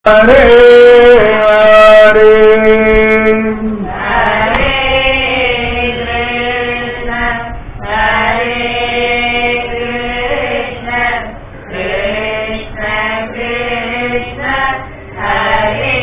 हरे हरे हरे कृष्ण हरे कृष्ण कृष्ण कृष्ण हरे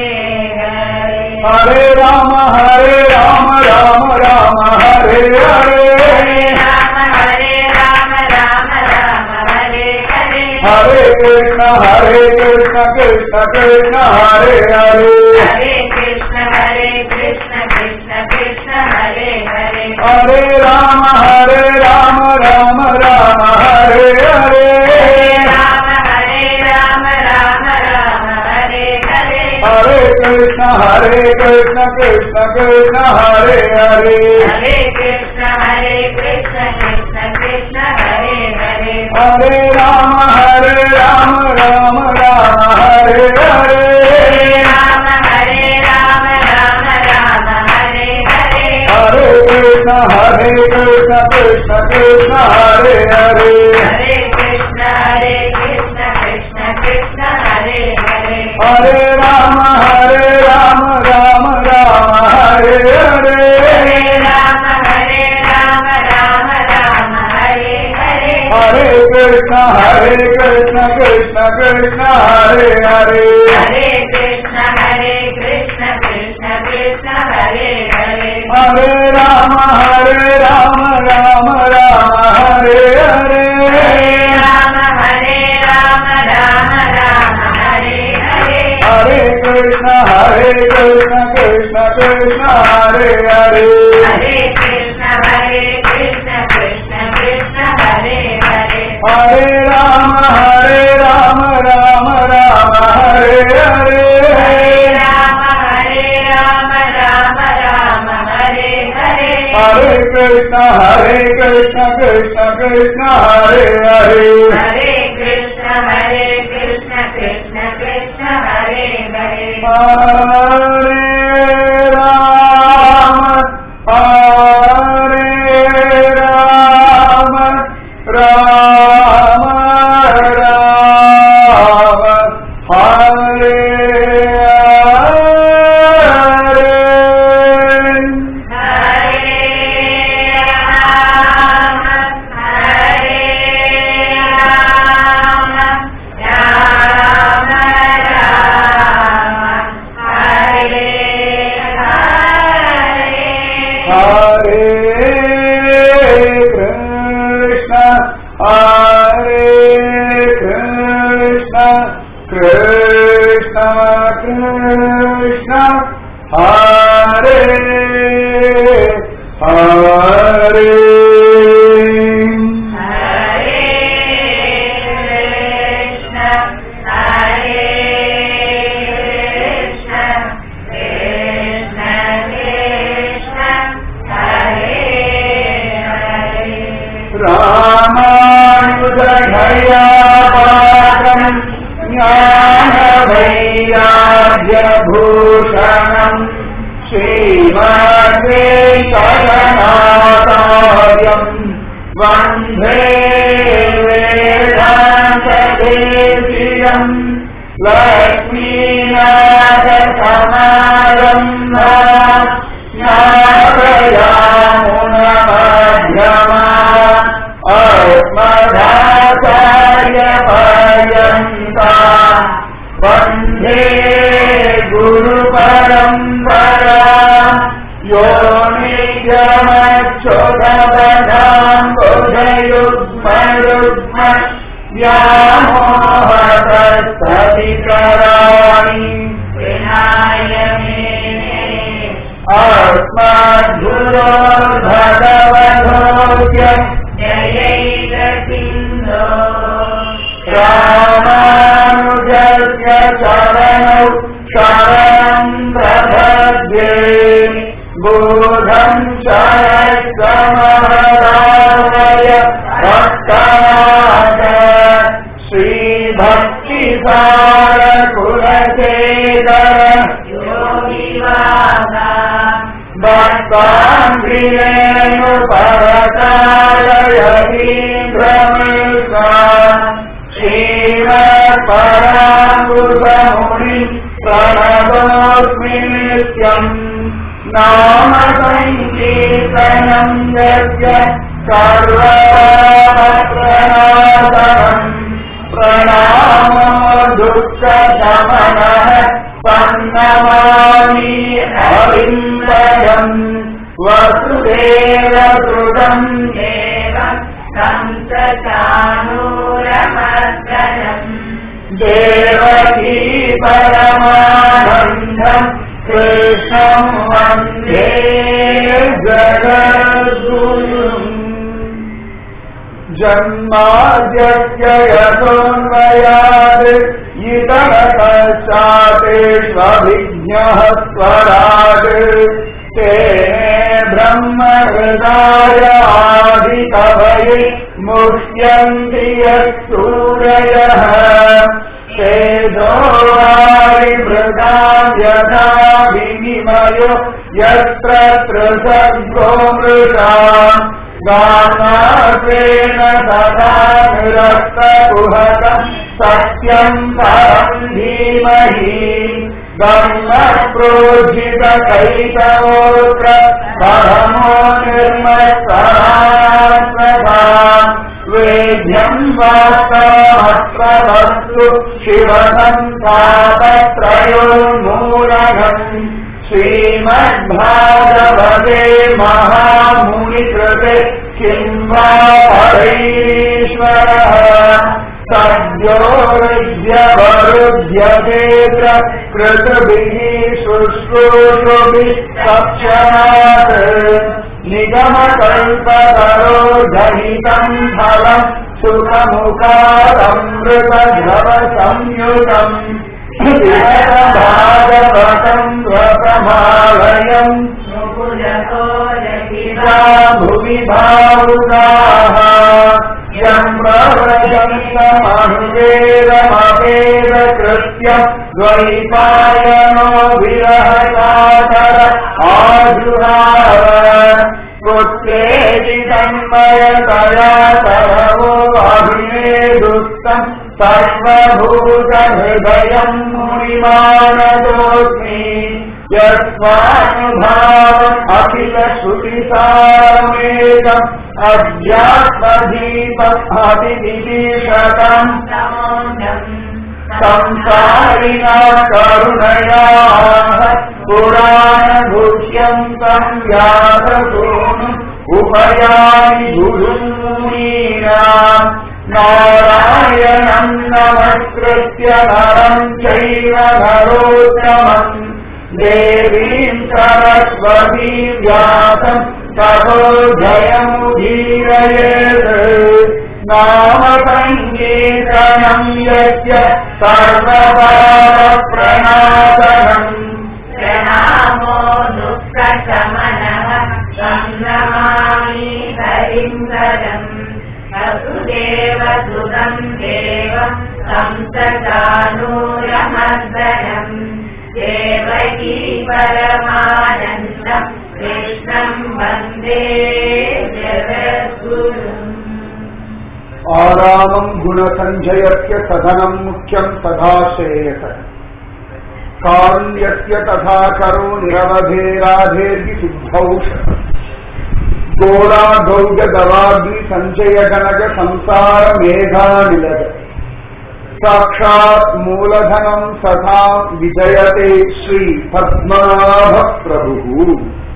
हरे हरे राम हरे राम राम राम हरे हरे हरे राम हरे राम राम राम हरे हरे हरे कृष्ण हरे कृष्ण कृष्ण कृष्ण हरे हरे हरे कृष्ण हरे कृष्ण कृष्ण कृष्ण हरे हरे हरे राम हरे राम राम राम हरे हरे हरे राम हरे राम राम राम हरे हरे हरे कृष्ण हरे कृष्ण कृष्ण कृष्ण हरे हरे हरे कृष्ण हरे कृष्ण कृष्ण कृष्ण हरे हरे हरे राम हरे राम राम राम हरे हरे हरे राम हरे राम राम राम हरे हरे हरे कृष्ण हरे कृष्ण कृष्ण कृष्ण हरे हरे हरे कृष्ण हरे कृष्ण कृष्ण कृष्ण हरे हरे हरे राम हरे राम राम राम हरे हरे हरे राम हरे राम राम राम हरे हरे हरे कृष्ण हरे कृष्ण कृष्ण कृष्ण हरे हरे हरे कृष्ण हरे कृष्ण कृष्ण कृष्ण हरे हरे हरे राम हरे राम राम राम हरे हरे हरे राम हरे राम राम राम हरे हरे हरे कृष्ण हरे कृष्ण कृष्ण कृष्ण हरे हरे हरे कृष्ण हरे कृष्ण कृष्ण कृष्ण हरे हरे हरे राम हरे राम राम राम हरे हरे हरे राम हरे राम राम राम हरे हरे हरे कृष्ण हरे कृष्ण कृष्ण कृष्ण हरे हरे हरे कृष्ण हरे कृष्ण कृष्ण कृष्ण हरे हरे हरे राम हरे राम राम राम हरे हरे हरे राम हरे राम राम राम हरे हरे हरे कृष्ण हरे कृष्ण कृष्ण कृष्ण हरे हरे हरे कृष्ण हरे कृष्ण कृष्ण कृष्ण हरे हरे रामानुजभया पात्रम् ज्ञानवैराग्यभूषणम् श्रीमद्वेङ्कटनाथार्यम् वन्दे वेदान्तदेशीयम् लक्ष्मीनाथसमारम्भा ज्ञानयामुनमध्यमा अस्मदाचार्यपर्यन्ता वन्दे गुरुपरम्परा यो नित्यमक्षुभवधाम् बुधयुग्मयुग्म व्यामोहतस्तधिकराणि विनाय मेने अस्मद्गुरो भगवधोऽस्य जयैकसिन्धो रामानुजस्य चरणौ शरणम् प्रपद्ये बोधम् शरत्समहराय भक्ताय श्रीभक्तिसारकुलशेखर योगिवादा भक्ताङ्गिरेणुपरकालयतीन्द्रमिश्रा श्रीमत्पराङ्गुसमुनि नित्यम् नाम सङ्कीर्तनम् यस्य सर्वप्रणादनम् प्रणामो दुःखशमनः सन्नमामि हरिन्दयम् वसुदेवसुतम् देवम् कंसचानूरमर्दनम् देवकी परमानन्दम् कृष्णम् वन्दे जगद्गुरुम् जन्माद्यस्य यतोऽन्वयात् इतरपश्चातेष्वभिज्ञः स्वराट् तेने ब्रह्महृदाय आदिकवये मुह्यन्ति यत्सूरयः तेजोवारिभृता यथा विनिमयो यत्र त्रिसर्गो मृषा गानासेन सदा निरस्तकुहकम् सत्यम् परम् धीमहि ब्रह्मप्रोजितकैतवोऽत्र परमो निर्मत्सरात्मथा वेद्यम् वास्तवमत्रवस्तु शिवसन्तापत्रयोन्मूलघम् श्रीमद्भागवते महामुनिकृते किं वा परैश्वरः सद्यो विद्यवरुध्यतेन्द्र कृतभिः शुश्रूषुभिः सक्षमात् निगमकल्पतरो धनितम् फलम् सुखमुखादमृतध्रवसंयुतम् भागवतम् रसमालयम् मुकुलको सा भुवि भावुकाः यम् प्रव्रजन्तमनुवेदमवेद कृत्यम् द्वैपायनो विरहकातर आजुहार पुत्रेति तन्मयतया सरवो अभिनेदुस्तम् सर्वभूतहृदयम् मुनिमानतोऽस्मि यस्वानुभावम् अखिलश्रुतिसारमेकम् अध्यात्मदीपम् अतिविशतम् समोदम् संसारिणा करुणया पुराणभूष्यम् तम् व्याससूनुम् उपयामि गुरुमुनीनाम् नारायणम् नमस्कृत्य नरम् चैव नरोत्तमम् देवीम् सरस्वती व्यासम् ततो जयमुदीरयेत् नाम सङ्गीतनम् यस्य सर्वपापप्रणाशनम् प्रणामो दुःखशमनः सन्नमामि हरिन्दरम् वसुदेवसुतम् देवम् कंसचानूरमर्दनम् देवकी परमानन्दम् कृष्णम् वन्दे जगद्गुरुम् आरामम् गुणसञ्जयस्य सदनम् मुख्यम् तथा श्रेयस कारुण्यस्य तथा करो निरवधे राधेर्हि सिद्धौष गोराधौज गवाग्नि सञ्चय गणग संसार मेघानिलग साक्षात् मूलधनम् सदा विजयते श्री पद्मनाभ प्रभुः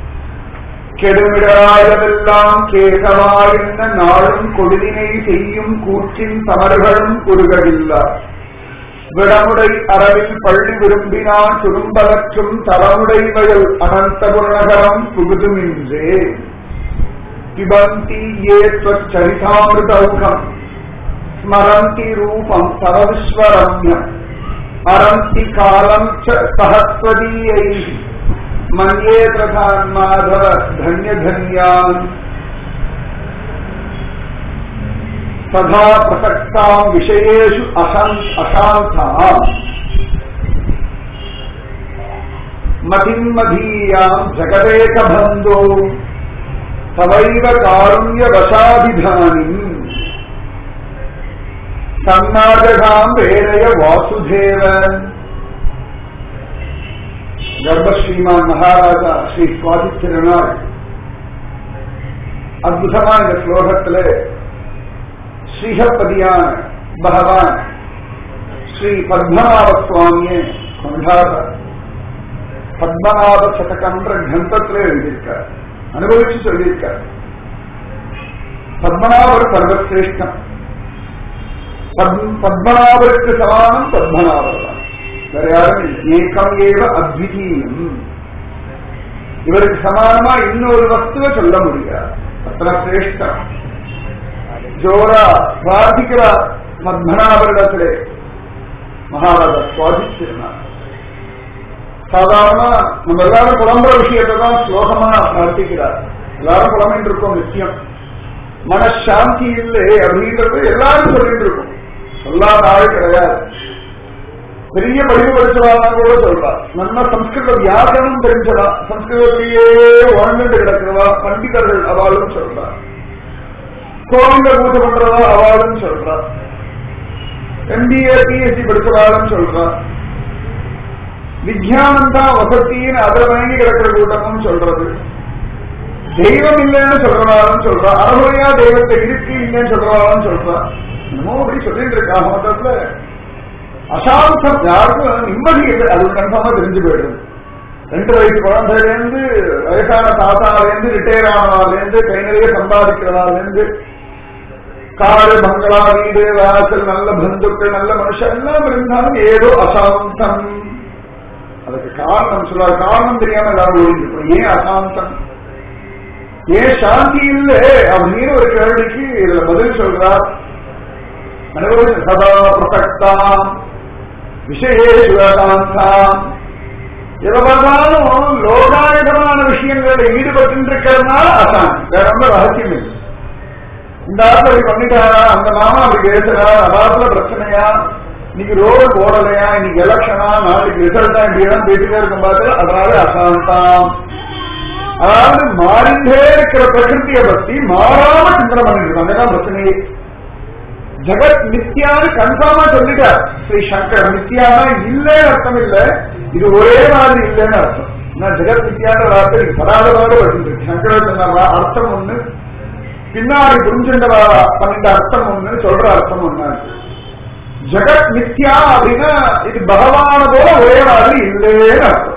கெடுமிடாயதெல்லாம் கேசவாயின்ன நாளும் கொடுதினை செய்யும் கூற்றின் சமர்களும் குறுகவில்லா விடமுடை அரவில் பள்ளி விரும்பினான் சுரும்பலற்றும் தலமுடை வயல் அனந்தபுரநகரம் புகுதுமின்றே பிபந்தி ஏ சரிதாமிருதௌகம் ஸ்மரந்தி ரூபம் தவ விஸ்வரம்யம் அரந்தி காலம் ச சஹஸ்வதீயை मन्ये प्रधान माधव धन्य धन्यान् सदा प्रसक्ताम् विषयेषु अशन् अशान्ताम् मतिम् मदीयाम् जगदेकबन्धो तवैव कारुण्यवशाभिधानिम् सन्मार्गकाम् प्रेरय वासुदेव கர்ப்பஸ்ரீமான் மகாராஜா ஸ்ரீ சுவாதி திருநாள் அற்புதமா இந்த ஸ்லோகத்துல ஸ்ரீஹப்பதியான பகவான் ஸ்ரீ பத்மநாப சுவாமியை கொண்டாட பத்மநாப சதகன்ற கிரந்தத்துல எழுதியிருக்கார் அனுபவிச்சு சொல்லியிருக்கார் பத்மநாபர் சர்வசிரேஷ்டம் பத்ம- பத்மநாபருக்கு சமானம் பத்மநாபர் தான் வேற யாரும் இல்லை ஏகம் ஏவ அத்விதீயம் இவருக்கு சமானமா இன்னொரு வஸ்துவை சொல்ல முடியாது அத்தனை சிரேஷ்டம் ஜோரா பிரார்த்திக்கிறா பத்மநாபரிடத்திலே மகாராஜா சுவாதிச்சிருந்தார் சாதாரண நம்ம எல்லாரும் புலம்புற விஷயத்தை தான் ஸ்லோகமா பிரார்த்திக்கிறார் எல்லாரும் புலம்பிட்டு இருக்கோம் நிச்சயம் மனசாந்தி இல்லை அப்படின்றது எல்லாரும் சொல்லிட்டு இருக்கோம் சொல்லாத ஆள் கிடையாது பெரிய படிப்பு படிச்சவா கூட சொல்றா நல்ல சம்ஸ்கிருத வியாக்கரணம் தெரிஞ்சவா சம்ஸ்கிருதத்திலேயே வாழ்ந்துட்டு கிடக்கிறவா பண்டிதர்கள் அவளும் சொல்றா கோவிந்த பூஜை பண்றவா அவளும் சொல்றா எம்பிஏ பிஎஸ்சி படிச்சவாளும் சொல்றா வித்யானந்தா வசத்தின்னு அதில் வாங்கி கிடக்கிற கூட்டமும் சொல்றது தெய்வம் இல்லைன்னு சொல்றவாலும் சொல்றா அறமுறையா தெய்வத்தை இருக்கு இல்லைன்னு சொல்றவாலும் சொல்றா என்னமோ அப்படி சொல்லிட்டு இருக்கா மொத்தத்துல அசாந்தம் யாருக்கும் நிம்மதி இல்லை அது கன்ஃபார்மா தெரிஞ்சு போயிடுது ரெண்டு வயசு குழந்தையில இருந்து வயசான தாத்தால இருந்து ரிட்டையர் ஆனவால இருந்து கை நிறைய சம்பாதிக்கிறவால இருந்து காடு பங்களா வீடு வாசல் நல்ல பந்துக்கள் நல்ல மனுஷன் எல்லாம் இருந்தாலும் ஏதோ அசாந்தம் அதுக்கு காரணம் சொல்றாரு காரணம் தெரியாம எல்லாரும் ஓடிட்டு ஏன் அசாந்தம் ஏன் சாந்தி இல்லை அப்படின்னு ஒரு கேள்விக்கு இதுல பதில் சொல்றார் அனைவரும் சதா பிரசக்தாம் விசேஷாந்தாம் எவ்வளவுதாலும் லோகாயுதமான விஷயங்களில் ஈடுபட்டு இருக்கிறதுனால அசாந்தி வேற ரொம்ப ரகசியம் இல்லை இந்த ஆத்துல அப்படி பண்ணிட்டாரா அந்த மாமா அப்படி பேசுறா அதாத்துல பிரச்சனையா இன்னைக்கு ரோடு போடலையா இன்னைக்கு எலெக்ஷனா நாளைக்கு ரிசல்ட்டா இப்படி எல்லாம் பேசிட்டே இருக்கும் பார்த்து அதனால அசாந்தாம் அதாவது மாறிண்டே இருக்கிற பிரகிருத்தியை பத்தி மாறாம சிந்தனை பண்ணிட்டு இருக்காங்க அதான் பிரச்சனையே ஜெகத் மித்யான்னு கன்ஃபார்மா சொல்லிட்டார் ஸ்ரீ சங்கர் மித்யானா இல்லைன்னு அர்த்தம் இல்ல இது ஒரே மாதிரி இல்லைன்னு அர்த்தம் நான் ஜெகத் மித்யான வார்த்தை நீங்க படாதவாறு வருது சங்கரர் சொன்ன அர்த்தம் ஒண்ணு பின்னாடி புரிஞ்சுண்டவா பண்ணிட்ட அர்த்தம் ஒண்ணு சொல்ற அர்த்தம் ஒண்ணு ஜெகத் மித்யா அப்படின்னா இது பகவான போல ஒரே மாதிரி இல்லைன்னு அர்த்தம்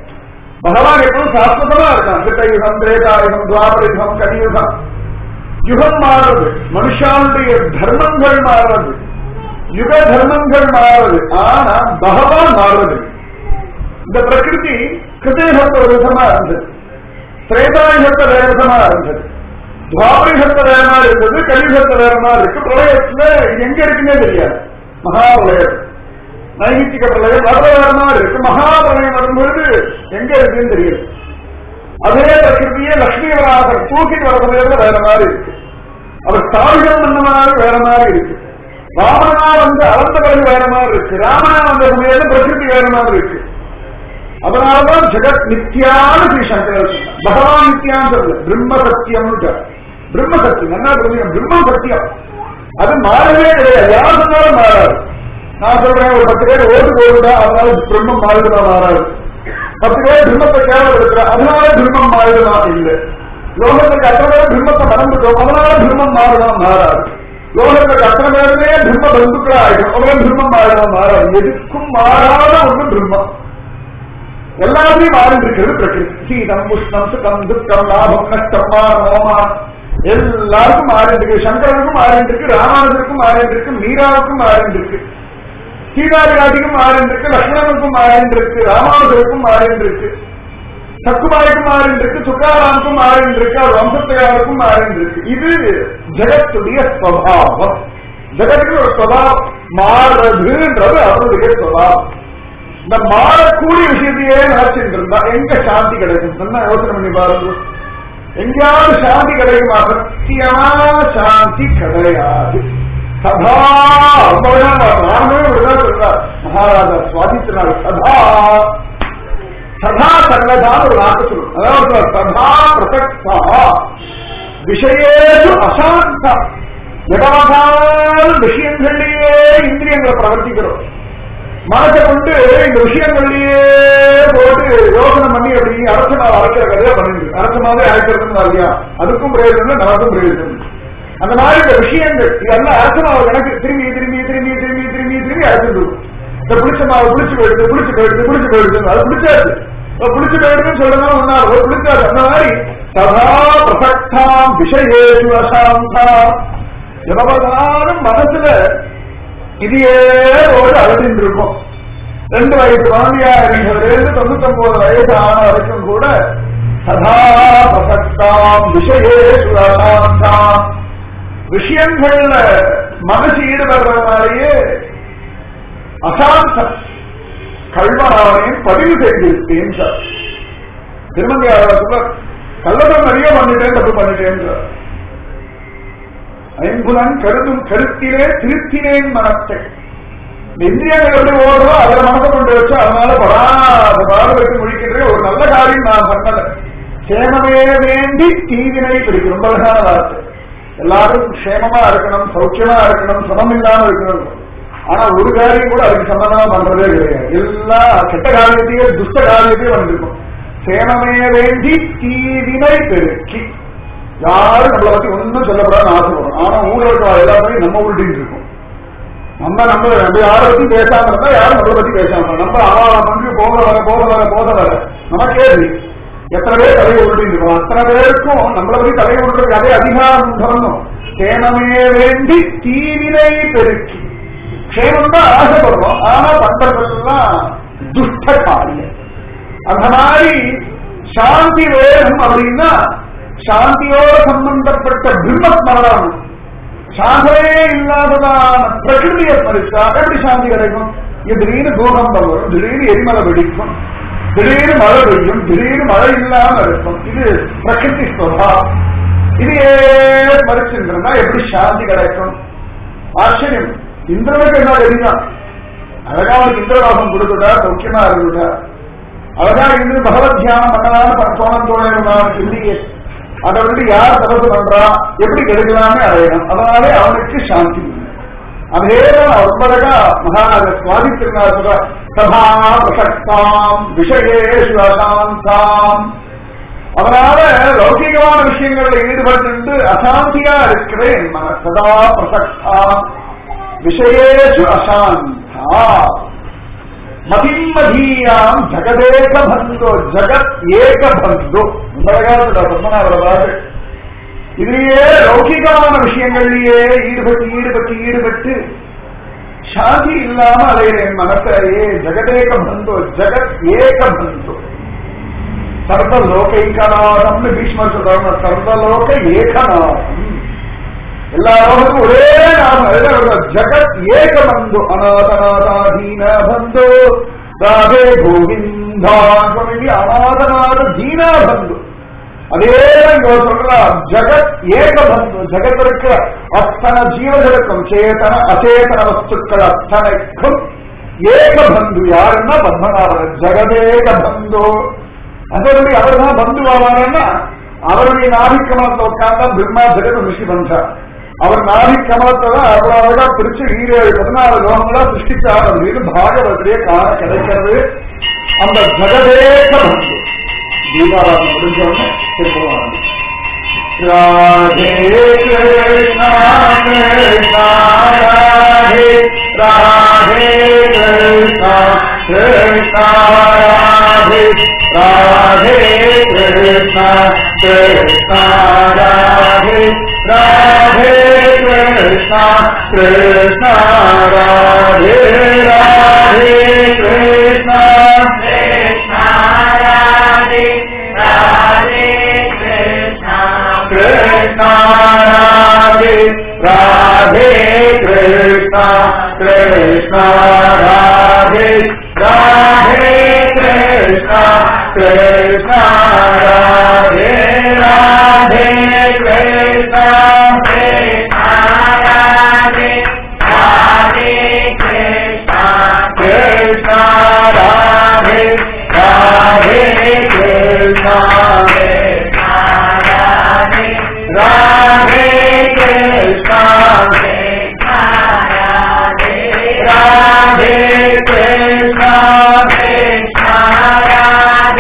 பகவான் எப்பவும் சாஸ்வதமா இருக்கான் கிருத்தயுகம் திரேதாயுகம் துவாபரயுகம் கலியுகம் யுகம் மாறுறது மனுஷாவுடைய தர்மங்கள் மாறுறது யுக தர்மங்கள் மாறுறது ஆனா பகவான் மாறுறது இந்த பிரகிருதி கிருதயுகத்தை ஒரு விதமா இருந்தது திரேதாயுகத்தை வேற விதமா இருந்தது துவாபரிகத்தை வேற மாதிரி இருந்தது கலியுகத்தை வேற மாதிரி இருக்கு பிரளயத்துல இது எங்க இருக்குன்னே தெரியாது மகாபிரளயம் நைமித்திக பிரளயம் வர்ற வேற மாதிரி இருக்கு மகாபிரளயம் வரும்பொழுது எங்க இருக்குன்னு தெரியாது அதே பிரகிருதியே லட்சுமி வராசர் தூக்கிட்டு வர சமயத்துல வேற மாதிரி இருக்கு அவர் தாழ்கம் பண்ண மாதிரி வேற மாதிரி இருக்கு ராமனா வந்து அளந்த பிறகு வேற மாதிரி இருக்கு ராமனா வந்த சமயத்துல பிரகிருதி வேற மாதிரி இருக்கு அதனாலதான் ஜெகத் நித்யான்னு ஸ்ரீ சங்கரர் சொன்னார். பகவான் நித்யான்னு சொல்லல பிரம்ம சத்தியம் பிரம்ம சத்தியம் என்ன புரிஞ்சுங்க பிரம்ம சத்தியம் அது மாறவே கிடையாது யார் சொன்னாலும் மாறாது நான் சொல்றேன் ஒரு பத்து பேர் ஓட்டு போடுதா அதனால பிரம்மம் மாறுதா மாறாது பத்து பேர் பிரம்மத்தை கேவலப்படுத்துற அதனால பிரம்மம் மாறுதா இல்லை லோகத்துக்கு அத்தனை பேர் பிரம்மத்தை மறந்துட்டோம் அதனால பிரம்மம் மாறுதா மாறாது லோகத்துக்கு அத்தனை பேருமே பிரம்ம பந்துக்களா ஆயிடும் அவ்வளவு பிரம்மம் மாறுதா மாறாது எதுக்கும் மாறாத ஒன்று பிரம்மம் எல்லாத்தையும் மாறிட்டு இருக்கிறது பிரகிருதி சீதம் உஷ்ணம் சுகம் துக்கம் லாபம் நஷ்டம் மானம் ஓமான் எல்லாருக்கும் மாறிட்டு இருக்கு சங்கரனுக்கும் மாறிட்டு இருக்கு ராமானுஜருக்கும் மாறிட்டு இருக்கு மீராவுக்கும் மாறிட்டு இருக்கு சீதாபிராட்டிக்கும் மாறிட்டு இருக்கு லக்ஷ்மணனுக்கும் மாறிட்டு இருக்கு ராமானுஜருக்கும் மாறிட்டு இருக்கு சக்குமாரிக்கும் மாறிட்டு இருக்கு சுக்காராமுக்கும் மாறிட்டு இருக்கு அவர் வம்சத்தையாருக்கும் மாறிட்டு இருக்கு இது ஜெகத்துடைய ஸ்வபாவம் ஜெகத்துக்கு ஒரு ஸ்வபாவம் மாறுறதுன்றது அவருடைய ஸ்வபாவம் இந்த மாறக்கூடிய விஷயத்தையே நினைச்சிட்டு இருந்தா எங்க சாந்தி கிடைக்கும் சொன்னா யோசனை பண்ணி பாருங்க எங்கேயாவது சாந்தி கிடைக்குமா சத்தியமா சாந்தி கிடையாது சதா ரொம்ப ராமே இப்படிதான் சொல்றார் மகாராஜா சுவாதித்தினார் சதா சதா சர்வதான் ஒரு வாக்கு சொல்லும் அதாவது சொல்றார், சதா பிரசக்தா விஷயேஷு அசாந்தா இடவகால் விஷயங்களிலேயே இந்திரியங்களை பிரவர்த்திக்கிறோம் மனசை கொண்டு இந்த விஷயங்கள்லயே போட்டு யோசனை பண்ணி அப்படி அரச மாவு அரைக்கிற கதையா பண்ணிருக்கு அரச மாவே அரைக்கிறதுன்னு இல்லையா அதுக்கும் பிரயோஜனம் இல்லை, நமக்கும் பிரயோஜனம் இல்லை. அந்த மாதிரி இந்த விஷயங்கள் இதெல்லாம் அரச மாவு கணக்கு திரும்பி திரும்பி திரும்பி திரும்பி திரும்பி திரும்பி அரைச்சிட்டு இருக்கும். இந்த புளிச்ச மாவு புளிச்சு போயிடுது புளிச்சு போயிடுது புளிச்சு போயிடுது அது புளிச்சாச்சு இப்ப புளிச்சு போயிடுதுன்னு சொல்லணும் ஒன்னா ஒரு புளிச்சாச்சு அந்த மாதிரி சதா பிரசக்தாம் விஷயேஷு அசாந்தாம் எவ்வளவு மனசுல இதையே ஒரு அழுதிட்டு இருக்கும் ரெண்டு வயசு குழந்தையா இருக்கிறதுலேருந்து தொண்ணூத்தி ஒன்பது வயசு ஆன வரைக்கும் கூட சதா பிரசக்தாம் விஷயேஷு அசாந்தாம் விஷயங்கள்ல மனசு ஈடுபடுறதுனாலேயே அசாந்தம் கல்வனாரையும் பதிவு செய்திருக்கேன் சார் திருமங்கையாளர் கள்ளதம் நிறைய பண்ணிட்டேன் தப்பு பண்ணிட்டேன் சார் ஐம்புலன் கருதும் கருத்திலே திருத்தினேன் மனத்தை இந்த இந்திரியாங்கள் எப்படி ஓடுறோ அதுல மனசை கொண்டு வச்சு அதனால படாத பாடுபட்டு முடிக்கின்ற ஒரு நல்ல காரியம் நான் பண்ணல சேமமே வேண்டி தீவினை பிடிக்கும் ரொம்ப அழகான வார்த்தை எல்லாரும் க்ஷேமமா இருக்கணும் சௌக்கியமா இருக்கணும் சமம் இல்லாம இருக்கணும் ஆனா ஒரு காரியம் கூட அதுக்கு சம்பந்தமா பண்றதே கிடையாது எல்லா கெட்ட காரியத்தையும் துஷ்ட காரியத்தையும் வந்திருக்கும் சேமமே வேண்டி தீவினை பெருக்கி யாரும் நம்மளை பத்தி ஒன்னும் சொல்லப்படாதுன்னு ஆசைப்படுறோம் ஆனா ஊர்ல இருக்கிற எல்லாத்தையும் நம்ம உருட்டின்னு இருக்கும் நம்ம நம்ம நம்ம யாரை பத்தி பேசாம இருந்தா யாரும் நம்மளை பத்தி பேசாம இருப்பாங்க. நம்ம அவன் பங்கு போக வர போக வர போக வர நமக்கே தெரியும். எத்தனை பேர் தலையை உருட்டின்னு இருக்கோம் அத்தனை பேருக்கும் நம்மளை பத்தி தலையை உருட்டுறது அதே அதிகாரம் சொல்லணும் சேமமே வேண்டி தீவினை பெருக்கி க்ஷேமம் தான் ஆசைப்படுறோம் ஆனா பண்றதெல்லாம் துஷ்ட காரியம் அந்த மாதிரி சாந்தி வேணும் அப்படின்னா சாந்தியோட சம்பந்தப்பட்ட பிரம்மஸ்மரணம் சாந்தமே இல்லாததான பிரகிருதியை ஸ்மரிச்சா எப்படி சாந்தி கிடைக்கும் இங்க திடீர்னு பூகம்பம் வரும் திடீர்னு எரிமலை வெடிக்கும் திடீர்னு மழை பெய்யும் திடீர்னு மழை இல்லாம இருக்கும் இது பிரகிருதி ஸ்வபாவம் இது ஸ்மரிச்சுருந்தா எப்படி சாந்தி கிடைக்கும் ஆச்சரியம் இந்திரனுக்கு என்ன தெரியும் அழகா அவனுக்கு இந்திரவாசம் கொடுத்துட்டா சௌக்கியமா இருந்துட்டா அழகா இருந்து பகவத் தியானம் பண்ணலாம்னு தோணம் தோணும் இல்லையே அதை வந்து யார் தபசு பண்றா எப்படி கெடுக்கலாமே அடையணும் அதனாலே அவனுக்கு சாந்தி அதே தான் ரொம்ப அழகா மகாராஜ சுவாதி திருநாள் சொல்ற சபா பிரசக்தாம் விஷயேஷு அசாந்தாம் அதனால லௌகிகமான விஷயங்கள்ல ஈடுபட்டு அசாந்தியா இருக்கிறேன் மன சதா பிரசக்தாம் விஷயேஷு அசாந்தா மதிமதீயாம் ஜகதேக பந்தோ ஜகத் ஏக பந்தோ பத்மநாபராஜ் இதுலயே லௌகிகமான விஷயங்கள்லயே ஈடுபட்டு ஈடுபட்டு ஈடுபட்டு சாந்தி இல்லாம அலைகிறேன் மனசையே ஜெகதேக பந்தோ ஜெகத் ஏக பந்தோ சர்வலோகைகநாதம்னு பீஷ்மர் சொல்றாங்க சர்வலோக ஏகநாதம் எல்லா லோகத்துக்கும் ஒரே நாம அதுதான் ஜகத் ஏக பந்து அநாதநாதாதீன பந்து ராதே கோவிந்தா சொல்லி அநாதநாத தீனா பந்து அதே இங்க சொல்றா ஜகத் ஏக பந்து ஜகத் இருக்கிற அத்தனை ஜீவர்களுக்கும் சேதன அச்சேதன வஸ்துக்கள் அத்தனைக்கும் ஏக பந்து யாருன்னா பத்மநாபன் ஜெகதேக பந்து அதனுடைய அவர் தான் பந்து ஆவாருன்னா அவருடைய நாபிக்கமலத்தை உட்கார்ந்தா பிரம்மா ஜெகத் ரிஷி பண்றார் அவர் நாடி கமலத்தை தான் அவ்வளவு அழகா பிரிச்சு ஈரேழு பதினாறு லோகங்களா சிருஷ்டிச்சார் அப்படின்னு பாகவத்திலேயே காண கிடைக்கிறது அந்த ஜெகதேக பந்து தீபாவளி முடிஞ்ச உடனே திருப்பம் Radhe Krishna Krishna Radhe Radhe Krishna Krishna Radhe Radhe Krishna Krishna Radhe Radhe Krishna Krishna Radhe Radhe Krishna Krishna Radhe Radhe Krishna Krishna Radhe Radhe Krishna Krishna Radhe Radhe Krishna Krishna Radhe Radhe Krishna Krishna Radhe Radhe Krishna Krishna Radhe Radhe Krishna Krishna Radhe Radhe Krishna Krishna Radhe Radhe Krishna Krishna Radhe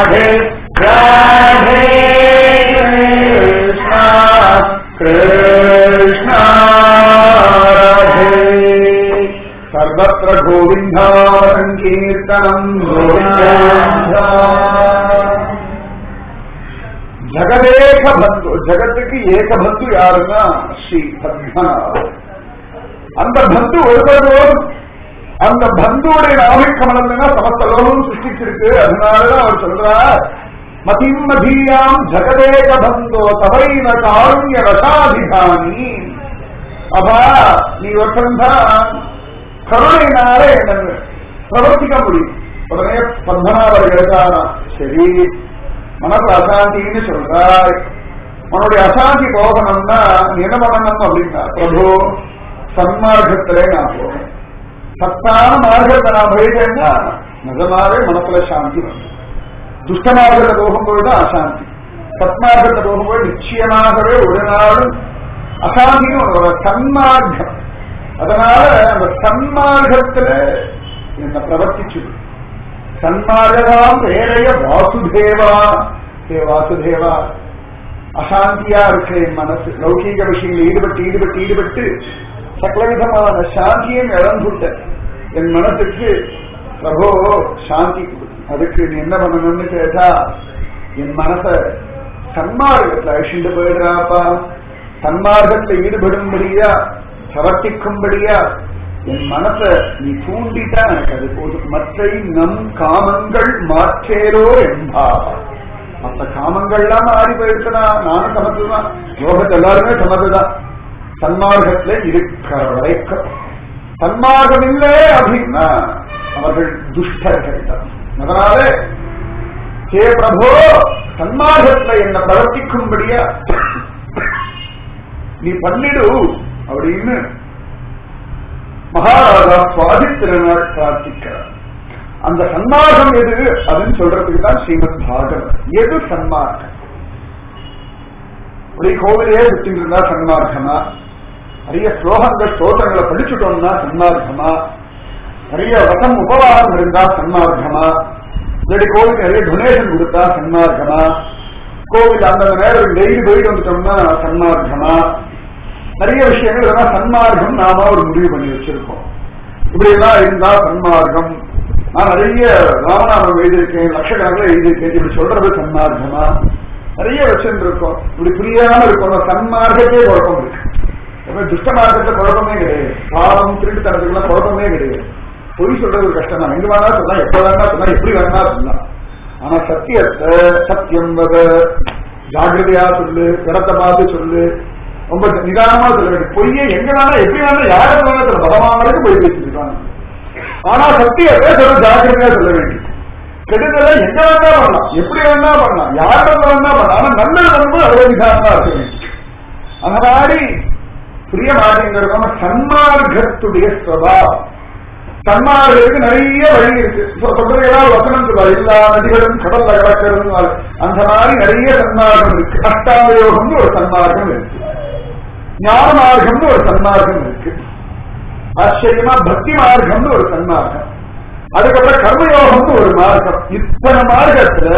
Radhe Radhe Krishna Krishna Radhe सर्वत्र गोविन्दासङ्कीर्तनम् गोविन्दा ஜெகதேக பந்து ஜெகத்துக்கு ஏக பந்து யாருன்னா ஸ்ரீ பத்மநாபன் அந்த பந்து ஒருவரோடு அந்த பந்துவுடைய நாவிக் கமலம் சமஸ்த லோகம் சிருஷ்டிச்சிருக்கு அதனாலதான் அவர் சொல்றார் மதிம் மதீயாம் ஜெகதேக பந்தோ தவைன காருண்ய ரசாதிகானி அப்பா நீ ஒருத்தன்தான் கருணையினால என்ன பிரவர்த்திக்க முடியும் உடனே பத்மநாபர் எழுதானா சரி மனசு அசாந்தின்னு சொல்றாய் உன்னுடைய அசாந்தி போகணும்னா நீ என்ன பண்ணணும் அப்படின்னா பிரபு சன்மார்க்கத்திலே நான் போவேன் சத்தான மார்க்கத்தை நான் போயிட்டேன்னா நிஜமாவே மனசுல சாந்தி வரும் துஷ்ட மார்க்கத்தை போகும்போது தான் அசாந்தி சத்மார்க்கத்தை போகும்போது நிச்சயமாகவே ஒரு நாளும் அசாந்தின்னு ஒரு சன்மார்க்கம் அதனால அந்த சன்மார்க்கத்துல என்ன பிரவர்த்திச்சு சன்மார்கதாம் வேறைய வாசுதேவா ஹே வாசுதேவா அசாந்தியா இருக்கு என் மனசு லௌகீக விஷயங்கள் ஈடுபட்டு ஈடுபட்டு ஈடுபட்டு சகலவிதமான சாந்தியும் இழந்துட்ட என் மனசுக்கு பிரபோ சாந்தி கொடு அதுக்கு நீ என்ன பண்ணணும்னு கேட்டா என் மனச சன்மார்க்கத்துல அழிச்சுட்டு போயிடுறாப்பா சன்மார்க்கத்துல ஈடுபடும்படியா பிரவர்த்திக்கும்படியா என் மனச நீ தூண்டிட்டா எனக்கு அது போதும் மற்ற நம் காமங்கள் மாற்றேரோ என்பாவா மற்ற காமங்கள்லாம் மாறி போயிருக்கா நானும் சமத்துதான் யோகத்தை எல்லாருமே சமத்துதான் சன்மார்க்கத்துல இருக்கிற வரைக்கும் சன்மார்க்கம் இல்லை அப்படின்னா அவர்கள் துஷ்டர்கள் தான் அதனால ஹே பிரபோ சன்மார்க்கத்துல என்ன பிரவர்த்திக்கும்படியா நீ பண்ணிடு அப்படின்னு மகாராஜா சுவாதித்திரனால் பிரார்த்திக்கிறார் அந்த சன்மார்க்கம் எது அதுன்னு சொல்றதுக்கு தான் ஸ்ரீமத் பாகவத் எது சன்மார்க்கம் ஒரு கோவிலே சுத்திட்டு இருந்தா சன்மார்க்கமா நிறைய ஸ்லோகங்கள் ஸ்தோத்திரங்களை படிச்சுட்டோம்னா சன்மார்க்கமா நிறைய வசம் உபவாசம் இருந்தா சன்மார்க்கமா இல்லாட்டி கோவில் நிறைய டொனேஷன் கொடுத்தா சன்மார்க்கமா கோவில் அந்தந்த நேரம் டெய்லி போயிட்டு வந்துட்டோம்னா சன்மார்க்கமா நிறைய விஷயங்கள் இதெல்லாம் சன்மார்க்கம் நாம ஒரு முடிவு பண்ணி வச்சிருக்கோம் இப்படி எல்லாம் இருந்தா சன்மார்க்கம் நான் நிறைய ராமநாமம் எழுதியிருக்கேன் லட்சக்கணக்கில் எழுதியிருக்கேன் இப்படி சொல்றது சன்மார்க்கமா நிறைய வச்சுட்டு இருக்கோம் இப்படி புரியாம இருக்கோம் சன்மார்க்கத்தே குழப்பம் இருக்கு எப்பவுமே துஷ்ட மார்க்கத்துல குழப்பமே கிடையாது பாவம் திருட்டு தரத்துக்குலாம் குழப்பமே கிடையாது பொய் சொல்றது ஒரு கஷ்டம் தான் எங்க வேணா சொல்லலாம் எப்ப வேணா சொல்லலாம் எப்படி வேணா சொல்லலாம் ஆனா சத்தியத்தை சத்தியம் வத ஜாகிரதையா சொல்லு இடத்தை பார்த்து சொல்லு ரொம்ப நிதானமா சொல்ல வேண்டும் பொய்யை எங்க வேணா எப்படி வேணா யாரை வேணா சொல்ல பலமானதுக்கு பொய் பேசிருக்காங்க ஆனா சத்தியத்தை சொல்ல ஜாக்கிரதையா சொல்ல வேண்டும் கெடுதலை எங்க வேணா பண்ணலாம் எப்படி வேணா பண்ணலாம் யாரிடம் வேணா பண்ணலாம் ஆனா நல்லது வந்து அவ்வளவு நிதானமா இருக்க வேண்டும் அந்த மாதிரி புரிய மாட்டேங்கிறவங்க சன்மார்க்கத்துடைய ஸ்வபாவம் சன்மார்களுக்கு நிறைய வழி இருக்கு சொல்றது ஏதாவது வசனம் சொல்லுவார் எல்லா நதிகளும் கடல்ல கிடக்கிறது அந்த மாதிரி நிறைய சன்மார்க்கம் இருக்கு அஷ்டாங்க யோகம்னு ஒரு சன்மார்க்கம் இருக்கு ஞான மார்க்கம்னு ஒரு சன்மார்க்கம் இருக்கு ஆச்சரியமா பக்தி மார்க்கம்னு ஒரு சன்மார்க்கம் அதுக்கப்புறம் கர்மயோகம்னு ஒரு மார்க்கம் இத்தனை மார்க்கத்துல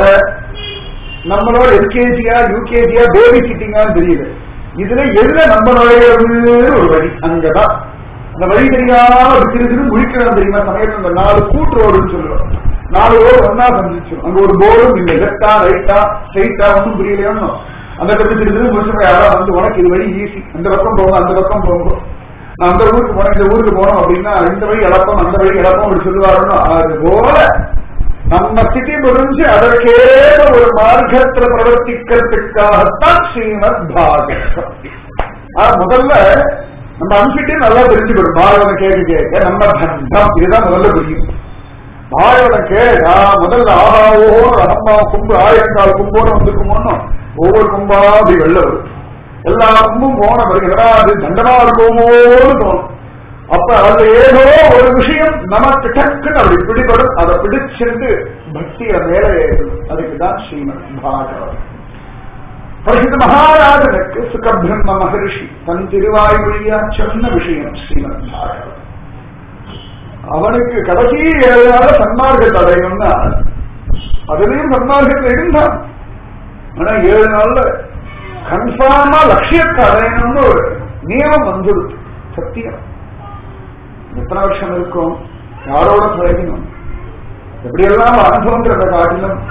நம்மளோட எல்கேஜியா யூகேஜியா பேபி சிட்டிங்கான்னு தெரியல இதுல எதுல நம்ம நுழையிறதுன்னு ஒரு வழி அங்கதான் அந்த வழி தெரியாம வித்திருந்து முழிக்கிறோம் தெரியுமா சமயத்துல இந்த நாலு கூட்டு ரோடுன்னு சொல்லுவோம் நாலு ரோடு ஒன்னா சந்திச்சிடும் அங்க ஒரு போர்டும் இல்லை லெப்டா ரைட்டா ஸ்ட்ரைட்டா ஒன்றும் புரியலையோன்னு அந்த பக்கம் திருந்து முடிச்சு யாராவது வந்து உனக்கு இது வழி ஈஸி அந்த பக்கம் போகும் அந்த பக்கம் போகும் நான் அந்த ஊருக்கு போனேன் இந்த ஊருக்கு போனோம் அப்படின்னா இந்த வழி இழப்பம் அந்த வழி இழப்பம் அப்படி சொல்லுவாருன்னு அது போல நம்ம ஸ்திதி புரிஞ்சு அதற்கேற ஒரு மார்க்கத்துல பிரவர்த்திக்கிறதுக்காகத்தான் ஸ்ரீமத் பாகவதம் ஆனா முதல்ல நம்ம அனுப்பிட்டு நல்லா தெரிஞ்சுக்கணும் பாகவதம் கேட்க கேட்க நம்ம பந்தம் இதுதான் முதல்ல புரியும் பாகவதம் கேட்டா முதல்ல ஆஹா ஓஹோ அம்மா கும்பு ஆயிரங்கால் கும்போன்னு வந்துக்குமோன்னு ஒவ்வொரு கும்பா அப்படி வெளில வரும் எல்லா கும்பும் போன பிறகு என்னடா அது தண்டமா இருக்குமோன்னு தோணும் அப்ப அதுல ஏதோ ஒரு விஷயம் நமக்கு டக்குன்னு அப்படி பிடிபடும் அதை பிடிச்சிருந்து பக்திய மேல ஏறும் அதுக்கு தான் ஸ்ரீமத் பாகவதம் பரிசுத்த மகாராஜனுக்கு சுகபிரம்ம மகரிஷி தன் திருவாய்மொழியா சொன்ன விஷயம் ஸ்ரீமத் பாகவதம் அவனுக்கு கடைசி ஏழாவது சன்மார்க்க தடையம்னா அதுலயும் சன்மார்க்கத்துல இருந்தான் ஆனா ஏழு நாள்ல கன்ஃபார்மா லட்சியத்தை அடையணும்னு ஒரு நியமம் வந்துடுது சத்தியம் எத்தனை வருஷம் இருக்கும் யாரோட பழகணும் எப்படியெல்லாம் அனுபவங்கிறத காட்டிலும்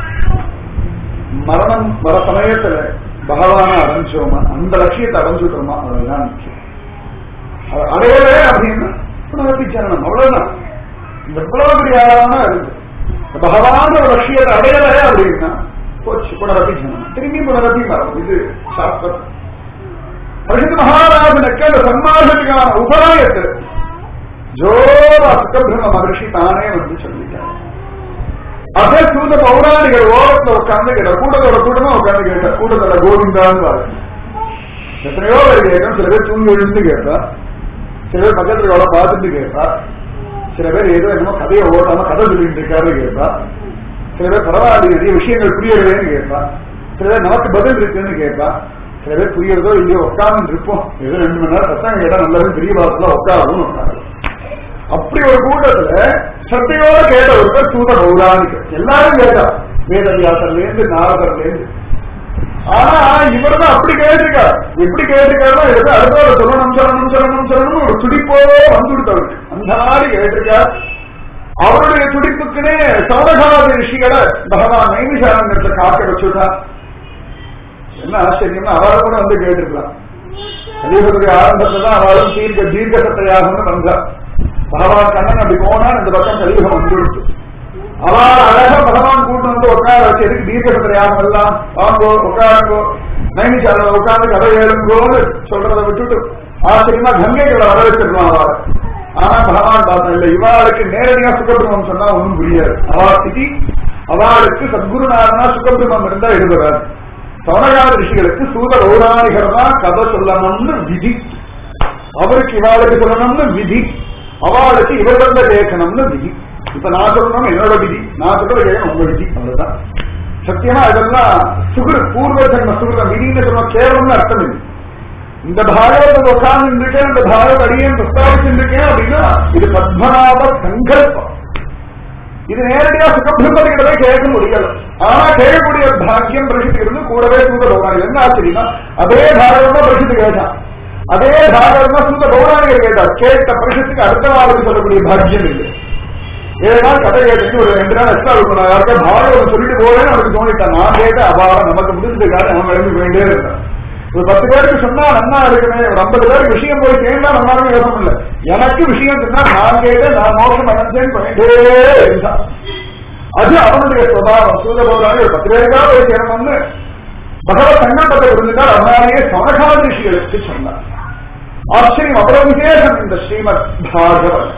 மரணம் வர சமயத்துல பகவான அடைஞ்சோமா அந்த லட்சியத்தை அடைஞ்சுட்டோமா அதுதான் முக்கியம் அது அடையலே அப்படின்னா புனரப்பி ஜனனம் அவ்வளவுதான் இந்த எவ்வளவு பெரிய ஆளான இருக்கு பகவான ஒரு லட்சியத்தை அடையலை அப்படின்னா போச்சு புனரப்பி ஜனனம் திரும்பி புனரப்பி மரம் இது சாஸ்திரம் பரிசுத்த மகாராஜனுக்கு அந்த சன்மார்க்கத்துக்கான உபாயத்தை ஜோரா சுக்கபிரம்ம மகர்ஷி தானே வந்து சொல்லிட்டார் அதே சூத பௌராணிகள் ஓரத்துல உட்கார்ந்து கேட்டார் கூட்டத்தோட கூட்டமா உட்கார்ந்து கேட்டார் கூட்டத்தோட கோவிந்தான்னு பாருங்க எத்தனையோ பேர் கேட்கும் சில பேர் தூங்கி எழுந்து கேட்டா சில பேர் பக்கத்துல எவ்வளவு பார்த்துட்டு கேட்டா சில பேர் ஏதோ என்னமோ கதையை ஓட்டாம கதை சொல்லிட்டு இருக்காரு கேட்டா சில பேர் பரவாயில்ல நிறைய விஷயங்கள் புரியலையேன்னு கேட்டா சில பேர் நமக்கு பதில் இருக்குன்னு கேட்டா சில பேர் புரியறதோ இல்லையோ உட்கார்ந்து இருப்போம் ஏதோ ரெண்டு மணி நேரம் சத்தம் கேட்டா நல்லது பெரிய வாசல உட்காரவும் உட்காரு அப்படி ஒரு கூட்டத்துல சத்தையோட கேட்ட ஒருத்தர் சூத பௌராணிகர் எல்லாரும் கேட்டா வேதவியாசர்ல இருந்து நாரதர்ல இருந்து ஆனா இவர் தான் அப்படி கேட்டிருக்கார் எப்படி கேட்டிருக்காருன்னா இதுக்கு அடுத்தவரை சொல்லணும் சொல்லணும் சொல்லணும் சொல்லணும் ஒரு துடிப்போட வந்து கொடுத்தவருக்கு அந்த மாதிரி கேட்டிருக்கார் அவருடைய துடிப்புக்குனே சௌரகாதி ரிஷிகளை பகவான் நைமிஷாரங்கத்தை காக்க வச்சுட்டார் என்ன ஆச்சரியம்னா அவரை கூட வந்து கேட்டிருக்கலாம் கலியுகத்துடைய ஆரம்பத்துல தான் அவளும் தீர்க்க தீர்க்க சத்தையாகனு வந்தார் பகவான் கண்ணன் அப்படி போனா இந்த பக்கம் கலியுகம் வந்துடுச்சு அவள் அழகா பகவான் கூட்டு வந்து உட்கார வச்சு எதுக்கு தீர்க்க சத்தையாகம் எல்லாம் வாங்கோ உட்காருங்கோ நைமிஷால உட்கார்ந்து கதை ஏழுங்கோன்னு சொல்றதை விட்டுட்டு ஆச்சரியமா கங்கைகளை வர வச்சிருக்கலாம் அவள் ஆனா பகவான் பார்த்தா இல்ல இவாளுக்கு நேரடியா சுகபிரமம் சொன்னா ஒண்ணும் புரியாது அவா திதி அவளுக்கு சத்குருநாதனா சுகபிரமம் இருந்தா எழுதுறாரு சவணகார ரிஷிகளுக்கு சூத பௌராணிகர் தான் கதை சொல்லணும்னு விதி அவருக்கு இவாளுக்கு சொல்லணும்னு விதி அவளுக்கு இவர்கிட்ட கேட்கணும்னு விதி இப்ப நான் சொல்லணும் என்னோட விதி நான் சொல்றது கேட்கணும் உங்க விதி அவ்வளவுதான் சத்தியமா இதெல்லாம் சுகுரு பூர்வ ஜன்ம சுகுர விதின்னு சொன்ன கேவலம்னு அர்த்தம் இல்லை இந்த பாகவத்தை உட்கார்ந்து இருக்கேன் இந்த பாகவத அடியேன் பிரஸ்தாபிச்சிருக்கேன் அப்படின்னா இது பத்மநாப சங்கல்பம் இது நேரடியா சுகபிரம்மதிகளை கேட்க முடியல ஆனா கேட்கக்கூடிய பாக்கியம் பிரசித்தி இருந்து கூடவே சூத பௌராணிகள் என்ன ஆச்சரியமா அதே பாகவதம் தான் பிரசித்தி கேட்டான் அதே பாகவதம் தான் சூத பௌராணிகள் கேட்டார் கேட்ட பிரசித்துக்கு அடுத்த நாளுக்கு சொல்லக்கூடிய பாக்கியம் இல்லை ஏழு நாள் கதை கேட்டு ஒரு ரெண்டு நாள் எக்ஸ்ட்ரா இருக்கும் நான் யாருக்கா பாகவதம் சொல்லிட்டு போவேன்னு அவனுக்கு தோணிட்டான் நான் கேட்ட அபாரம் நமக்கு முடிஞ்சதுக்காக அவன் எழுந்து வேண்டே இருந்தான் ஒரு பத்து பேருக்கு சொன்னா நன்னா இருக்குமே ஒரு ஐம்பது பேருக்கு விஷயம் போய் சேர்ந்தா நம்மளாலும் யோசனை இல்லை எனக்கு விஷயம் சொன்னா நான் கேட்டு நான் மோசம் அடைஞ்சேன்னு பண்ணிட்டே இருந்தான் அது அவனுடைய சுபாவம் சூதபோதானே ஒரு பத்து பேருக்கா போய் சேரணும்னு பகவத் சங்கல்பத்தை புரிஞ்சுட்டால் அதனாலேயே சமகால ரிஷிகளுக்கு சொன்னார் ஆச்சரியம் அவ்வளவு விசேஷம் இந்த ஸ்ரீமத் பாகவத்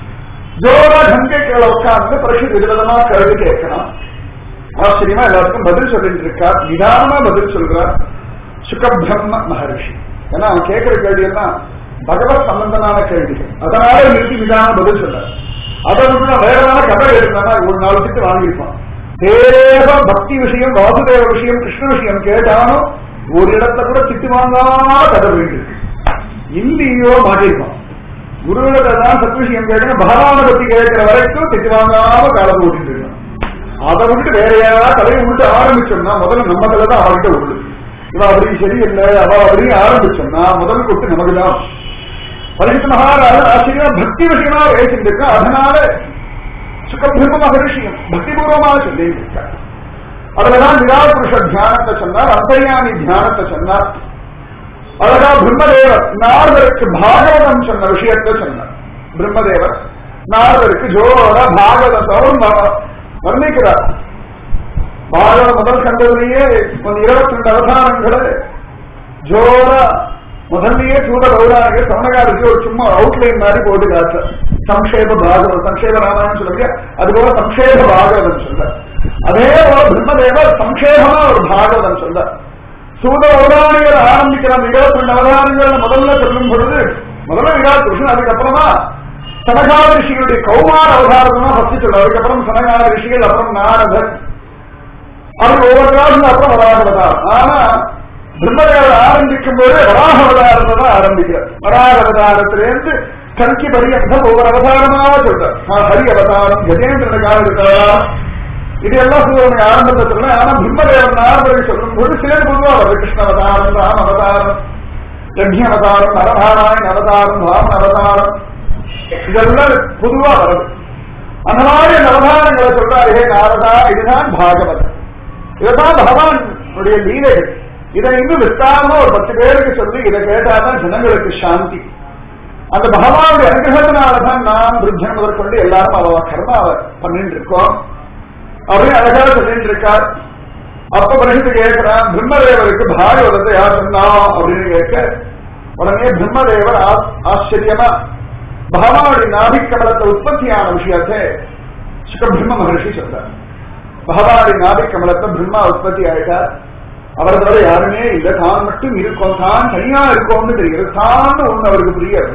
ஜோரா கங்கைகளை உட்கார்ந்து பரிசு விதவிதமா கருது கேட்கணும் ஆச்சரியமா எல்லாருக்கும் பதில் சொல்லிட்டு இருக்கார் நிதானமா பதில் சொல்றார் சுகபிரம்ம மகர்ஷி ஏன்னா அவன் கேட்கிற கேள்வி எல்லாம் பகவத் சம்பந்தமான கேள்விகள் அதனால நிறுத்தி விடாம பதில் சொல்ல அதை விட்டு நான் வேறமான கதை எடுத்தானா ஒரு நாலு திட்டு வாங்கியிருப்பான் தேவ பக்தி விஷயம் வாசுதேவ விஷயம் கிருஷ்ண விஷயம் கேட்டாலும் ஒரு இடத்துல கூட திட்டு வாங்காம கதை வேண்டியிருக்கு இந்தியோ மாட்டிருப்பான் குருவிடத்தான் சத் விஷயம் கேட்கணும் பகவான பத்தி கேட்கிற வரைக்கும் திட்டு வாங்காம காலம் ஓட்டிட்டு இருக்கான் அதை விட்டு வேற யாராவது தலையை விட்டு ஆரம்பிச்சோம்னா முதல்ல நம்ம தலை தான் அவர்கிட்ட உள்ளு இவ அப்படி சரியில்லை அவ அப்படி ஆரம்பிச்சோம்னா முதல் கொட்டு நமக்கு தான் பரிசுத்த மகாராஜ ஆச்சரியமா பக்தி விஷயமா பேசிட்டு அதனால சுகபிரம்ம மகரிஷியம் பக்தி பூர்வமாக சொல்லிட்டு இருக்கார் அதுலதான் விராட் புருஷ தியானத்தை சொன்னார் அந்தர்யாமி தியானத்தை சொன்னார் அழகா பிரம்மதேவர் நாரதருக்கு பாகவதம் சொன்ன விஷயத்தை சொன்னார் பிரம்மதேவர் நாரதருக்கு ஜோர பாகவதத்தோடு வர்ணிக்கிறார் பாரத முதல் கண்டதிலேயே இருபத்தி ரெண்டு அவதாரங்களை ஜோர முதல்லயே சூட பௌராணிக சவணகாருக்கு ஒரு சும்மா அவுட்லைன் மாதிரி போட்டு காட்ட சம்ஷேப பாகவதம் சம்ஷேப ராமாயணம் சொல்லுங்க அது போல சம்ஷேப பாகவதம் சொல்ல அதே போல பிரம்மதேவர் சம்ஷேபமா ஒரு பாகவதம் சொல்ல சூத பௌராணிகள் ஆரம்பிக்கிற அந்த இருபத்தி ரெண்டு அவதாரங்கள் முதல்ல சொல்லும் பொழுது முதல்ல விராட் கிருஷ்ணன் அதுக்கப்புறமா சனகால ரிஷிகளுடைய கௌமார அவதாரம் தான் ஃபர்ஸ்ட் சொல்ற அதுக்கப்புறம் சனகால ரிஷிகள் அப்புறம் நாரதர் அது ஒவ்வொரு காலம் அப்புறம் வராகவதாரம் ஆனா பிரம்மதேவர் ஆரம்பிக்கும் போது வராகவதாரத்தை தான் ஆரம்பிக்கிறார் வராகவதாரத்திலிருந்து கல்கி பரியந்தம் ஒவ்வொரு அவதாரமாக சொல்றார் ஹரி அவதாரம் கஜேந்திரனுக்காக இருக்காரா இது எல்லாம் சொல்லுவாங்க ஆரம்பத்தில் சொல்ல ஆனா பிரம்மதேவன் ஆரம்பத்தை சொல்லும் போது சிலர் பொதுவா வருது கிருஷ்ண அவதாரம் ராம அவதாரம் யஜ்ய அவதாரம் நரநாராயண அவதாரம் ராம அவதாரம் இதெல்லாம் பொதுவா வருது அந்த மாதிரி அந்த அவதாரங்களை சொல்றாரு ஹே நாரதா இதுதான் பாகவதம் இதுதான் பகவானுடைய லீலைகள் இதை இன்னும் விஸ்தாரமா ஒரு பத்து பேருக்கு சொல்லி இதை கேட்டாதான் ஜனங்களுக்கு சாந்தி அந்த பகவானுடைய அனுகிரகத்தினாலதான் நாம் பிருத்தன் முதற்கொண்டு எல்லாரும் அவ கர்மாவை பண்ணிட்டு இருக்கோம் அவரே அழகா சொல்லிட்டு இருக்கார் அப்ப பிறகு கேட்கிறான் பிரம்மதேவருக்கு பாகவதத்தை யார் சொன்னா அப்படின்னு கேட்க உடனே பிரம்மதேவர் ஆ- ஆச்சரியமா பகவானுடைய நாபிக்கமலத்தை உற்பத்தியான விஷயத்தை சுகபிரம்ம மகர்ஷி சொல்றார் பகவானுடைய நாபிக்கமலத்தை பிரம்மா உற்பத்தி ஆயிட்டார் அவர் தவிர யாருமே இல்லை தான் மட்டும் இருக்கோம் தான் தனியா இருக்கோம்னு தெரிகிறது தான் ஒண்ணு அவருக்கு புரியாது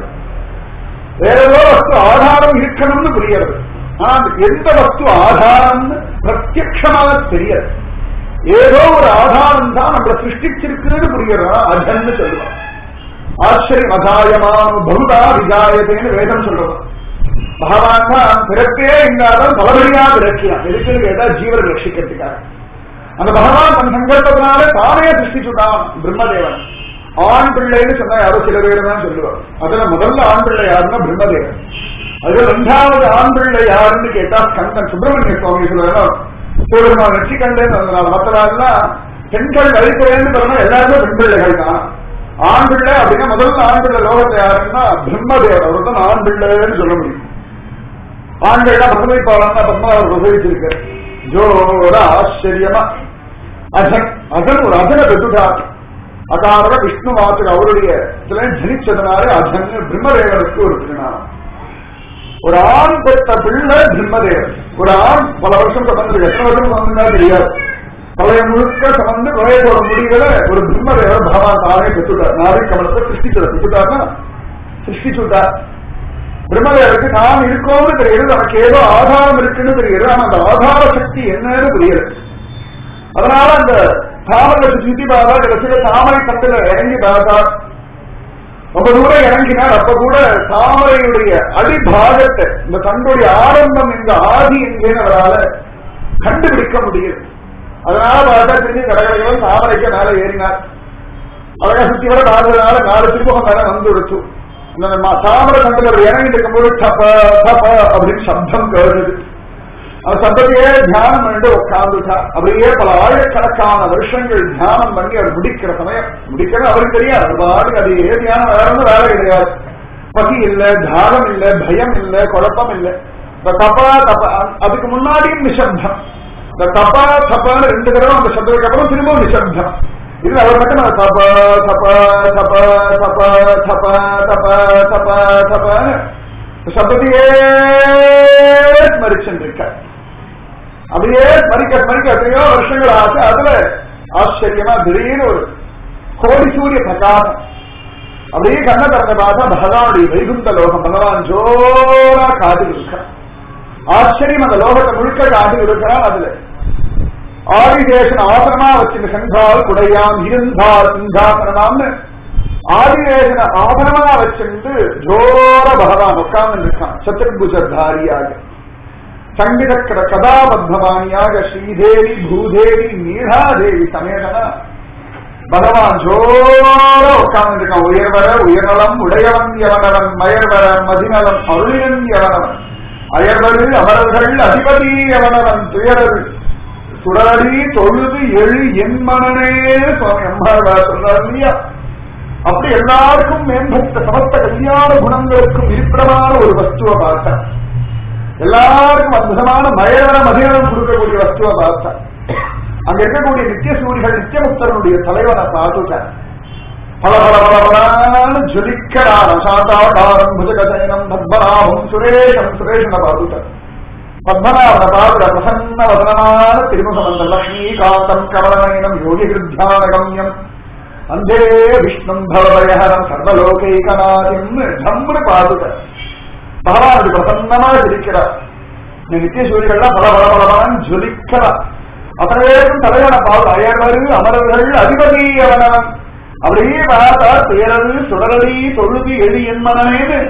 வேற ஏதோ வஸ்து ஆதாரம் இருக்கணும்னு புரியாது ஆனா எந்த வஸ்து ஆதாரம்னு பிரத்யட்சமாக தெரியாது ஏதோ ஒரு ஆதாரம் தான் நம்மளை சிருஷ்டிச்சிருக்குன்னு புரியுறா அஜன்னு சொல்லுவான் ஆச்சரியம் அதாயமான பகுதா விஜாயதேன்னு வேதம் சொல்றோம் பகவான் தான் பிறப்பே இல்லாதான் பலபடியா பிறக்கிறான் எதுக்குன்னு கேட்டா ஜீவரை ரட்சிக்கிறதுக்காக அந்த பகவான் தன் சங்கல்பத்தினால தானே சிருஷ்டிச்சுட்டான் பிரம்மதேவன் ஆண் பிள்ளைன்னு சொன்னா யாரோ சில பேர் தான் சொல்லுவார் அதுல முதல்ல ஆண் பிள்ளை யாருன்னா பிரம்மதேவன் அதுல ரெண்டாவது ஆண் பிள்ளை யாருன்னு கேட்டா ஸ்கந்தன் சுப்பிரமணிய சுவாமி சொல்லுவாங்க சூரியமா ரட்சிக்கண்டேன்னு வந்தனால மற்றனாலாம் பெண்கள் வழித்துறைன்னு சொன்னா எல்லாருமே பெண் பிள்ளைகள் தான் ஆண் பிள்ளை அப்படின்னா முதல்ல ஆண் பிள்ளை லோகத்தை யாருன்னா பிரம்மதேவர் அவர் தான் ஆண் பிள்ளைன்னு சொல்ல முடியும் ஆண்கள்லாம் பிரசவிப்பாளன் பத்மாவர் பிரசவிச்சிருக்காரு ஜோர ஆச்சரியமா அஜன் அஜன் ஒரு அஜனை பெற்றுட்டார் அகார விஷ்ணு மாத்திர அவருடைய இதுல ஜனிச்சதுனால அஜன் பிரம்மதேவனுக்கு ஒரு திருநாமம் ஒரு ஆண் பெற்ற பிள்ளை பிரம்மதேவன் ஒரு ஆண் பல வருஷம் சமந்து எத்தனை வருஷம் சமந்தா தெரியாது பழைய முழுக்க சமந்து நோயோட முடிவுல ஒரு பிரம்மதேவர் பகவான் தானே பெற்றுட்டார் நாரி கமலத்தை சிருஷ்டிச்சுட பெற்றுட்டார்னா சிருஷ்டிச்சுட்டார் பிரம்மதேவருக்கு நான் இருக்கோம்னு தெரியுது நமக்கு ஏதோ ஆதாரம் இருக்குன்னு தெரியுது ஆனா அந்த ஆதார சக்தி என்னன்னு புரியல அதனால அந்த தாமரை சுத்தி பார்த்தா கடைசியில தாமரை தண்டுல இறங்கி பார்த்தா ரொம்ப தூரம் இறங்கினார் அப்ப கூட தாமரையுடைய அடிபாகத்தை இந்த தண்டுடைய ஆரம்பம் இந்த ஆதி எங்கேன்னு அவரால கண்டுபிடிக்க முடியுது அதனால பார்த்தா திரும்பி கடற்கரைகளும் தாமரைக்கு மேல ஏறினார் அழகா சுத்தி வர பார்த்ததுனால நாலு திருமுகம் மேல வந்து விடுச்சு இந்த ம- தாமரை தண்டுல அவர் இறங்கிட்டு இருக்கும்போது தப்ப தப்ப அப்படின்னு சப்தம் கேடுது அந்த சப்தத்தையே தியானம் பண்ணிட்டு உட்கார்ந்துட்டா அப்படியே பல ஆயிரக்கணக்கான வருஷங்கள் தியானம் பண்ணி அவர் முடிக்கிற சமயம் முடிக்கிறது அவருக்கு தெரியாது அது பாட்டுக்கு அது ஏ தியானம் வேற ஒன்றும் வேலை கிடையாது பசி இல்ல தாகம் இல்ல பயம் இல்ல குழப்பம் இல்ல இந்த தப்பா தப்ப அ- அதுக்கு முன்னாடியும் நிசப்தம் இந்த தப்பா தப்பான்னு ரெண்டு தடவை அந்த சப்தத்துக்கு அப்புறம் திரும்பவும் நிசப்தம் இது அவர் மட்டும் அந்த தப்ப தப்ப தப்ப தப்ப தப்ப தப்ப தப்ப தப்பன்னு சப்தத்தையே ஸ்மரிச்சுருக்கார் அப்படியே ஸ்மரிக்க ஸ்மரிக்க எத்தனையோ வருஷங்கள் ஆச்சு அதுல ஆச்சரியமா திடீர்னு ஒரு கோடி சூரிய பிரகாசம் அப்படியே கண்ண திறந்த பார்த்தா பகவானுடைய வைகுந்த லோகம் பகவான் ஜோரா காத்து இருக்கான் ஆச்சரியம் அந்த லோகத்தை முழுக்க காத்து இருக்கிறான் அதுல ஆதிதேசன் ஆசனமா வச்சிருந்த சென்றால் குடையாம் இருந்தால் சிங்காசனமாம்னு ஆதிதேசன ஆசனமா வச்சிருந்து ஜோர பகவான் உட்கார்ந்து இருக்கான் சத்துர்புஜதாரியாக சங்கடக்கட கதாபத்மவாணியாக ஸ்ரீதேவி பூதேவி நீராதேவி சமேதனா பகவான் ஜோர உட்கார்ந்து இருக்கான் உயர்வர உயர்நலம் உடையவன் எவனவன் மயர்வர மதிநலம் அருளினன் எவனவன் அயர்வரு அமரர்கள் அதிபதி எவனவன் துயரரு சுடரடி தொழுது எழு என் மனனே சுவாமி அம்மாள் சொல்றாரு இல்லையா அப்படி எல்லாருக்கும் மேம்பட்ட சமஸ்த கல்யாண குணங்களுக்கும் இருப்பிடமான ஒரு வஸ்துவை பார்த்தா எல்லாருக்கும் அற்புதமான மயவர மதியம் கொடுக்கக்கூடிய வஸ்துவை பார்த்தா அங்க இருக்கக்கூடிய நித்திய சூரிகள் நித்தியமுக்தனுடைய தலைவனை பார்த்துட்டார் பல பல பல பலான்னு ஜொலிக்கிறார் அசாதாகாரம் புஜகசயனம் பத்மநாபம் சுரேஷம் சுரேஷனை பார்த்துட்டார் பத்மநாபன பார்த்த பிரசன்ன வதனமான திருமுகம் அந்த லக்ஷ்மீகாந்தம் கமலநயனம் யோகி கிருத்தியானகம்யம் அந்தே விஷ்ணும் பவபயஹரம் சர்வலோகைகநாதிம் தம்னு பார்த்துட்டார் பகவான் அப்படி பிரசன்னமா ஜொலிக்கிறார் இந்த நித்திய சூரியர்கள்லாம் பல பல பலவான் ஜொலிக்கிறார் அத்தனை பேருக்கும் தலைவன பால் அயர்வரு அமரர்கள் அதிபதி அவனவன் அப்படியே பார்த்தா பேரது சுடரடி தொழுதி எளி என் மனமேனு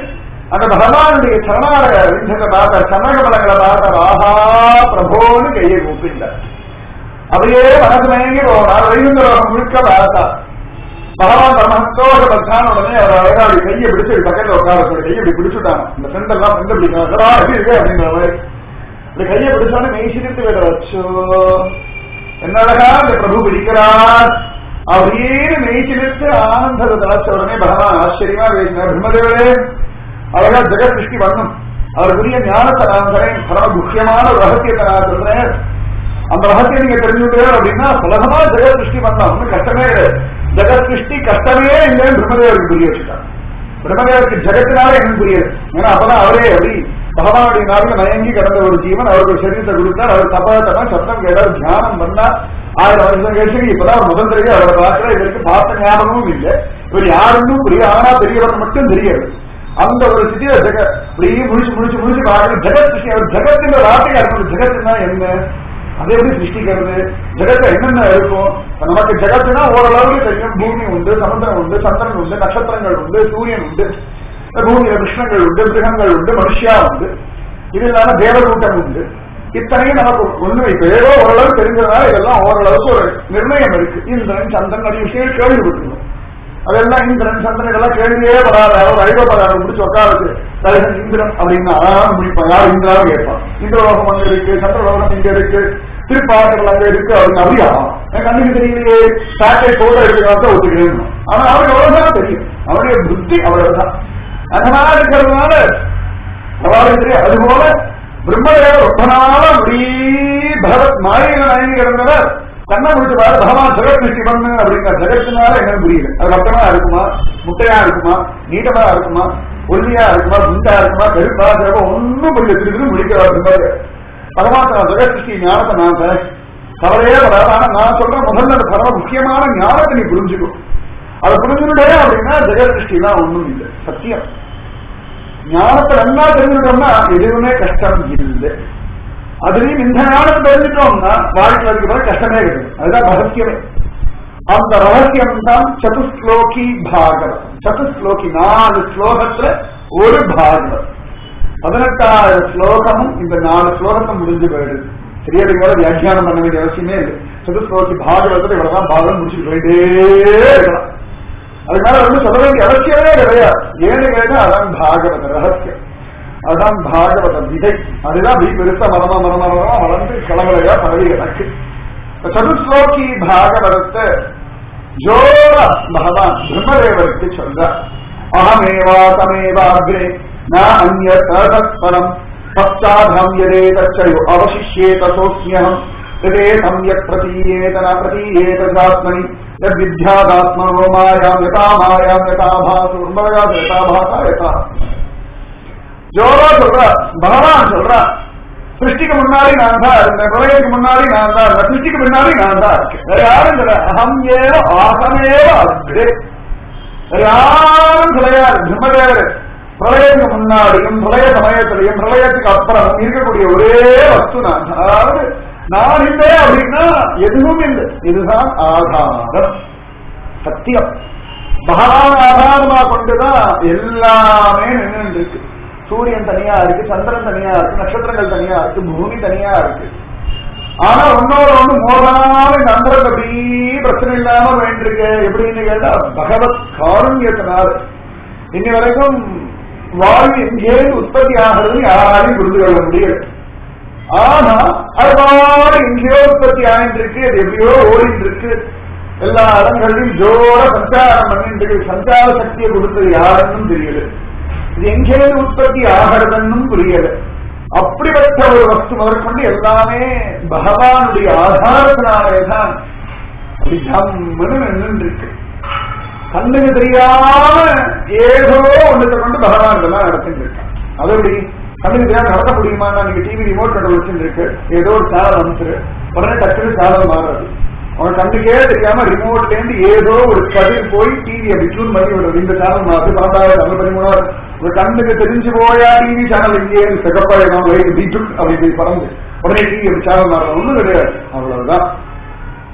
அந்த பகவானுடைய சரணாலய விந்தத்தை பார்த்தார் சரணகமலங்களை பார்த்தார் ஆஹா பிரபோன்னு கையை கூப்பிட்டார் அப்படியே மனசு மயங்கி போனார் வைகுந்தரோகம் முழுக்க பார்த்தார் பகவான் பரமஹந்தோஷ பத்தான் உடனே அவர் அழகாடி கையை பிடிச்சு பக்கத்துல உட்கார சொல்லி கையை இப்படி பிடிச்சுட்டாங்க இந்த ஃப்ரெண்ட் எல்லாம் ஃப்ரெண்ட் பிடிக்கலாம் எப்படி இருக்கு அப்படின்ற மாதிரி இந்த கையை பிடிச்சோன்னு மெய் சிரித்து விட வச்சோ என்னடா இந்த பிரபு பிடிக்கிறார் அப்படின்னு மெய் சிரித்து ஆனந்தத்தை தலைச்ச உடனே பகவான் ஆச்சரியமா பேசினார் பிரம்மதேவரே அழகா ஜெகத் சிருஷ்டி பண்ணும் அவருக்குரிய ஞானத்தை நான் தரேன் பரம முக்கியமான ஒரு ரகசியத்தை நான் சொல்றேன் அந்த ரகசியம் நீங்க தெரிஞ்சுக்கிறேன் அப்படின்னா சுலகமா ஜெகத் சிருஷ்டி பண்ணலாம் ஒன்றும் கஷ்டமே கிடையாது ஜெகத் சிருஷ்டி கஷ்டமே இல்லைன்னு பிரம்மதேவருக்கு புரிய வச்சுட்டான் பிரம்மதேவருக்கு ஜெகத்தினால என்ன புரியுது ஏன்னா அப்பதான் அவரே அப்படி பகவானுடைய நாளில் மயங்கி கிடந்த ஒரு ஜீவன் அவருக்கு ஒரு சரீரத்தை கொடுத்தார் அவர் தப்பா தப்பா சத்தம் கேட்டார் தியானம் பண்ணா ஆயிரம் வருஷம் கழிச்சு இப்பதான் அவர் முதல் தெரிய அவரை பார்க்கிற இவருக்கு பார்த்த ஞாபகமும் இல்லை இவர் யாருன்னு புரியும் ஆனா பெரியவர் மட்டும் தெரியாது அந்த ஒரு சிட்டியில ஜெக அப்படியே முடிச்சு முடிச்சு முடிச்சு பார்க்கணும் ஜெகத் சிருஷ்டி அவர் ஜெகத்தின் வார்த்தையா இருக்கணும் ஜெகத்துனா என்ன அது எப்படி சிருஷ்டிக்கிறது ஜெகத்துல என்னென்ன இருக்கும் நமக்கு ஜெகத்துனா ஓரளவுக்கு தெரியும் பூமி உண்டு சமுத்திரம் உண்டு சந்திரன் உண்டு நட்சத்திரங்கள் உண்டு சூரியன் உண்டு பூமியில கிருஷ்ணங்கள் உண்டு மிருகங்கள் உண்டு மனுஷியா உண்டு இது இல்லாம தேவகூட்டம் உண்டு இத்தனையும் நமக்கு ஒண்ணு இப்ப ஏதோ ஓரளவு தெரிஞ்சதுனால இதெல்லாம் ஓரளவுக்கு ஒரு நிர்ணயம் இருக்கு இந்திரன் சந்திரன் நிறைய விஷயங்கள் கேள்விப்பட்டிருக்கோம் அதெல்லாம் இந்திரன் சந்திரன் இதெல்லாம் கேள்வியே வராது அவர் ஐரோப்பாவை முடிச்சு உட்காருக்கு தலைவன் இந்திரன் அப்படின்னா முடிப்பான் யார் இந்திராவும் கேட்பான் இந்திரலோகம் அங்க இருக்கு சந்திரலோகம் இங்க இருக்கு திருப்பாக்கல் அங்க இருக்கு அப்படின்னு அப்படியா என் கண்ணுக்கு தெரியலையே சாட்டை போட்டோ எடுத்துக்கலாம் ஒத்துக்கிறேன் ஆனா அவருக்கு அவ்வளவுதான் தெரியும் அவருடைய புத்தி அவ்வளவுதான் அந்த மாதிரி இருக்கிறதுனால அவருக்கு தெரியும் அதுபோல பிரம்மதேவர் ரொம்ப நாளா அப்படி பகவத் மாயில நயங்கி கிடந்தவர் கண்ணை முடிச்சு பாரு பகவான் ஜெகத் சிருஷ்டி பண்ணு அப்படிங்கிற ஜெகத்தினால என்னன்னு புரியல அது ரத்தமா இருக்குமா முட்டையா இருக்குமா நீட்டமா இருக்குமா ஒல்லியா இருக்குமா குண்டா இருக்குமா கருப்பா சிறப்பா ஒன்னும் புரியல திருப்பி முடிக்கிறார் பிரம்மதேவர் பகவான் நான் ஜெகத் சிருஷ்டி ஞானத்தை நான் தரேன் கவலையே வராது ஆனா நான் சொல்றேன் முதல்ல அந்த பரம முக்கியமான ஞானத்தை நீ புரிஞ்சுக்கும் அதை புரிஞ்சுக்கிட்டே அப்படின்னா ஜெகத் சிருஷ்டிலாம் ஒண்ணும் இல்லை சத்தியம் ஞானத்தை நல்லா தெரிஞ்சுட்டோம்னா எதுவுமே கஷ்டம் இல்லை அதுலயும் இந்த ஞானத்தை தெரிஞ்சுட்டோம்னா வாழ்க்கையில் இருக்க பிறகு கஷ்டமே கிடையாது அதுதான் ரகசியமே அந்த ரகசியம் தான் சதுஸ்லோகி பாகவதம் சதுஸ்லோகி நாலு ஸ்லோகத்துல ஒரு பாகவதம் பதினெட்டாயிரம் ஸ்லோகமும் இந்த நாலு ஸ்லோகத்தை முடிஞ்சு போயிடுது தெரியறது கூட வியாக்கியானம் பண்ண வேண்டிய அவசியமே இல்லை சதுஸ்லோகி பாகவதத்தை இவ்வளவுதான் பாகம் முடிச்சுட்டு போயிட்டே இருக்கலாம் அதனால வந்து சொல்ல வேண்டிய அவசியமே கிடையாது ஏன்னு கேட்டா அதான் பாகவத ரகசியம் அதுதான் பாகவத விதை அதுதான் வீ பெருசா மரமா மரமா மரமா வளர்ந்து கிளவலையா பரவி எனக்கு சதுஸ்லோகி பாகவதத்தை ஜோர பகவான் பிரம்மதேவருக்கு சொல்ற அகமேவா தமேவாக்ரே ந அந்ய தத்பரம் பச்சாதம் யதே தச்சயோ அவசிஷ்யேத சோஸ்மியம் ஹிருதே சம்யக் பிரதீயேத ந பிரதீயேத சாத்மனி யத்வித்யாதாத்மனோ மாயாம் யதா மாயாம் யதா பாசு உண்மையாக யதா பாசா யதா ஜோரா சொல்றா பகவான் சொல்றா சிருஷ்டிக்கு முன்னாடி நான் தான் இருந்தேன் பிரளயத்துக்கு முன்னாடி நான் தான் இருந்தேன் சிருஷ்டிக்கு முன்னாடி நான் தான் இருக்கேன் வேற யாரும் சொல்ல அகம் ஏவ ஆசமேவ அக்ரே வேற யாரும் கிடையாது பிரம்மதேவர் பிரளயத்துக்கு முன்னாடியும் பிரளய சமயத்திலையும் பிரளயத்துக்கு அப்புறம் இருக்கக்கூடிய ஒரே வஸ்து நான் அதாவது நான் இல்லை அப்படின்னா எதுவும் இல்லை இதுதான் ஆதாரம் சத்தியம் பகவான் ஆதாரமா கொண்டுதான் எல்லாமே நின்று இருக்கு சூரியன் தனியா இருக்கு சந்திரன் தனியா இருக்கு நட்சத்திரங்கள் தனியா இருக்கு பூமி தனியா இருக்கு ஆனா உன்னோட ஒண்ணு மோதாம இந்த அந்தரத்தை அப்படி பிரச்சனை இல்லாம வேண்டிருக்கு எப்படின்னு கேட்டா பகவத் காருண்யத்தினால இன்னி வரைக்கும் வாழ்வு எங்கேயும் உற்பத்தி ஆகிறது யாராலையும் புரிந்து கொள்ள முடியல ஆனா அது பாடு எங்கேயோ உற்பத்தி ஆகிட்டு இருக்கு அது எப்படியோ ஓடிட்டு இருக்கு எல்லா இடங்களையும் ஜோர சஞ்சாரம் பண்ணிட்டு இருக்கு சஞ்சார சக்தியை கொடுத்தது யாருன்னு தெரியல இது எங்கேயும் உற்பத்தி ஆகிறதுன்னு புரியல அப்படிப்பட்ட ஒரு வஸ்து முதற்கொண்டு எல்லாமே பகவானுடைய ஆதாரத்தினாலேதான் அப்படி ஜம்முன்னு நின்று இருக்கு கண்ணுக்கு தெரியாம ஏதோ ஒண்ணுத்தை கொண்டு பகவான் இதெல்லாம் நடத்திட்டு இருக்கான் அது எப்படி கண்ணுக்கு தெரியாம நடத்த முடியுமா நீங்க டிவி ரிமோட் கண்ட்ரோல் வச்சுட்டு இருக்கு ஏதோ ஒரு சேனல் அமைச்சிரு உடனே டக்குனு சேனல் மாறுறது உனக்கு கண்ணுக்கே தெரியாம ரிமோட்ல இருந்து ஏதோ ஒரு கதிர் போய் டிவி அப்படி டியூன் பண்ணி விடுறது இந்த சேனல் மாறுது பன்னெண்டாயிரம் தமிழ் பதிமூணாயிரம் ஒரு கண்ணுக்கு தெரிஞ்சு போயா டிவி சேனல் இங்கே சிகப்பாயிரம் லைட் பீட்டு அப்படி போய் பறந்து உடனே டிவி அப்படி சேனல் மாறணும் ஒண்ணும் கிடையாது அவ்வளவுதான்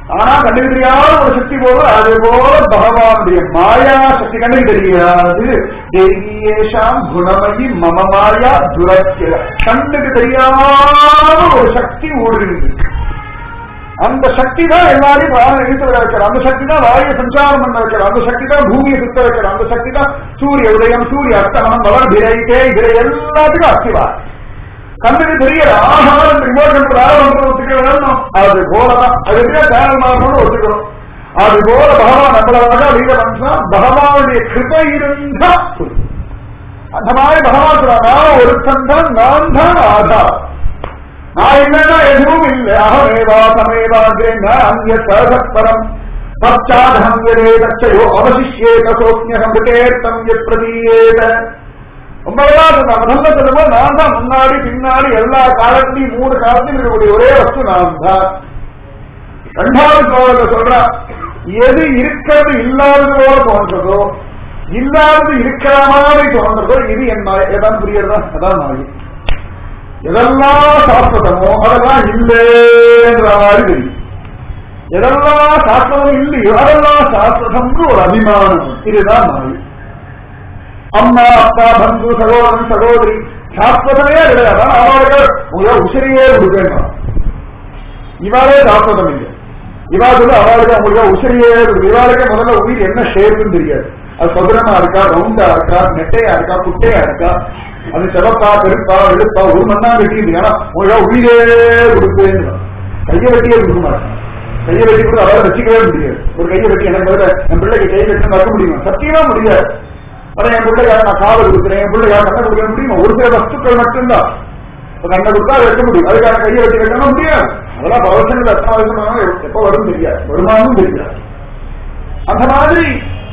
ஆனா கண்ணுக்கு தெரியாத ஒரு சக்தி போல அது போல பகவானுடைய மாயா சக்தி கண்ணுக்கு தெரியாது தேவியேஷாம் குணமயி மம மாயா துரத்திய கண்ணுக்கு தெரியாத ஒரு சக்தி ஊடுருது அந்த சக்தி தான் எல்லாரையும் வாழ இழுத்து விட வைக்கிற அந்த சக்தி தான் வாயை சஞ்சாரம் பண்ண வைக்கிற அந்த சக்தி தான் பூமியை சுத்த வைக்கிற அந்த சக்தி தான் சூரிய உதயம் சூரிய அஸ்தமனம் வளர் விரை தேய் விரை எல்லாத்துக்கும் அஸ்திவா கண்ணுக்கு தெரியல ஆகாரம் ரிமோட் கண்ட்ரோல் ஆரம்பத்தில் ஒத்துக்க வேணும் அது போலதான் அது எப்படியா சேனல் மாறணும்னு ஒத்துக்கணும் அது போல பகவான் நம்மளாக வீர மனுஷன் பகவானுடைய கிருபை இருந்தா போதும். அந்த மாதிரி பகவான் சொல்றாங்க ஒருத்தன் தான் நான் தான் ஆதார் நான் இல்லைன்னா எதுவும் இல்லை அகமேவா சமேவாகிரேன அந்நிய சகஸ்பரம் பச்சாதகம் எதே தச்சையோ அவசிஷேத சோக்ஞகம் விட்டேர்த்தம் எத் பிரதீயேத உண்மையெல்லாம் சொன்ன முதல்ல சொல்லும்போது நான் தான் முன்னாடி பின்னாடி எல்லா காலத்திலையும் மூணு காலத்திலும் இருக்கக்கூடிய ஒரே வஸ்து நான் தான் ரெண்டாவது ஸ்லோகத்தை சொல்றான் எது இருக்கிறது இல்லாதது போல தோன்றதோ இல்லாதது இருக்கிற மாதிரி தோன்றதோ இது என் மாயை எதான் புரியறதா அதான் மாயை எதெல்லாம் சாஸ்வதமோ அதெல்லாம் இல்லைன்ற மாதிரி தெரியும் எதெல்லாம் சாஸ்வதம் இல்லையோ அதெல்லாம் சாஸ்வதம்னு ஒரு அபிமானம் இதுதான் மாயை அம்மா அப்பா பந்து சகோதரன் சகோதரி சாஸ்வதமே கிடையாது அவளுக்கு உங்களை உசிரியே கொடுக்கணும் இவாளே சாஸ்வதம் இல்லை இவா சொல்லு அவளுக்கு அவங்களுக்கு உசிரியே கொடுக்கு இவாளுக்கு முதல்ல உயிர் என்ன ஷேப்புன்னு தெரியாது அது சதுரமா இருக்கா ரவுண்டா இருக்கா நெட்டையா இருக்கா குட்டையா இருக்கா அது சிவப்பா பெருப்பா வெளுப்பா ஒரு மண்ணா வெட்டியுது ஏன்னா உங்களுக்கு உயிரே கொடுப்பேன்னு கையை வெட்டியே கொடுக்க மாட்டேன் கையை வெட்டி கூட அவரை வச்சுக்கவே முடியாது ஒரு கையை வெட்டி எனக்கு பதிலா என் பிள்ளைக்கு கை வெட்டி வைக்க முடியுமா சத்தியமா முடியாது அதான் என் பிள்ளைக்காக நான் காவல் கொடுக்குறேன் என் பிள்ளைக்காக கண்ணை கொடுக்க முடியுமா ஒரு சில வஸ்துக்கள் மட்டும்தான் இப்ப கண்ணை கொடுத்தா அதை வைக்க முடியும் அதுக்காக கையை வெட்டி வைக்கணும் முடியாது அதெல்லாம் பவசங்கள் எத்தனை வயசு எப்ப வரும் தெரியாது வருமானமும் தெரியாது அந்த மாதிரி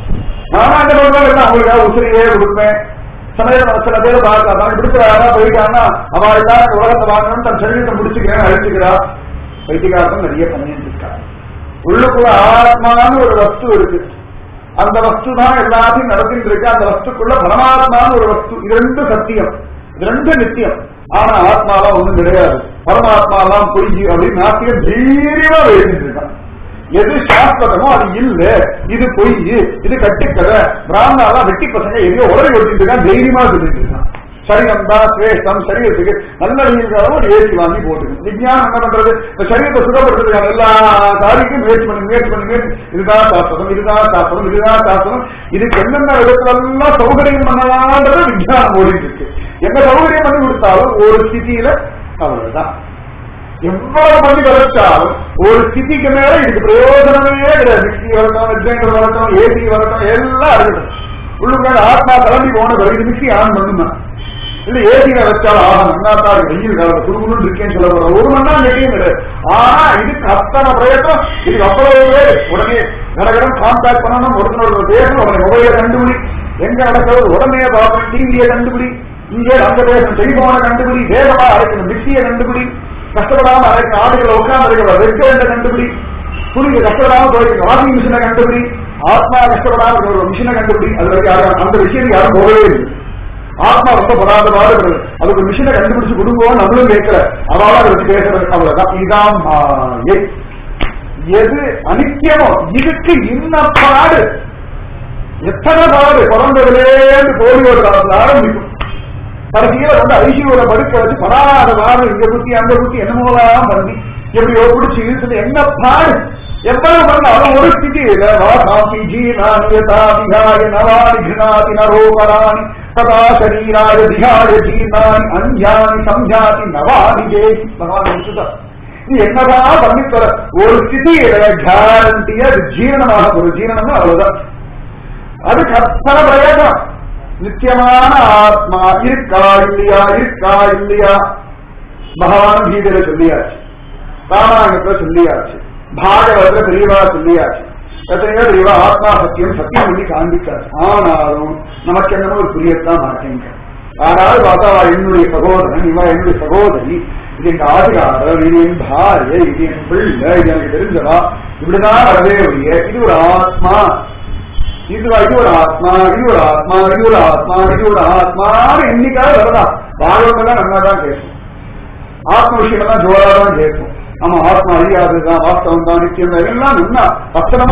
நானா என்ன பண்ணுவேன் அவங்களுக்காக உசிரியே கொடுப்பேன் சமயம் சில பேர் பார்க்கலாம் தான் இப்படி யாரா போயிட்டான்னா அவ எல்லாரும் உலகத்தை வாங்கணும் தன் சரீரத்தை முடிச்சுக்கிறேன் அழிச்சுக்கிறா வைத்தியகாரத்தம் நிறைய பண்ணிட்டு இருக்கா உள்ளுக்குள்ள ஆத்மான்னு ஒரு வஸ்து இருக்கு அந்த வஸ்து தான் எல்லாத்தையும் நடத்திட்டு இருக்கு அந்த வஸ்துக்குள்ள பரமாத்மான்னு ஒரு வஸ்து இது ரெண்டு சத்தியம் இது ரெண்டு நித்தியம் ஆனா ஆத்மாலாம் ஒண்ணும் கிடையாது பரமாத்மாலாம் பொய் அப்படின்னு நாத்தியம் தீரியமா பேசிட்டு இருக்கான் எது சாஸ்வதமோ அது இல்ல இது பொய் இது கட்டுக்கதை பிராமணாலாம் வெட்டி பசங்க எதையோ உடலை ஓட்டிட்டு இருக்கான் தைரியமா சொல்லிட்டு இருக்கான் சரீரம் தான் சிரேஷ்டம் சரீரத்துக்கு நல்ல வழியிருக்காலும் ஒரு ஏசி வாங்கி போட்டுக்கணும் விஞ்ஞானம் என்ன பண்றது இந்த சரீரத்தை சுகப்படுத்துறதுக்கான எல்லா காரியத்தையும் முயற்சி பண்ணி முயற்சி பண்ணி முயற்சி இதுதான் சாஸ்திரம் இதுதான் சாஸ்திரம் இதுதான் சாஸ்திரம் இதுக்கு என்னென்ன விதத்துல எல்லாம் சௌகரியம் பண்ணலாம்ன்றது விஞ்ஞானம் ஓடிட்டு இருக்கு எந்த சௌகரியம் பண்ணி கொடுத்தாலும் ஒரு ஸ்திதியில அவ்வளவுதான் எவ்வளவு பண்ணி வளர்த்தாலும் ஒரு ஸ்திதிக்கு மேல இதுக்கு பிரயோஜனமே கிடையாது மிக்சி வரட்டும் வெஜ்ஜைண்டர் வரட்டும் ஏசி வரட்டும் எல்லாம் இருக்கட்டும் உள்ளுங்க ஆத்மா கிளம்பி போன பிறகு இது மிக்சி ஆன் பண்ணுமா இல்ல ஏசியில வச்சாலும் ஆஹா நன்னாத்தா இருக்கு வெயில் காலத்துல குடுகுடுன்னு இருக்கேன்னு சொல்ல போற ஒரு மணி நேரம் நெட்டியும் கிடையாது ஆனா இதுக்கு அத்தனை பிரயத்தனம் இதுக்கு அவ்வளவு பேர் உடனே கடகடம் கான்டாக்ட் பண்ணணும் ஒருத்தர் பேசணும் உடனே மொபைல கண்டுபிடி எங்க நடக்கிறது உடனே பார்க்கணும் டிவியை கண்டுபிடி இங்கே அங்க பேசணும் டெலிபோனை கண்டுபிடி வேகமா அழைக்கணும் மிக்சியை கண்டுபிடி கஷ்டப்படாம அரைக்கணும் ஆடுகளை உட்கார்ந்து இருக்கிற ரெஸ்டாரண்ட கண்டுபிடி துணிக்கு கஷ்டப்படாம துவைக்கணும் வாஷிங் மிஷினை கண்டுபிடி ஆத்மா கஷ்டப்படாம இருக்கிற ஒரு மிஷினை கண்டுபிடி அது வரைக்கும் யாரும் அந்த விஷயம் யாரும் போகவே இல்லை ஆத்மா ரொம்ப படாத பாடுகிறது அதுக்கு மிஷினை கண்டுபிடிச்சு கொடுங்கோன்னு நம்மளும் கேட்கல அவளா அதை வச்சு பேசுறது அவ்வளவுதான் இதான் மாயை எது அனித்தியமோ இதுக்கு இன்ன பாடு எத்தனை பாடு பிறந்ததுலேருந்து கோடி ஒரு காலத்துல ஆரம்பிக்கும் கடைசியில வந்து ஐசியூல படுக்க வச்சு படாத பாடு இங்க குத்தி அங்க குத்தி என்னமோலாம் பண்ணி எப்படியோ பிடிச்சி இழுத்துட்டு என்ன பாடு எவ்வளவு பண்ணாலும் ஒரு ஸ்திதி இல்ல வாசாபி ஜீனானியதா விகாய நவானி கிருணாதி நரோபராணி ததா சரீராய திகாய ஜீனானி அஞ்ஞானி சம்ஜாதி நவானி ஜெய் பகவான் விசுதா நீ என்னதான் பண்ணித்தர ஒரு ஸ்திதியில கேரண்டியா அது ஜீரணமாக ஒரு ஜீரணம் அவ்வளவுதான் அது கற்பன பிரயோகம் நித்தியமான ஆத்மா இருக்கா இல்லையா இருக்கா இல்லையா பகவான் கீதையில சொல்லியாச்சு ராமாயணத்துல சொல்லியாச்சு பாகவத்துல பெரியவா சொல்லியாச்சு எத்தனையோ பெரியவா ஆத்மா சத்தியம் சத்தியம் பண்ணி காண்பிச்சாச்சு ஆனாலும் நமக்கு என்னமோ ஒரு புரியத்தான் மாட்டேங்க யாராவது பார்த்தா அவ என்னுடைய சகோதரன் இவன் என்னுடைய சகோதரி இது எங்க ஆதிகாரர் இது என் பாரிய இது என் பிள்ளை இது எனக்கு தெரிஞ்சவா இப்படிதான் வரவே ஒழிய இது ஒரு ஆத்மா இது இது ஒரு ஆத்மா இது ஒரு ஆத்மா இது ஒரு ஆத்மா இது ஒரு ஆத்மான்னு என்னைக்காவது வரலாம் பாகவதெல்லாம் நல்லா தான் பேசும் ஆத்ம விஷயம் எல்லாம் ஜோரா தான் கேட்கும் ஆமா ஆத்மா அறியாதுதான் வாஸ்தவம் தான் நித்தியம் தான் எல்லாம் என்ன பத்திரமா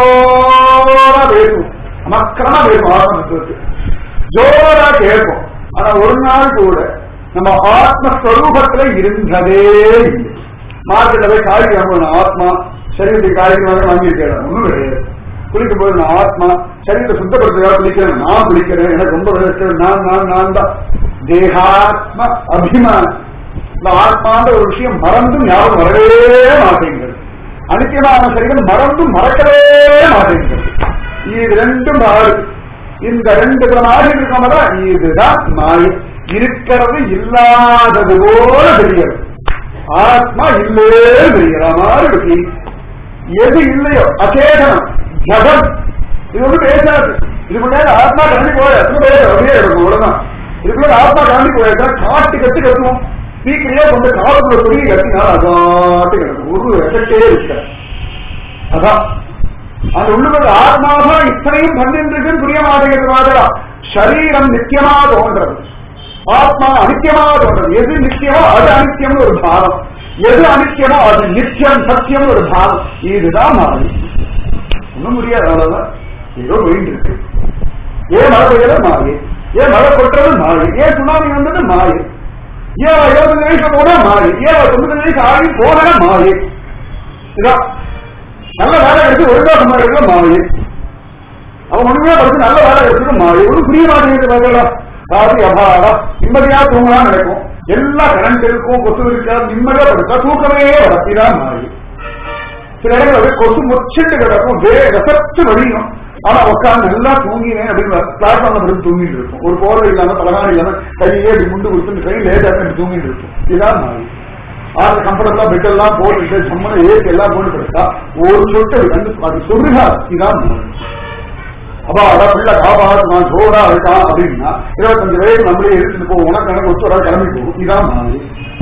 ஜோரா பேசும் மக்களமா பேசும் ஆத்மத்துவத்து ஜோரா கேட்போம் ஆனா ஒரு நாள் கூட நம்ம ஆத்மஸ்வரூபத்துல இருந்ததே இல்லை மார்க்கெட்ல போய் காய்கறி வாங்கணும் ஆத்மா சரீரத்துக்கு காய்கறி வாங்க வாங்கியிருக்கேன் ஒண்ணும் கிடையாது குளிக்கும் போது நான் ஆத்மா சரீரத்தை சுத்தப்படுத்துறதா குளிக்கிறேன் நான் குளிக்கிறேன் எனக்கு ரொம்ப விளையாட்டு நான் நான் நான் தான் தேகாத்ம அபிமானம் இந்த ஆத்மான்ற ஒரு விஷயம் மறந்தும் யாரும் வரவே மாட்டேங்கிறது அனித்தியமான சரீரம் மறந்தும் மறக்கவே மாட்டேங்கிறது இது ரெண்டும் மாறு இந்த ரெண்டு மாறி இருக்கோம்ல இதுதான் மாயை இருக்கிறது இல்லாதது போல தெரிகிறது ஆத்மா இல்லே தெரிகிற மாதிரி இருக்கு எது இல்லையோ அச்சேதனம் ஜடம் இது ஒண்ணு பேசாது இதுக்குள்ள ஆத்மா கலந்து போய் எத்தனை பேர் அப்படியே இருக்கும் அவ்வளவுதான் இதுக்குள்ள ஆத்மா கலந்து போயிருக்கா காட்டு கட்டு கட்டுவோம் சீக்கிரையா கொண்டு காலத்துல சொல்லி கட்டினா அதாட்டு கிடக்கும் ஒரு எஃபெக்டே இருக்க அதான் அந்த உள்ளுக்குள்ள ஆத்மாதான் இத்தனையும் பண்ணின்றிருக்குன்னு புரிய மாட்டேங்கிறது மாதிரா சரீரம் நித்தியமா தோன்றது ஆத்மா அனித்தியமா தோன்றது எது நித்தியமோ அது அனித்தியம்னு ஒரு பாவம் எது அனித்தியமோ அது நித்தியம் சத்தியம் ஒரு பாவம் இதுதான் மாறி ஒண்ணும் முடியாது அவ்வளவுதான் ஏதோ போயிட்டு இருக்கு ஏன் மழை பெய்யல மாறி ஏன் மழை கொட்டுறது மாறி ஏன் சுனாமி வந்தது மாறி ஏன் இருபத்தஞ்சு வயசு போனா மாறி ஏன் தொண்ணூத்தஞ்சு வயசு ஆகி போனா மாறி இதான் நல்ல வேலை எடுத்து ஒழுங்கா சம்பாதிக்கிற மாறி அவன் ஒண்ணுமே படிச்சு நல்ல வேலை எடுத்துட்டு மாறி ஒன்றும் புரிய மாட்டேங்குது வேலையா ராத்திரி அபாரா நிம்மதியா தூங்கலாம் நடக்கும் எல்லா கரண்ட் இருக்கும் கொசு இருக்காது நிம்மதியா படுத்தா தூக்கமே வரத்திதான் மாறி சில இடத்துல கொசு முச்சிட்டு கிடக்கும் வே ரசத்து வழியும் ஆனா உட்காந்து நல்லா தூங்கினேன் அப்படின்னு பிளாட்ஃபார்ம்ல படுத்து தூங்கிட்டு இருக்கும் ஒரு போர்வை இல்லாம தலகாணி இல்லாம கையே இப்படி முண்டு கொடுத்து கை லேட்டா தூங்கிட்டு இருக்கும் இதுதான் மாறி ஆறு கம்ஃபர்டபுளா பெட் எல்லாம் போட்டுட்டு சம்மன ஏசி எல்லாம் போட்டு படுத்தா ஒரு சொட்டு வந்து அது சொல்லுகா இதான் மாறி அப்பா அட பிள்ளை காப்பாற்றுவான் ஜோரா இருக்கான் அப்படின்னா இருபத்தஞ்சு வயசு நம்மளே எடுத்துட்டு போவோம் உனக்கு எனக்கு ஒத்து வர கிளம்பி போகும் இதான் மாறி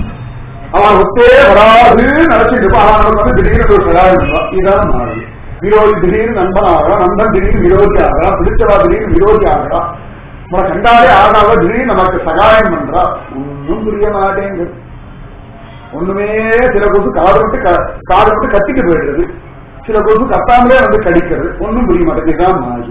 அவன் ஒத்தே வராது நினைச்சிட்டு இருப்பான் ஆனா நமக்கு வந்து திடீர்னு ஒரு சகாயம் இருப்பான் இதான் மாறி விரோதி திடீர்னு நண்பன் ஆகிறான் நண்பன் திடீர்னு விரோதி ஆகிறான் பிடிச்சவா திடீர்னு விரோதி ஆகிறான் நம்ம கண்டாலே ஆகாத திடீர்னு நமக்கு சகாயம் பண்றா ஒன்னும் புரிய மாட்டேங்குது ஒண்ணுமே சில கொசு காது விட்டு காது விட்டு கத்திட்டு போயிடுறது சில கொசு கத்தாமலே வந்து கடிக்கிறது ஒன்னும் புரிய மாட்டேங்குது இதுதான் மாறி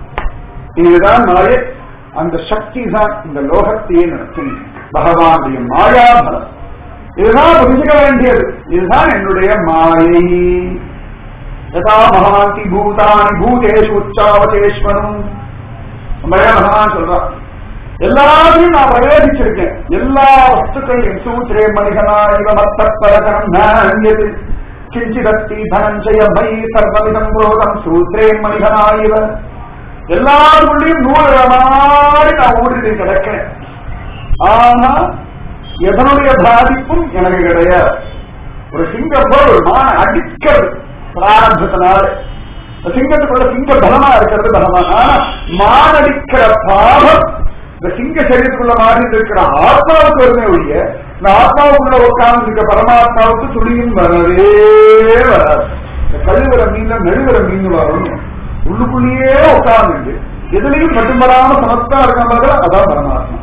இதுதான் மாயை அந்த சக்தி தான் இந்த லோகத்தையே நடத்தும் பகவானுடைய மாயாபலம் இதுதான் புரிஞ்சுக்க வேண்டியது இதுதான் என்னுடைய மாயை யதா மகாந்தி பூதானி பூதேஷு உச்சாவதேஸ்வரம் பகவான் சொல்றான் எல்லாத்தையும் நான் பிரயோகிச்சிருக்கேன் எல்லா வஸ்துக்களையும் சூத்திரே மனிதனா இவ மத்தப்பரகரம் நான்யது கிஞ்சிதத்தி தனஞ்சய மை சர்வவிதம் ரோகம் சூத்திரே மனிதனா இவ எல்லாருக்குள்ளேயும் நூறு மாதிரி நான் ஊடுருவி கிடக்கிறேன் ஆனா எதனுடைய பாதிப்பும் எனக்கு கிடையாது ஒரு சிங்கம் போல் ஒரு மான அடிக்கிறது பிராரம்பத்தினால சிங்கத்துக்குள்ள சிங்க பலமா இருக்கிறது பலமா ஆனா மான் அடிக்கிற பாவம் இந்த சிங்க சரீரத்துக்குள்ள மாறி இருக்கிற ஆத்மாவுக்கு வருமே ஒழிய இந்த ஆத்மாவுக்குள்ள உட்கார்ந்து இருக்க பரமாத்மாவுக்கு துளியும் வரவே வராது இந்த கழுவுற மீன்ல நழுவுற மீன் வரும் உள்ளுக்குள்ளேயே உட்கார்ந்து எதுலையும் மட்டும்படாம சமத்தா இருக்காங்க அதான் பரமாத்மா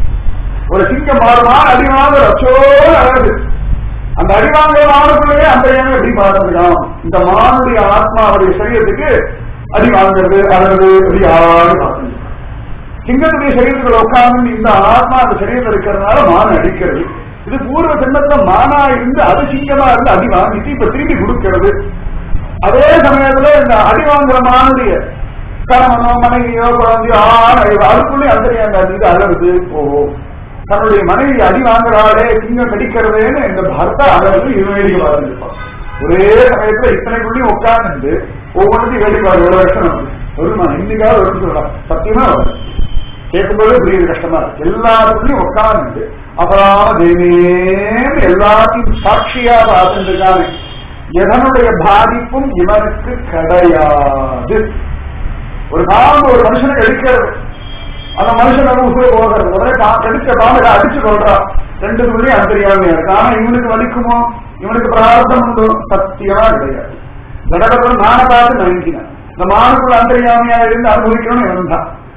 ஒரு சிங்கம் மாறுமா அடிவாங்க ரச்சோடு அழகு அந்த அடிவாங்க மானுக்குள்ளேயே அந்த ஏன் எப்படி மாறுறதுக்காம் இந்த மானுடைய ஆத்மாவுடைய சரீரத்துக்கு அடி வாங்குறது அழகு அப்படி ஆடு பார்க்கணும் சிங்கத்துடைய சரீரத்தில் உட்கார்ந்து இந்த ஆத்மா அந்த சரீரத்தில் இருக்கிறதுனால மான் அடிக்கிறது இது பூர்வ ஜென்மத்துல மானா இருந்து அது சிங்கமா இருந்து அடி வாங்கிட்டு இப்ப திரும்பி கொடுக்கிறது அதே சமயத்துல இந்த அடி வாங்குற மானுடைய கணவனோ மனைவியோ குழந்தையோ ஆண் அதுக்குள்ளே அந்த இது அழகுது ஓ தன்னுடைய மனைவி அடி வாங்குறாளே சிங்கம் கடிக்கிறதேன்னு இந்த பர்த்தா அழகு இது வேடிக்கை பார்த்துருப்பான் ஒரே சமயத்துல இத்தனைக்குள்ளேயும் உட்கார்ந்து ஒவ்வொன்றையும் வேடிக்கை பார்க்க ஒரு வருஷம் வருமா இன்னைக்காவது வரும் சொல்லலாம் சத்தியமா வரும் கேட்கும்போது புரியுது கஷ்டமா இருக்கு எல்லாத்துக்குள்ளயும் உட்கார்ந்து அப்புறம் தேவேன்னு எல்லாத்தையும் சாட்சியா பார்த்துருக்காங்க எதனுடைய பாதிப்பும் இவனுக்கு கிடையாது ஒரு பாம்பு ஒரு மனுஷனுக்கு எடுக்கிறது அந்த மனுஷன் வந்து உசுர போகிறது உடனே கடிச்ச பாம்பை அடிச்சு கொள்றான் ரெண்டு துள்ளி அந்தரியாமையா இருக்கு ஆனா இவனுக்கு வலிக்குமோ இவனுக்கு பிரார்த்தம் உண்டோ சத்தியமா கிடையாது கடகப்பன் நானை பார்த்து நம்பினான் இந்த மானுக்குள்ள அந்தரியாமையா இருந்து அனுபவிக்கணும்னு இவன் தான்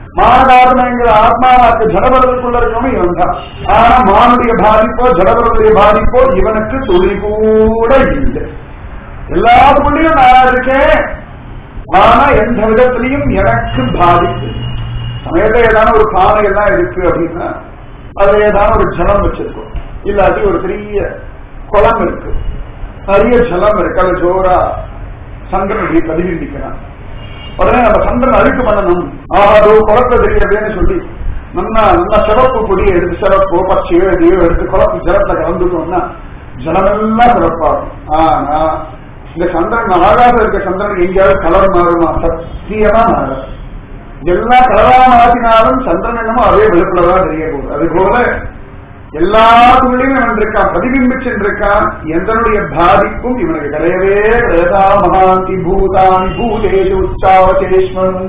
மானதாத்மங்கிற ஆத்மாவுக்கு ஜடபரத்துக்குள்ள இருக்கணும் இவன் தான் ஆனா மானுடைய பாதிப்போ ஜடபரத்துடைய பாதிப்போ இவனுக்கு துளி கூட இல்லை எல்லாத்துக்குள்ளயும் நான் இருக்கேன் ஆனா எந்த விதத்திலையும் எனக்கு பாதிப்பு சமயத்துல ஏதான ஒரு பானை எல்லாம் இருக்கு அப்படின்னா அதுல ஏதான ஒரு ஜலம் வச்சிருக்கோம் இல்லாட்டி ஒரு பெரிய குளம் இருக்கு நிறைய ஜலம் இருக்கு அது ஜோரா சந்திரனுடைய பிரதிபிம்பிக்கிறான் உடனே நம்ம சந்திரன் அழுக்கு பண்ணணும் ஆஹாதோ குளத்தை தெரியறதுன்னு சொல்லி நல்லா நல்லா சிவப்பு பொடியை எடுத்து சிவப்போ பச்சையோ எதையோ எடுத்து குளத்து ஜலத்தை கலந்துட்டோம்னா ஜலமெல்லாம் சிறப்பாகும் ஆனா இந்த சந்திரன் ஆகாசம் இருக்க சந்திரன் எங்கேயாவது கலர் மாறுமா சத்தியமா மாறும் எல்லா கலரா மாற்றினாலும் சந்திரன் என்னமோ அதே வெளுப்புலதான் தெரிய போகுது அது போல எல்லாத்துக்குள்ளயும் இவன் இருக்கான் பிரதிபிம்பிச்சுருக்கான் எந்தனுடைய பாதிப்பும் இவனுக்கு கிடையவே கிடையதா மகாந்தி பூதானி பூதேஜு உச்சாவச்சேஷ்மன்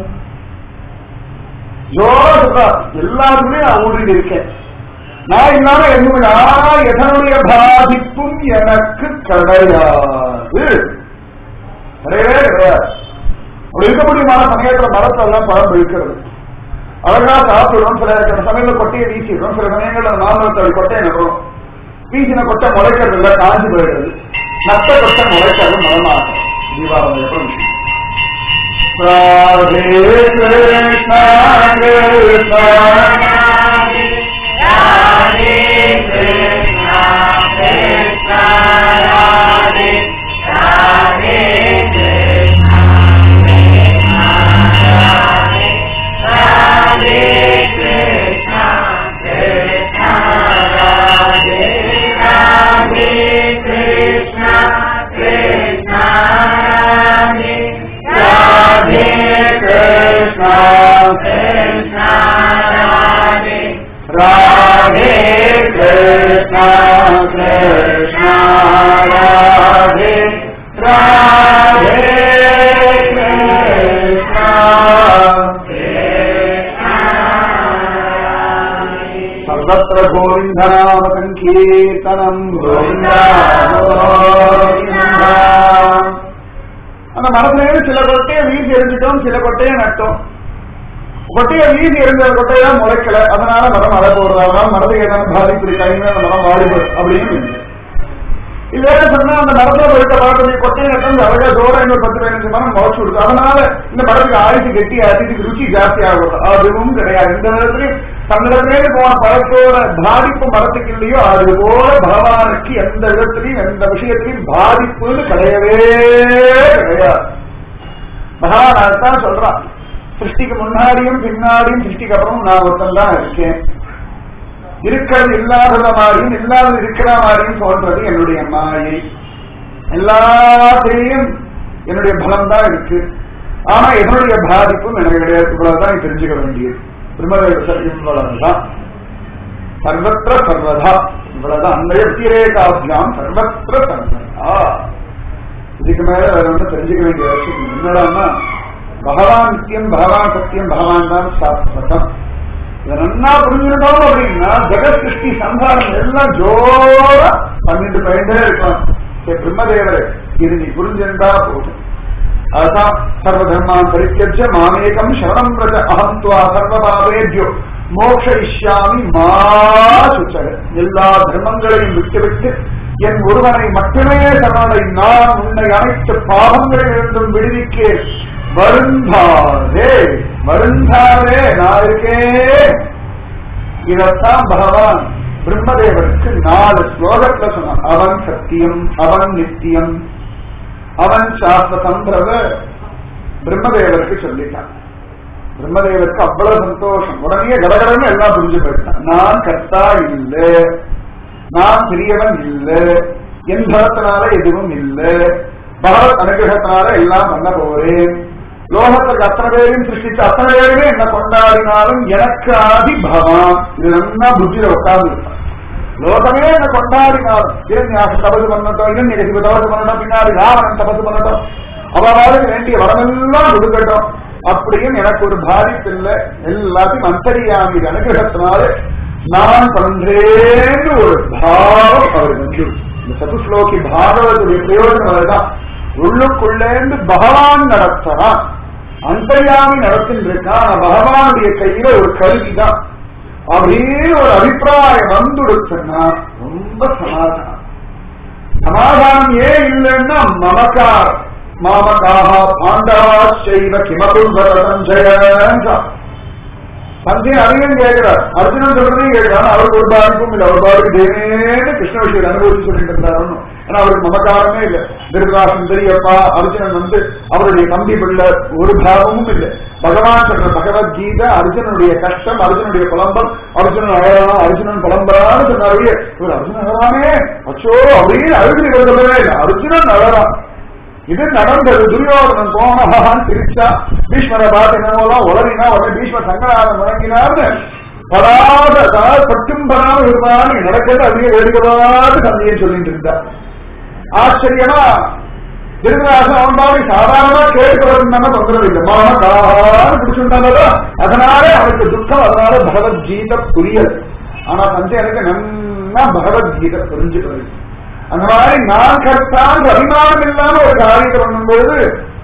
ஜோரா சொல்றா எல்லாத்துக்குள்ளயும் நான் ஊறிட்டு இருக்கேன் நான் இல்லாம என்னுடைய ஆனா எதனுடைய பாதிப்பும் எனக்கு கிடையாது கிடையவே கிடையாது அப்படி இருக்க முடியுமான சமயத்துல மரத்தை எல்லாம் பழம் இருக்கிறது அழகா சாப்பிடுறோம் சில சில சமயத்துல கொட்டையை வீசிடுறோம் சில சமயங்கள்ல நாமத்தை கொட்டையை நடுறோம் வீசின கொட்டை முளைக்கிறது இல்ல காஞ்சி போயிடுறது நத்த கொட்டை முளைக்கிறது மரமாக தீபாவளி அப்புறம் ராதே கிருஷ்ணா கிருஷ்ணா ராதே கிருஷ்ணா கிருஷ்ணா ராதே ராதே கிருஷ்ணா கிருஷ்ணா ராதே ராதே கிருஷ்ணா கிருஷ்ணா ராதே ராதே கிருஷ்ணா கிருஷ்ணா ராதே ராதே கிருஷ்ணா கிருஷ்ணா ராதே ராதே கிருஷ்ணா கிருஷ்ணா ராதே ராதே கிருஷ்ணா सर्वत्र गोविन्दनाम सङ्कीर्तनम् गोविन्दा गोविन्दा அந்த மரத்துல சில கொட்டையை வீசி எரிஞ்சிட்டோம் சில கொட்டையை நட்டோம் கொட்டையை வீசி எரிஞ்ச கொட்டையா முளைக்கல அதனால மரம் மழை போடுறதா மரத்துக்கு ஏதாவது பாதிப்பு இருக்காங்க அந்த மரம் வாடிடும் அப்படின்னு இல்லை. இதே சொன்னா அந்த மரத்துல போயிட்ட பார்க்கக்கூடிய கொட்டையை நட்டம் அழகா ஜோரா இன்னொரு பத்து பதினஞ்சு மரம் முளைச்சு கொடுக்கும் அதனால இந்த மரத்துக்கு ஆயுசு கெட்டி ஆச்சு இதுக்கு ருச்சி ஜாஸ்தி ஆகும் அதுவும் கிடையாது இந்த விதத்திலையும் தன்னிடமே போன பழத்தோட பாதிப்பு மரத்துக்கு இல்லையோ அது போல பகவானுக்கு எந்த விதத்திலையும் எந்த விஷயத்திலையும் பாதிப்புன்னு கிடையவே கிடையாது பகவான் அதான் சொல்றான் சிருஷ்டிக்கு முன்னாடியும் பின்னாடியும் சிருஷ்டிக்கு அப்புறம் நான் ஒருத்தன் தான் இருக்கேன் இருக்கிறது இல்லாதத மாதிரியும் இல்லாதது இருக்கிற மாதிரியும் தோன்றது என்னுடைய மாயை எல்லாத்திலையும் என்னுடைய பலம் தான் இருக்கு ஆனா என்னுடைய பாதிப்பும் எனக்கு கிடையாது இவ்வளவுதான் நீ தெரிஞ்சுக்க வேண்டியது பிரம்மதேவ இவ்வளவுதான் சர்வத்திர சர்வதா இவ்வளவுதான் அந்த வத்திரேகாபியாம் சர்வத்திர சர்வதா இதுக்கு மேல வேற ஒன்றும் தெரிஞ்சுக்க வேண்டிய அவசியம் இல்லை. என்னடான்னா பகவான் நித்தியம் பகவான் சத்தியம் பகவான் தான் சாஸ்வதம் இதை நன்னா புரிஞ்சுக்கிட்டோம் அப்படின்னா ஜெகத் சிருஷ்டி சம்ஹாரம் எல்லாம் ஜோரா பண்ணிட்டு போயிட்டே இருக்கலாம் சரி, பிரம்மதேவரே இது நீ புரிஞ்சிருந்தா போதும் அதுதான் சர்வ தர்மான் பரித்தியஜ மாமேகம் சரணம் பிரஜ அகம் துவா சர்வ பாவேத்யோ மோக்ஷயிஷ்யாமி மா சுச்சக எல்லா தர்மங்களையும் விட்டுவிட்டு என் ஒருவனை மட்டுமே சரணை நான் உன்னை அனைத்து பாவங்களிலிருந்தும் விடுவிக்கேன் வருந்தாதே வருந்தாதே நான் இருக்கேன் இதத்தான் பகவான் பிரம்மதேவனுக்கு நாலு ஸ்லோகத்துல சொன்னான் அவன் சத்தியம் அவன் நித்தியம் அவன் சாஸ்வதம் பிரம்மதேவருக்கு சொல்லிட்டான் பிரம்மதேவருக்கு அவ்வளவு சந்தோஷம் உடனே கடகடன்னு எல்லாம் புரிஞ்சு போயிட்டான் நான் கர்த்தா இல்ல நான் பெரியவன் இல்ல என் பலத்தினால எதுவும் இல்ல பகவத் அனுகிரகத்தினால எல்லாம் பண்ண போறேன் லோகத்துக்கு அத்தனை பேரையும் சிருஷ்டிச்சு அத்தனை பேருமே என்ன கொண்டாடினாலும் எனக்கு ஆதி பகவான் இது நல்லா புத்தியில உட்கார்ந்து லோகமே என்ன கொண்டாடினாலும் இரண்யாசம் தபசு பண்ணட்டும் இரண்யகசிப தபசு பண்ணட்டும் பின்னாடி ராவணன் தபசு பண்ணட்டும் அவர்களுக்கு வேண்டிய வரமெல்லாம் கொடுக்கட்டும் அப்படியும் எனக்கு ஒரு பாதிப்பு இல்லை எல்லாத்தையும் அந்தரியாமி அனுகிரகத்தினால நான் பண்றேன்னு ஒரு பாவம் அவர் வந்து இந்த சதுஸ்லோகி பாகவதுடைய பிரயோஜனம் அதுதான் உள்ளுக்குள்ளேந்து பகவான் நடத்துறான் அந்தர்யாமி நடத்தின்றிருக்கான் ஆனா பகவானுடைய கையில ஒரு கருவிதான் அப்படியே ஒரு அபிப்பிராயம் வந்துடுச்சுன்னா ரொம்ப சமாதானம் சமாதானம் ஏன் இல்லைன்னா மமக்கார் மாமகாக பாண்டவா செய்வ கிமபும் சஞ்சய சஞ்சய் அதிகம் கேட்கிறார் அர்ஜுனன் சொல்றதையும் கேட்கிறான் அவருக்கு ஒரு பாதிப்பும் இல்லை அவர் பாதிப்பு தேனேன்னு கிருஷ்ண விஷயம் அனுபவிச்சு சொல்லிட்டு இருந்தாரு ஏன்னா அவருக்கு மமக்காரமே இல்லை திருதராசன் பெரியப்பா அர்ஜுனன் வந்து அவருடைய தம்பி பிள்ளை ஒரு பாவமும் இல்லை பகவான் சொல்ற பகவத்கீதை அர்ஜுனனுடைய கஷ்டம் அர்ஜுனுடைய புலம்பம் அர்ஜுனன் அழகான் அர்ஜுனன் புலம்பரான்னு சொன்னாரு இவர் அர்ஜுனன் அழகானே அச்சோ அப்படின்னு அழுது இவர் சொல்லவே இல்லை அர்ஜுனன் அழகான் இது நடந்தது துரியோதனன் போனகான் சிரிச்சா பீஷ்மரை பார்த்து என்னமோலாம் உளறினா உடனே பீஷ்மர் சங்கராதம் முழங்கினார்னு படாத அதாவது பட்டும் படாம இருந்தாலும் நடக்கிறது அப்படியே வேடிக்கைவாது தந்தையை சொல்லிட்டு இருந்தார் ஆச்சரியமா திருதராசன் அவன் பாடி சாதாரணமா கேட்கிறதுனால தொந்தரவு இல்லை மான காலான்னு பிடிச்சிருந்தாங்களோ அதனால அவனுக்கு துக்கம் அதனால பகவத்கீதை புரியல் ஆனா சஞ்சயனுக்கு நன்னா பகவத்கீதை புரிஞ்சுக்கிறது அந்த மாதிரி நான் கர்த்தான் அபிமானம் இல்லாம ஒரு காரியத்தை பண்ணும்போது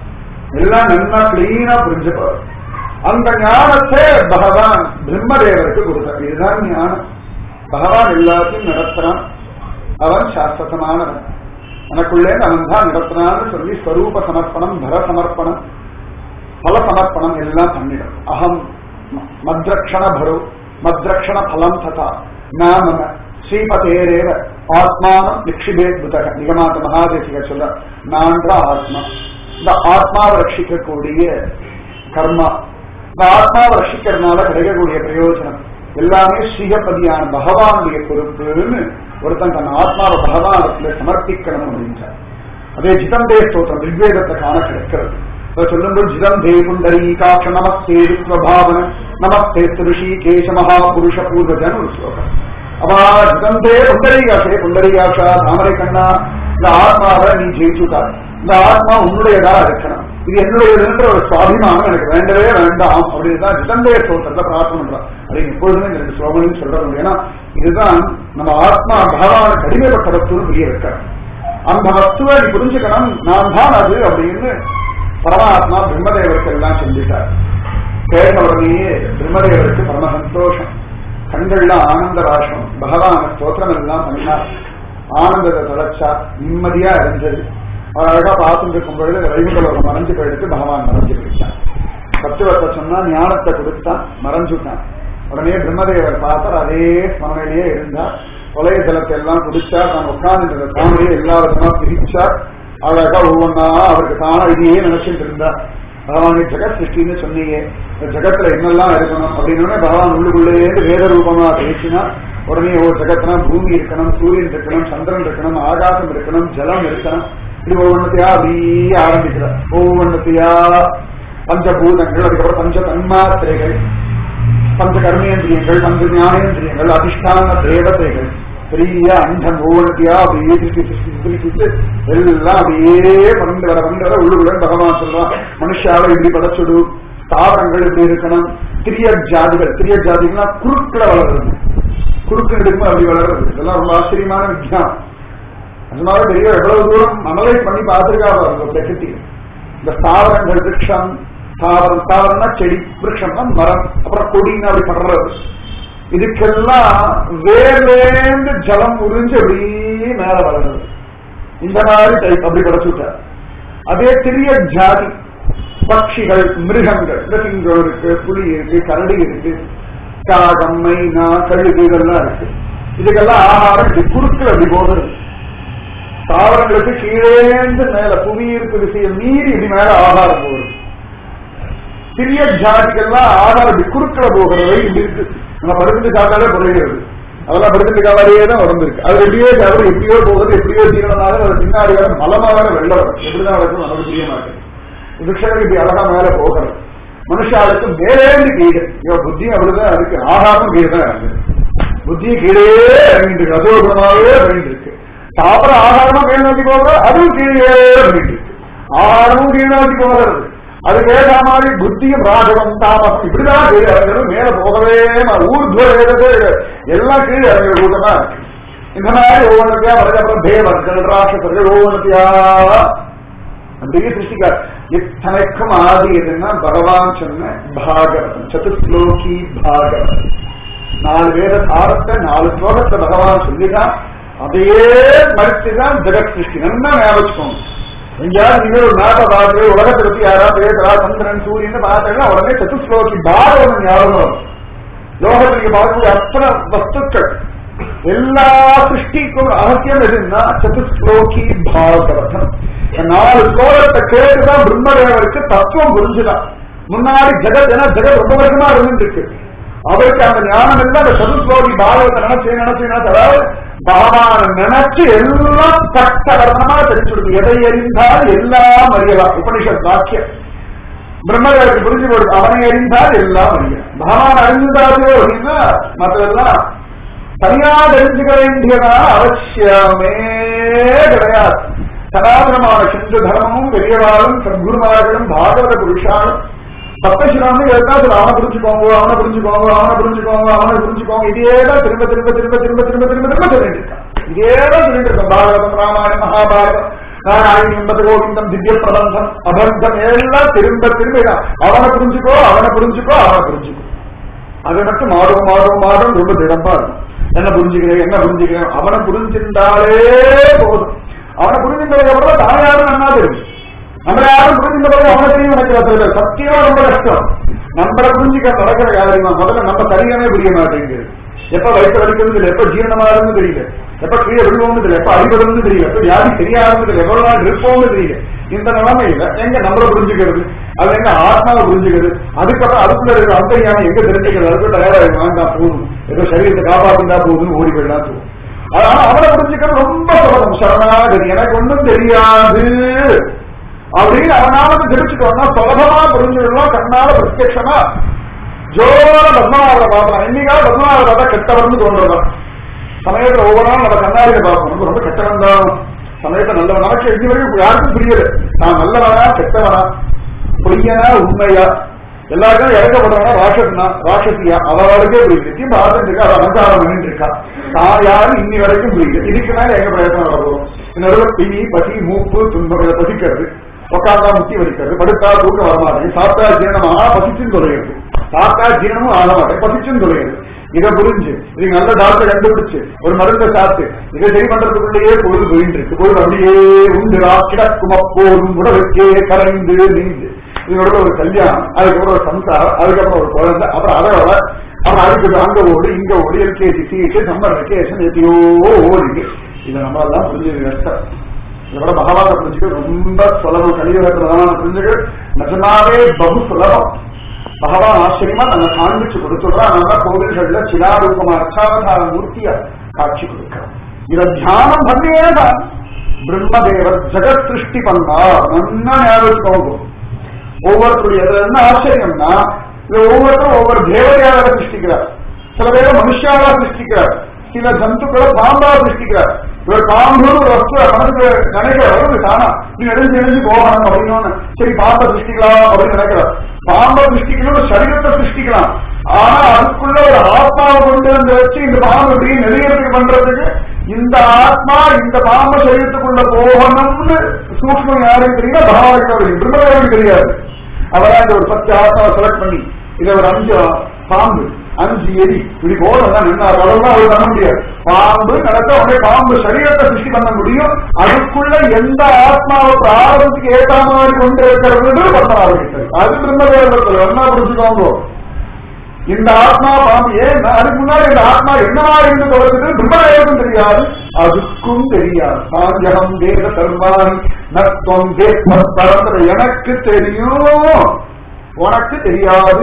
எல்லாம் நல்லா கிளீனா புரிஞ்சுப்பார் அந்த ஞானத்தை பகவான் பிரம்மதேவருக்கு கொடுத்தார் இதுதான் ஞானம் பகவான் எல்லாத்தையும் நடத்துறான் அவன் சாஸ்வதமானவன் எனக்குள்ளே அவன் தான் நடத்துறான்னு சொல்லி ஸ்வரூப சமர்ப்பணம் பர சமர்ப்பணம் பல சமர்ப்பணம் எல்லாம் பண்ணிடும் அகம் மத்ரக்ஷண பரு மத்ரக்ஷண பலம் ததா நாம ஸ்ரீபதேரேவ ஆத்மானம் நிக்ஷிபேத்புதக நிகமாத்த மகாதேசிக சொல்ற நான்ற ஆத்மா இந்த ஆத்மாவை ரட்சிக்கக்கூடிய கர்மா இந்த ஆத்மாவை ரட்சிக்கிறதுனால கிடைக்கக்கூடிய பிரயோஜனம் எல்லாமே ஸ்ரீகபதியான பகவானுடைய பொறுப்புன்னு ஒருத்தன் தன் ஆத்மாவை பகவானத்துல சமர்ப்பிக்கணும் அப்படின்றார் அதே ஜிதந்தே ஸ்தோத்திரம் ரிக்வேதத்தை காண கிடைக்கிறது சொல்லும்போது ஜிதந்தே புண்டரீகாட்ச நமஸ்தே விஸ்வபாவன நமஸ்தே ரிஷி கேச மகாபுருஷ பூர்வஜன் ஒரு ஸ்லோகம் அவா ஜிதந்தே புண்டரீகாஷே புண்டரீகாஷா தாமரை கண்ணா இந்த ஆத்மாவை நீ ஜெயிச்சுட்டார் இந்த ஆத்மா உன்னுடையதா இருக்கணும் இது என்னுடையதுன்ற ஒரு சுவாபிமானம் எனக்கு வேண்டவே வேண்டாம் அப்படின்னு தான் ஜிதந்தே ஸ்தோத்திரத்தை பிரார்த்தனை பண்றான் அப்படின்னு எப்பொழுதுமே இந்த ரெண்டு ஸ்லோகங்களையும் சொல்றது ஏன்னா இதுதான் நம்ம ஆத்மா பகவான கடிமைப்பட்ட வஸ்துன்னு புரிய வைக்கிறோம் அந்த வஸ்துவை நீ புரிஞ்சுக்கணும் நான் தான் அது அப்படின்னு பரமாத்மா பிரம்மதேவருக்கு எல்லாம் சொல்லிட்டார் கேட்ட உடனேயே பிரம்மதேவருக்கு பரம சந்தோஷம் கண்கள்லாம் ஆனந்த ராசம் பகவான ஸ்தோத்திரம் எல்லாம் பண்ணினார் ஆனந்தத்தை தொலைச்சார் நிம்மதியா இருந்தது அவர் அழகா பார்த்துட்டு இருக்கும் பொழுது வைகுண்டலோகம் மறைஞ்சு போயிடுத்து பகவான் மறைஞ்சு போயிட்டான் தத்துவத்தை சொன்னா ஞானத்தை கொடுத்தான் மறைஞ்சுட்டான் உடனே பிரம்மதேவர் பார்த்தார் அதே ஸ்மரணையிலேயே இருந்தார் கொலைய ஜலத்தை எல்லாம் குடிச்சார் தான் உட்கார்ந்து தாமரையை எல்லாருக்குமா பிரிச்சார் அழகா ஒவ்வொன்னா அவருக்கு தானா இதையே நினைச்சிட்டு இருந்தார் பகவானை ஜெகத் சிருஷ்டின்னு சொன்னீங்க இந்த ஜெகத்துல என்னெல்லாம் இருக்கணும் அப்படின்னு பகவான் உள்ளுக்குள்ளேயே வேத ரூபமா பேசினா உடனே ஒரு ஜெகத்னா பூமி இருக்கணும் சூரியன் இருக்கணும் சந்திரன் இருக்கணும் ஆகாசம் இருக்கணும் ஜலம் இருக்கணும் இப்படி ஒவ்வொன்றத்தையா அப்படியே ஆரம்பிக்கிறார் ஒவ்வொன்றத்தையா பஞ்சபூதங்கள் அதுக்கப்புறம் பஞ்ச தன்மாத்திரைகள் பஞ்ச கர்மேந்திரியங்கள் பஞ்ச ஞானேந்திரியங்கள் அதிஷ்டான தேவதைகள் பெரிய அண்டம் ஒவ்வொருத்தையா அப்படியே திருப்பி திருப்பி திருப்பிட்டு எல்லாம் அப்படியே பறந்து வர வந்து வர உள்ளுக்குள்ள பகவான் சொல்றான் மனுஷாவை இப்படி படைச்சுடு தாவரங்கள் இப்படி இருக்கணும் திரிய ஜாதிகள் திரிய ஜாதிகள்னா குறுக்களை வளர்றது குறுக்கு நெடுக்கும் அப்படி வளர்றது இதெல்லாம் ரொம்ப ஆச்சரியமான விஜயம் அதனால பெரிய எவ்வளவு தூரம் அனலைஸ் பண்ணி பார்த்துருக்கா பிரகிருதி இந்த தாவரங்கள் விரக்ஷம் தாவரம் தாவரம்னா செடி விரக்ஷம்னா மரம் அப்புறம் கொடின்னு அப்படி படுறது இதுக்கெல்லாம் வேர்லேந்து ஜலம் உறிஞ்சு அப்படியே மேல வளருது இந்த மாதிரி டைப் அப்படி படைச்சுட்டார் அதே சிறிய ஜாதி பட்சிகள் மிருகங்கள் இந்த சிங்கம் இருக்கு புலி இருக்கு கரடி இருக்கு காகம் மைனா கழுகு இதெல்லாம் இருக்கு இதுக்கெல்லாம் ஆகாரம் இப்படி குறுக்கள் அப்படி போகிறது தாவரங்களுக்கு கீழேந்து மேல புவியீர்ப்பு விசையை மீறி இப்படி மேல ஆகாரம் போகுது சிறிய ஜாதிக்கெல்லாம் ஆகாரம் இப்படி குறுக்களை போகிறது இப்படி இருக்கு நம்ம படுத்துட்டு சாப்பிட்டாலே குறைகிறது அதெல்லாம் படுத்துட்டு காவாலேயே தான் வந்திருக்கு அது எப்படியோ சாப்பிட எப்படியோ போகுது எப்படியோ ஜீவனாலும் அது பின்னாடி வர மலமா வர வெள்ள வரும் எப்படிதான் நடக்கும் நமக்கு புரிய மாட்டேன் விருஷனுக்கு இப்படி அழகா மேல போகிறது மனுஷாளுக்கு மேலேந்து கீழே இவன் புத்தியும் அப்படிதான் இருக்கு ஆகாரம் கீழே தான் இருக்கு புத்தியும் கீழே இறங்கிட்டு இருக்கு அதோ குணமாகவே இறங்கிட்டு இருக்கு சாப்பிட ஆகாரமா மேல் நோக்கி போகிறது அதுவும் கீழே இறங்கிட்டு இருக்கு ஆகாரமும் கீழே நோக்கி போகிறது அதுக்கு ஏற்ற மாதிரி புத்தியும் ராஜகம் தாமசம் இப்படிதான் கீழே இறங்குறது மேல போகவே ஊர்துவ வேதத்தை எல்லாம் கீழே இறங்குற கூட்டமா இருக்கு இந்த மாதிரி ஒவ்வொன்றுத்தையா வரது அப்புறம் தேவர்கள் ராட்சசர்கள் ஒவ்வொன்றுத்தையா அப்படியே சிருஷ்டிக்கார் இத்தனைக்கும் ஆதி எதுன்னா பகவான் சொன்ன பாகவதம் சதுஸ்லோகி பாகவதம் நாலு வேத சாரத்தை நாலு ஸ்லோகத்தை பகவான் சொல்லிதான் அதையே மறுத்துதான் ஜெகத் சிருஷ்டி நல்லா ஞாபகம் எங்கேயாவது நீங்கள் ஒரு நாட்டை பார்த்து உலகத்தை பத்தி யாராவது பேசுறா சந்திரன் சூரியன் பார்த்தீங்கன்னா உடனே சதுஸ்லோகி பாகவதம் ஞாபகம் வரும் லோகத்தில் நீங்க பார்க்கக்கூடிய அத்தனை வஸ்துக்கள் எல்லா சிருஷ்டிக்கும் ரகசியம் எதுன்னா சதுஸ்லோகி பாகவதம் இந்த நாலு ஸ்லோகத்தை கேட்டுதான் பிரம்மதேவருக்கு தத்துவம் புரிஞ்சுதான் முன்னாடி ஜெகத் ஏன்னா ஜெகத் ரொம்ப வருஷமா இருந்துருக்கு அவருக்கு அந்த ஞானம் இல்லை அந்த சதுஸ்லோகி பாகவத்தை நினைச்சு நினைச்சு நினைச்சு அதாவது பகவான நினைச்சு எல்லாம் கட்டவர்ணமா தெரிஞ்சுடுது எதை எறிந்தால் எல்லாம் அறியலாம் உபனிஷத் வாக்கியம் பிரம்மதேவருக்கு புரிஞ்சு கொடுத்து அவனை அறிந்தால் எல்லாம் அறியும் பகவான் அறிந்தாரோ அப்படின்னா மற்றதெல்லாம் தனியா தெரிஞ்சுக்க வேண்டியதான அவசியமே கிடையாது சனாதனமான சிந்து தர்மமும் பெரியவாளும் சத்குருமார்களும் பாகவத புருஷாலும் சப்தசிராமி எதாவது அவனை புரிஞ்சுக்கோங்க அவனை புரிஞ்சுக்கோங்க அவனை புரிஞ்சுக்கோங்க அவனை புரிஞ்சுக்கோங்க இதேதான் திரும்ப திரும்ப திரும்ப திரும்ப திரும்ப திரும்ப திரும்ப சொல்லிட்டு இருக்கான் இதேதான் சொல்லிட்டு இருக்கோம் பாகவதம் ராமாயணம் மகாபாரதம் நாராயணி என்பது கோவிந்தம் திவ்ய பிரபந்தம் அபந்தம் எல்லாம் திரும்ப திரும்ப இதான். அவனை புரிஞ்சுக்கோ அவனை புரிஞ்சுக்கோ அவனை புரிஞ்சுக்கோ அதை மட்டும் மாறும் மாறும் மாறும் ரொம்ப திடமா இருக்கும் என்ன புரிஞ்சுக்கிறேன் என்ன புரிஞ்சுக்கிறேன் அவனை புரிஞ்சிருந்தாலே போதும் அவனை புரிஞ்சின்றதுக்கு அப்புறம் தான் யாரும் நன்னா தெரியும் நம்ம யாரும் புரிஞ்சின்ற பிறகு அவனை தெரியும் நினைக்கிறது சத்தியமா ரொம்ப கஷ்டம் நம்மளை புரிஞ்சுக்க நடக்கிற காரியமா முதல்ல நம்ம சரியானே புரிய மாட்டேங்குது எப்ப வயிற்று வலிக்கிறது இல்லை எப்ப ஜீரணமா இருந்து தெரியல எப்ப கீழே விழுவோம்னு தெரியல எப்ப அடிபடுறது தெரியல எப்ப வியாதி சரியாகிறது தெரியல எவ்வளவு நாள் இருப்போம்னு தெரியல இந்த நிலைமையில எங்க நம்மள புரிஞ்சுக்கிறது அது எங்க ஆத்மாவை புரிஞ்சுக்கிறது அதுக்கப்புறம் அதுக்குள்ள இருக்கிற அந்த ஞானம் எங்க தெரிஞ்சுக்கிறது அதுக்கு தயாரா வேண்டாம் போதும் ஏதோ சரீரத்தை காப்பாத்தினா போதும் ஓடி போயிடலாம் போதும் அதனால அவனை புரிஞ்சுக்கிறது ரொம்ப சுலபம் சரணாகதி எனக்கு ஒண்ணும் தெரியாது அப்படின்னு அவனாவது தெரிச்சுட்டோம்னா சுலபமா புரிஞ்சுடலாம் கண்ணால பிரத்யட்சமா ஜோர பத்மநாபரை பார்க்கலாம் என்னைக்காவது பத்மநாபரை பார்த்தா கெட்டவர்னு தோன்றதான் சமயத்துல ஒவ்வொரு நாளும் நம்ம கண்ணாடியில பார்ப்போம் நம்ம ரொம்ப கெட்டவன் தான் சமயத்தை நல்லவன் நமக்கு இது வரைக்கும் யாருக்கும் புரியல நான் நல்லவனா கெட்டவனா பொய்யனா உண்மையா எல்லாருக்கும் இறக்கப்படுறவனா ராட்சசனா ராட்சசியா அவளுக்கே புரியுது திரும்ப ஆசன் இருக்கா அவள் அலங்காரம் பண்ணிட்டு இருக்கா தான் யாரும் இன்னி வரைக்கும் புரியுது இதுக்கு மேல எங்க பிரயத்தனம் வர போறோம் நடுவில் பிணி பசி மூப்பு துன்பம் இதை பசிக்கிறது உட்காந்தா முத்தி வலிக்கிறது படுத்தா தூக்கம் வரமாட்டேங்குது சாப்பிட்டா ஜீரணமா பசிச்சுன்னு தொலைகிறது சாப்பிட்டா ஜீரணமும் ஆக மாட்டேன் பசிச்சுன்னு தொலைகிறது இதை புரிஞ்சு இது நல்ல டாக்டர் கண்டுபிடிச்சு ஒரு மருந்தை சாப்பிட்டு இதை சரி பண்றதுக்குள்ளேயே பொழுது போயிட்டு இருக்கு பொழுது அப்படியே உண்டுரா கிடக்கும் அப்போதும் உடலுக்கே கரைந்து நீந்து இதோட ஒரு கல்யாணம் அதுக்கப்புறம் ஒரு சம்சாரம் அதுக்கப்புறம் ஒரு குழந்தை அப்புறம் அதோட அப்புறம் அதுக்கு அங்க ஓடு இங்க ஓடு எல்கேஜி சீட்டு சம்மர் வெக்கேஷன் எத்தையோ ஓடிது இதை நம்ம எல்லாம் புரிஞ்சது கஷ்டம் இதோட பகவான புரிஞ்சுக்க ரொம்ப சுலபம் கலியுகத்துல புரிஞ்சுக்க நிஜமாவே பகு சுலபம் பகவான் ஆச்சரியமா நம்ம காண்பிச்சு கொடுத்துடுறோம் அதனால கோவில்கள்ல சிலாரூபமா அர்ச்சாவதார மூர்த்தியா காட்சி கொடுக்கிறோம் இத தியானம் பண்ணியேதான் பிரம்மதேவர் ஜெகத் சிருஷ்டி பண்ணா நல்லா ஞாபகம் ஒவ்வொருத்தருடைய அதுல என்ன ஆச்சரியம்னா இது ஒவ்வொருத்தரும் ஒவ்வொரு தேவதையாக சிருஷ்டிக்கிறார் சில பேர் மனுஷாலா சிருஷ்டிக்கிறார் சில ஜந்துக்களை பாம்பா சிருஷ்டிக்கிறார் இவர் பாம்பு ஒரு வஸ்து மனசுக்கு நினைக்கிற வருது தானா நீ எழுந்து எழுந்து போகணும் அப்படின்னு சரி பாம்பை சிருஷ்டிக்கலாம் அப்படின்னு நினைக்கிறார் பாம்பை சிருஷ்டிக்கணும் சரீரத்தை சிருஷ்டிக்கலாம் ஆனா அதுக்குள்ள ஒரு ஆத்மாவை கொண்டு வந்து வச்சு இந்த பாம்பு இப்படி நெறியறதுக்கு பண்றதுக்கு இந்த ஆத்மா இந்த பாம்பு சரீரத்துக்குள்ள போகணும்னு சூக்மம் யாருக்கு தெரியுமா பகவானுக்கு தெரியும் பிரம்மதேவனுக்கு தெரியாது அவரா இந்த ஒரு பத்து ஆத்மாவை செலக்ட் பண்ணி இதை ஒரு அஞ்சு பாம்பு அஞ்சு எரி இப்படி போறதா நின்னா அளவுலாம் அவர் பண்ண முடியாது பாம்பு நடக்க உடனே பாம்பு சரீரத்தை சிருஷ்டி பண்ண முடியும் அதுக்குள்ள எந்த ஆத்மாவை பிராரதத்துக்கு ஏற்ற மாதிரி கொண்டு இருக்கிறது பத்மநாபகிட்ட அது பிரம்மதேவத்தில் என்ன புரிஞ்சுக்கோங்க இந்த ஆத்மா பாம்பு ஏன் அதுக்கு முன்னாடி இந்த ஆத்மா என்னவா இருந்து தொடர்ந்து பிரம்மதேவனுக்கும் தெரியாது அதுக்கும் தெரியாது சாஞ்சகம் தேவ தர்மானி நத்வம் தேவ எனக்கு தெரியும் உனக்கு தெரியாது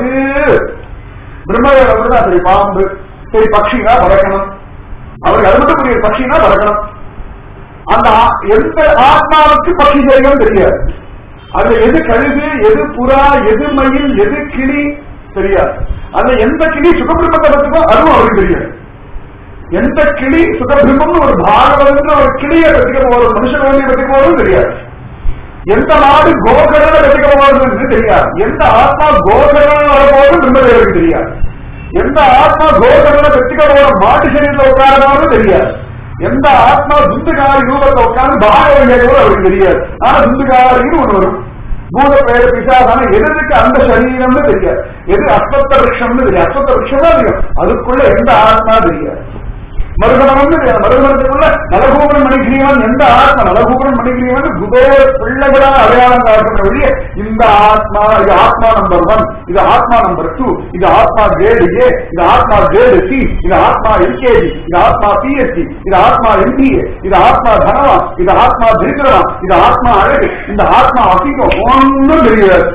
பிரம்மதேவன் தான் சரி பாம்பு சரி பட்சினா பறக்கணும் அவருக்கு அது மட்டும் புரியுது பட்சினா பறக்கணும் அந்த ஆ- எந்த ஆத்மாவுக்கு பட்சி தெரியும் தெரியாது அதுல எது கழுகு எது புறா எது மயில் எது கிளி தெரியாது அதுல எந்த கிளி சுகபிரம்மத்தை பத்துக்கோ அதுவும் அவருக்கு தெரியாது எந்த கிளி சுகபிரம்மம்னு ஒரு பாகவதம்னு ஒரு கிளியை பத்திக்க போறது மனுஷ குழந்தைய பத்திக்க போறதும் தெரியாது எந்த நாடு கோகரனை வெற்றிக்க போறதுன்னு தெரியாது எந்த ஆத்மா கோகரன் வரப்போதும் பிரம்மதேவருக்கு தெரியாது எந்த ஆத்மா கோகரனை வெற்றிக்க போற மாட்டு சரீரத்தில் உட்காரணும் தெரியாது எந்த ஆத்மா துந்துகாரி ரூபத்தை உட்கார்ந்து பாகவதியை கூட அவருக்கு தெரியாது ஆனா துந்துகாரின்னு ஒண்ணு வரும் பூத பேர பிசாசான எதுக்கு அந்த சரீரம்னு தெரியாது எது அஸ்வத்த விருஷம்னு தெரியாது அஸ்வத்த விருஷம் தான் தெரியும் அதுக்குள்ள எந்த ஆத்மா தெரியாது மருதமரம்னு தெரியாது மருதமரத்துக்குள்ள நலகூபன் மணிகிரியவன் எந்த ஆத்மா நலகூபன் மணிகிரியவன் குபேர பிள்ளைகளா அடையாளம் காட்டுற வழியே இந்த ஆத்மா இது ஆத்மா நம்பர் ஒன் இது ஆத்மா நம்பர் டூ இது ஆத்மா கிரேடு ஏ இது ஆத்மா கிரேடு சி இது ஆத்மா எல்கேஜி இது ஆத்மா பிஎஸ்சி இது ஆத்மா எம்பிஏ இது ஆத்மா தனவா இது ஆத்மா தரித்திரமா இது ஆத்மா அழகு இந்த ஆத்மா அசிங்கம் ஒன்றும் தெரியாது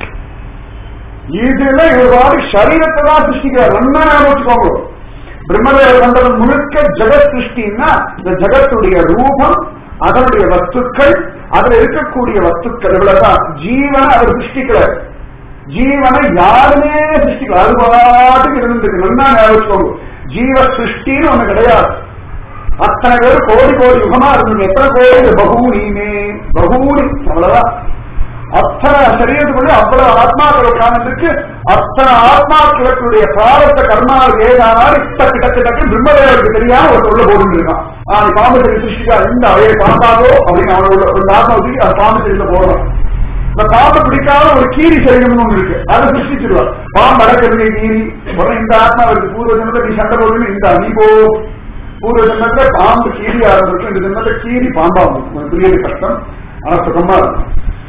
இதுல இவ்வாறு சரீரத்தை தான் சிருஷ்டிக்கிறார் நல்லா ஞாபகம் வச்சுக்கோங்க பிரம்மதேவ மண்டலம் முழுக்க ஜெகத் சிருஷ்டின்னா இந்த ஜெகத்துடைய ரூபம் அதனுடைய வஸ்துக்கள் அதுல இருக்கக்கூடிய வஸ்துக்கள் இவ்வளவுதான் ஜீவனை அவர் சிருஷ்டிக்கிறார் ஜீவனை யாருமே சிருஷ்டிக்கல அது பாட்டுக்கு இருந்துருக்கு நல்லா ஞாபகம் வச்சுக்கோங்க ஜீவ சிருஷ்டின்னு ஒண்ணு கிடையாது அத்தனை பேர் கோடி கோடி யுகமா இருந்தது எத்தனை கோடி பகூனிமே பகூனி அவ்வளவுதான் அத்தனை சரீரத்துக்குள்ள அவ்வளவு ஆத்மாக்கள் உட்கார்ந்துருக்கு அத்தனை ஆத்மாக்களுடைய பிராரத்த கர்மா ஏதானாலும் டக்கு டக்கு டக்கு பிரம்மதேவருக்கு தெரியாம ஒரு உள்ள போட்டு இருக்கான் ஆஹ் பாம்பு சிருஷ்டிக்கா இந்த அவையை பாம்பாதோ அப்படின்னு அவனோட ஒரு ஆத்மா தூக்கி அது பாம்பு தெரியுது போடுறான் இந்த பாம்பு பிடிக்காத ஒரு கீரி சரீரம்னு ஒண்ணு இருக்கு அதை சிருஷ்டிச்சிருவார் பாம்பு அடக்கிறது கீரி உடனே இந்த ஆத்மா இருக்கு பூர்வ ஜென்மத்தை நீ சண்டை போடுன்னு இந்த நீ போ பூர்வ ஜென்மத்துல பாம்பு கீரியா இருந்திருக்கும் இந்த ஜென்மத்துல கீரி பாம்பா இருக்கும் புரியுது கஷ்டம் ஆனா சுகமா இருக்கும்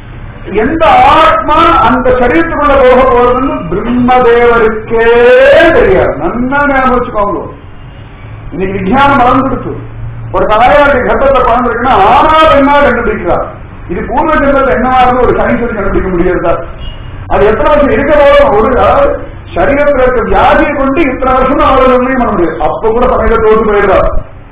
எந்த ஆத்மா அந்த சரீரத்துக்குள்ள போக போறதுன்னு பிரம்மதேவருக்கே தெரியாது நல்லா ஞாபகம் வச்சுக்கோங்க இன்னைக்கு விஞ்ஞானம் வளர்ந்துடுச்சு ஒரு தலையாளுடைய கட்டத்தை குழந்திருக்குன்னா ஆனா பெண்ணா கண்டுபிடிக்கிறார் இது பூர்வ ஜென்மத்தில் என்னவா இருந்து ஒரு சயின்ஸ் கண்டுபிடிக்க முடியாதா அது எத்தனை வருஷம் இருக்க போதும் ஒரு அதாவது சரீரத்தில் இருக்க வியாதியை கொண்டு இத்தனை வருஷம் அவரை நிர்ணயம் பண்ண முடியாது அப்ப கூட சமயத்தை தோற்று போயிடுறார்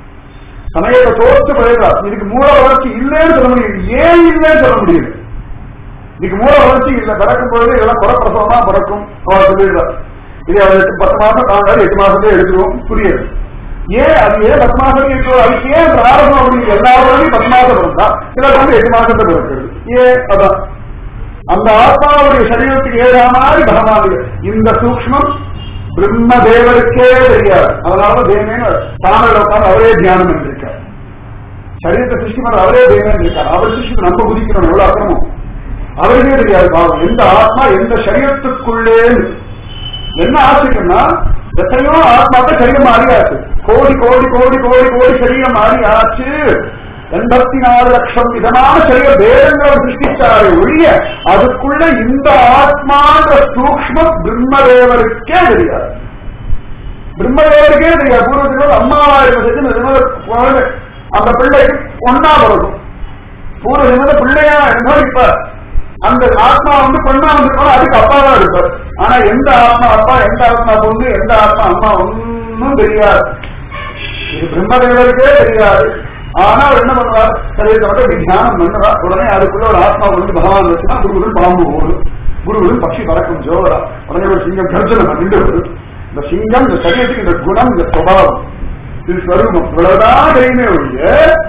சமயத்தை தோற்று போயிடுறார் இதுக்கு மூல வளர்ச்சி இல்லைன்னு சொல்ல முடியும் ஏன் இல்லைன்னு சொல்ல முடியுது இதுக்கு மூல வளர்ச்சி இல்லை பிறக்கும் பொழுது இதெல்லாம் புறப்பிரசவமா பிறக்கும் அவர் சொல்லிடுறார் இது அவர் எட்டு பத்து மாசம் தாங்காது எட்டு மாசத்துல எடுத்துருவோம் புரியுது ஏன் அது ஏன் பத்து மாசம் இருக்கிறோம் அதுக்கு ஏன் பிராரம்பம் அப்படின்னு எல்லா உடனே பத்து மாசம் இருந்தா சிலர் வந்து எட்டு மாசத்தை பிறக்கிறது ஏன் அதான் அந்த ஆத்மாவுடைய சரீரத்துக்கு ஏதா மாதிரி பகவான் இந்த சூக்மம் பிரம்மதேவருக்கே தெரியாது அதனால தேவனேன்னு தாமரை உட்கார்ந்து அவரே தியானம் பண்ணிருக்கார் சரீரத்தை சிருஷ்டி பண்ண அவரே தேவன் இருக்கார் அவர் சிருஷ்டி நம்ம குதிக்கிறோம் எவ்வளவு அக்கிரமம் அவருக்கே தெரியாது பாவம் எந்த ஆத்மா எந்த சரீரத்துக்குள்ளே என்ன ஆச்சரியம்னா எத்தனையோ ஆத்மாக்கள் சரீரம் மாறியாச்சு கோடி கோடி கோடி கோடி கோடி சரீரம் மாறியாச்சு எண்பத்தி நாலு லட்சம் விதமான சரீர வேதங்களை சிருஷ்டிச்சாரு ஒழிய அதுக்குள்ள இந்த ஆத்மான்ற சூக்ம பிரம்மதேவருக்கே தெரியாது பிரம்மதேவருக்கே தெரியாது பூர்வத்தில் அம்மாவா இருந்தது அந்த பிள்ளைக்கு ஒன்னா பிறக்கும் பூர்வ ஜென்மத பிள்ளையா இருந்தாலும் இப்ப அந்த ஆத்மா வந்து பெண்ணா வந்திருக்கோம் அதுக்கு அப்பா தான் இருப்பார் ஆனா எந்த ஆத்மா அப்பா எந்த ஆத்மா பொண்ணு எந்த ஆத்மா அம்மா ஒன்னும் தெரியாது இது பிரம்மதேவருக்கே தெரியாது ஆனா அவர் என்ன பண்ணுவார் சரீரத்தை மட்டும் தியானம் பண்ணுவார் உடனே அதுக்குள்ள ஒரு ஆத்மா வந்து பகவான் வச்சுன்னா குருகுரு பாம்பு போடும் குருகுரு பட்சி பறக்கும் ஜோரா உடனே ஒரு சிங்கம் கர்ஜனை பண்ணிட்டு வரும் இந்த சிங்கம் இந்த சரீரத்துக்கு இந்த குணம் இந்த சுபாவம் இது ஸ்வரூபம் இவ்வளவுதான் தெரியுமே ஒழிய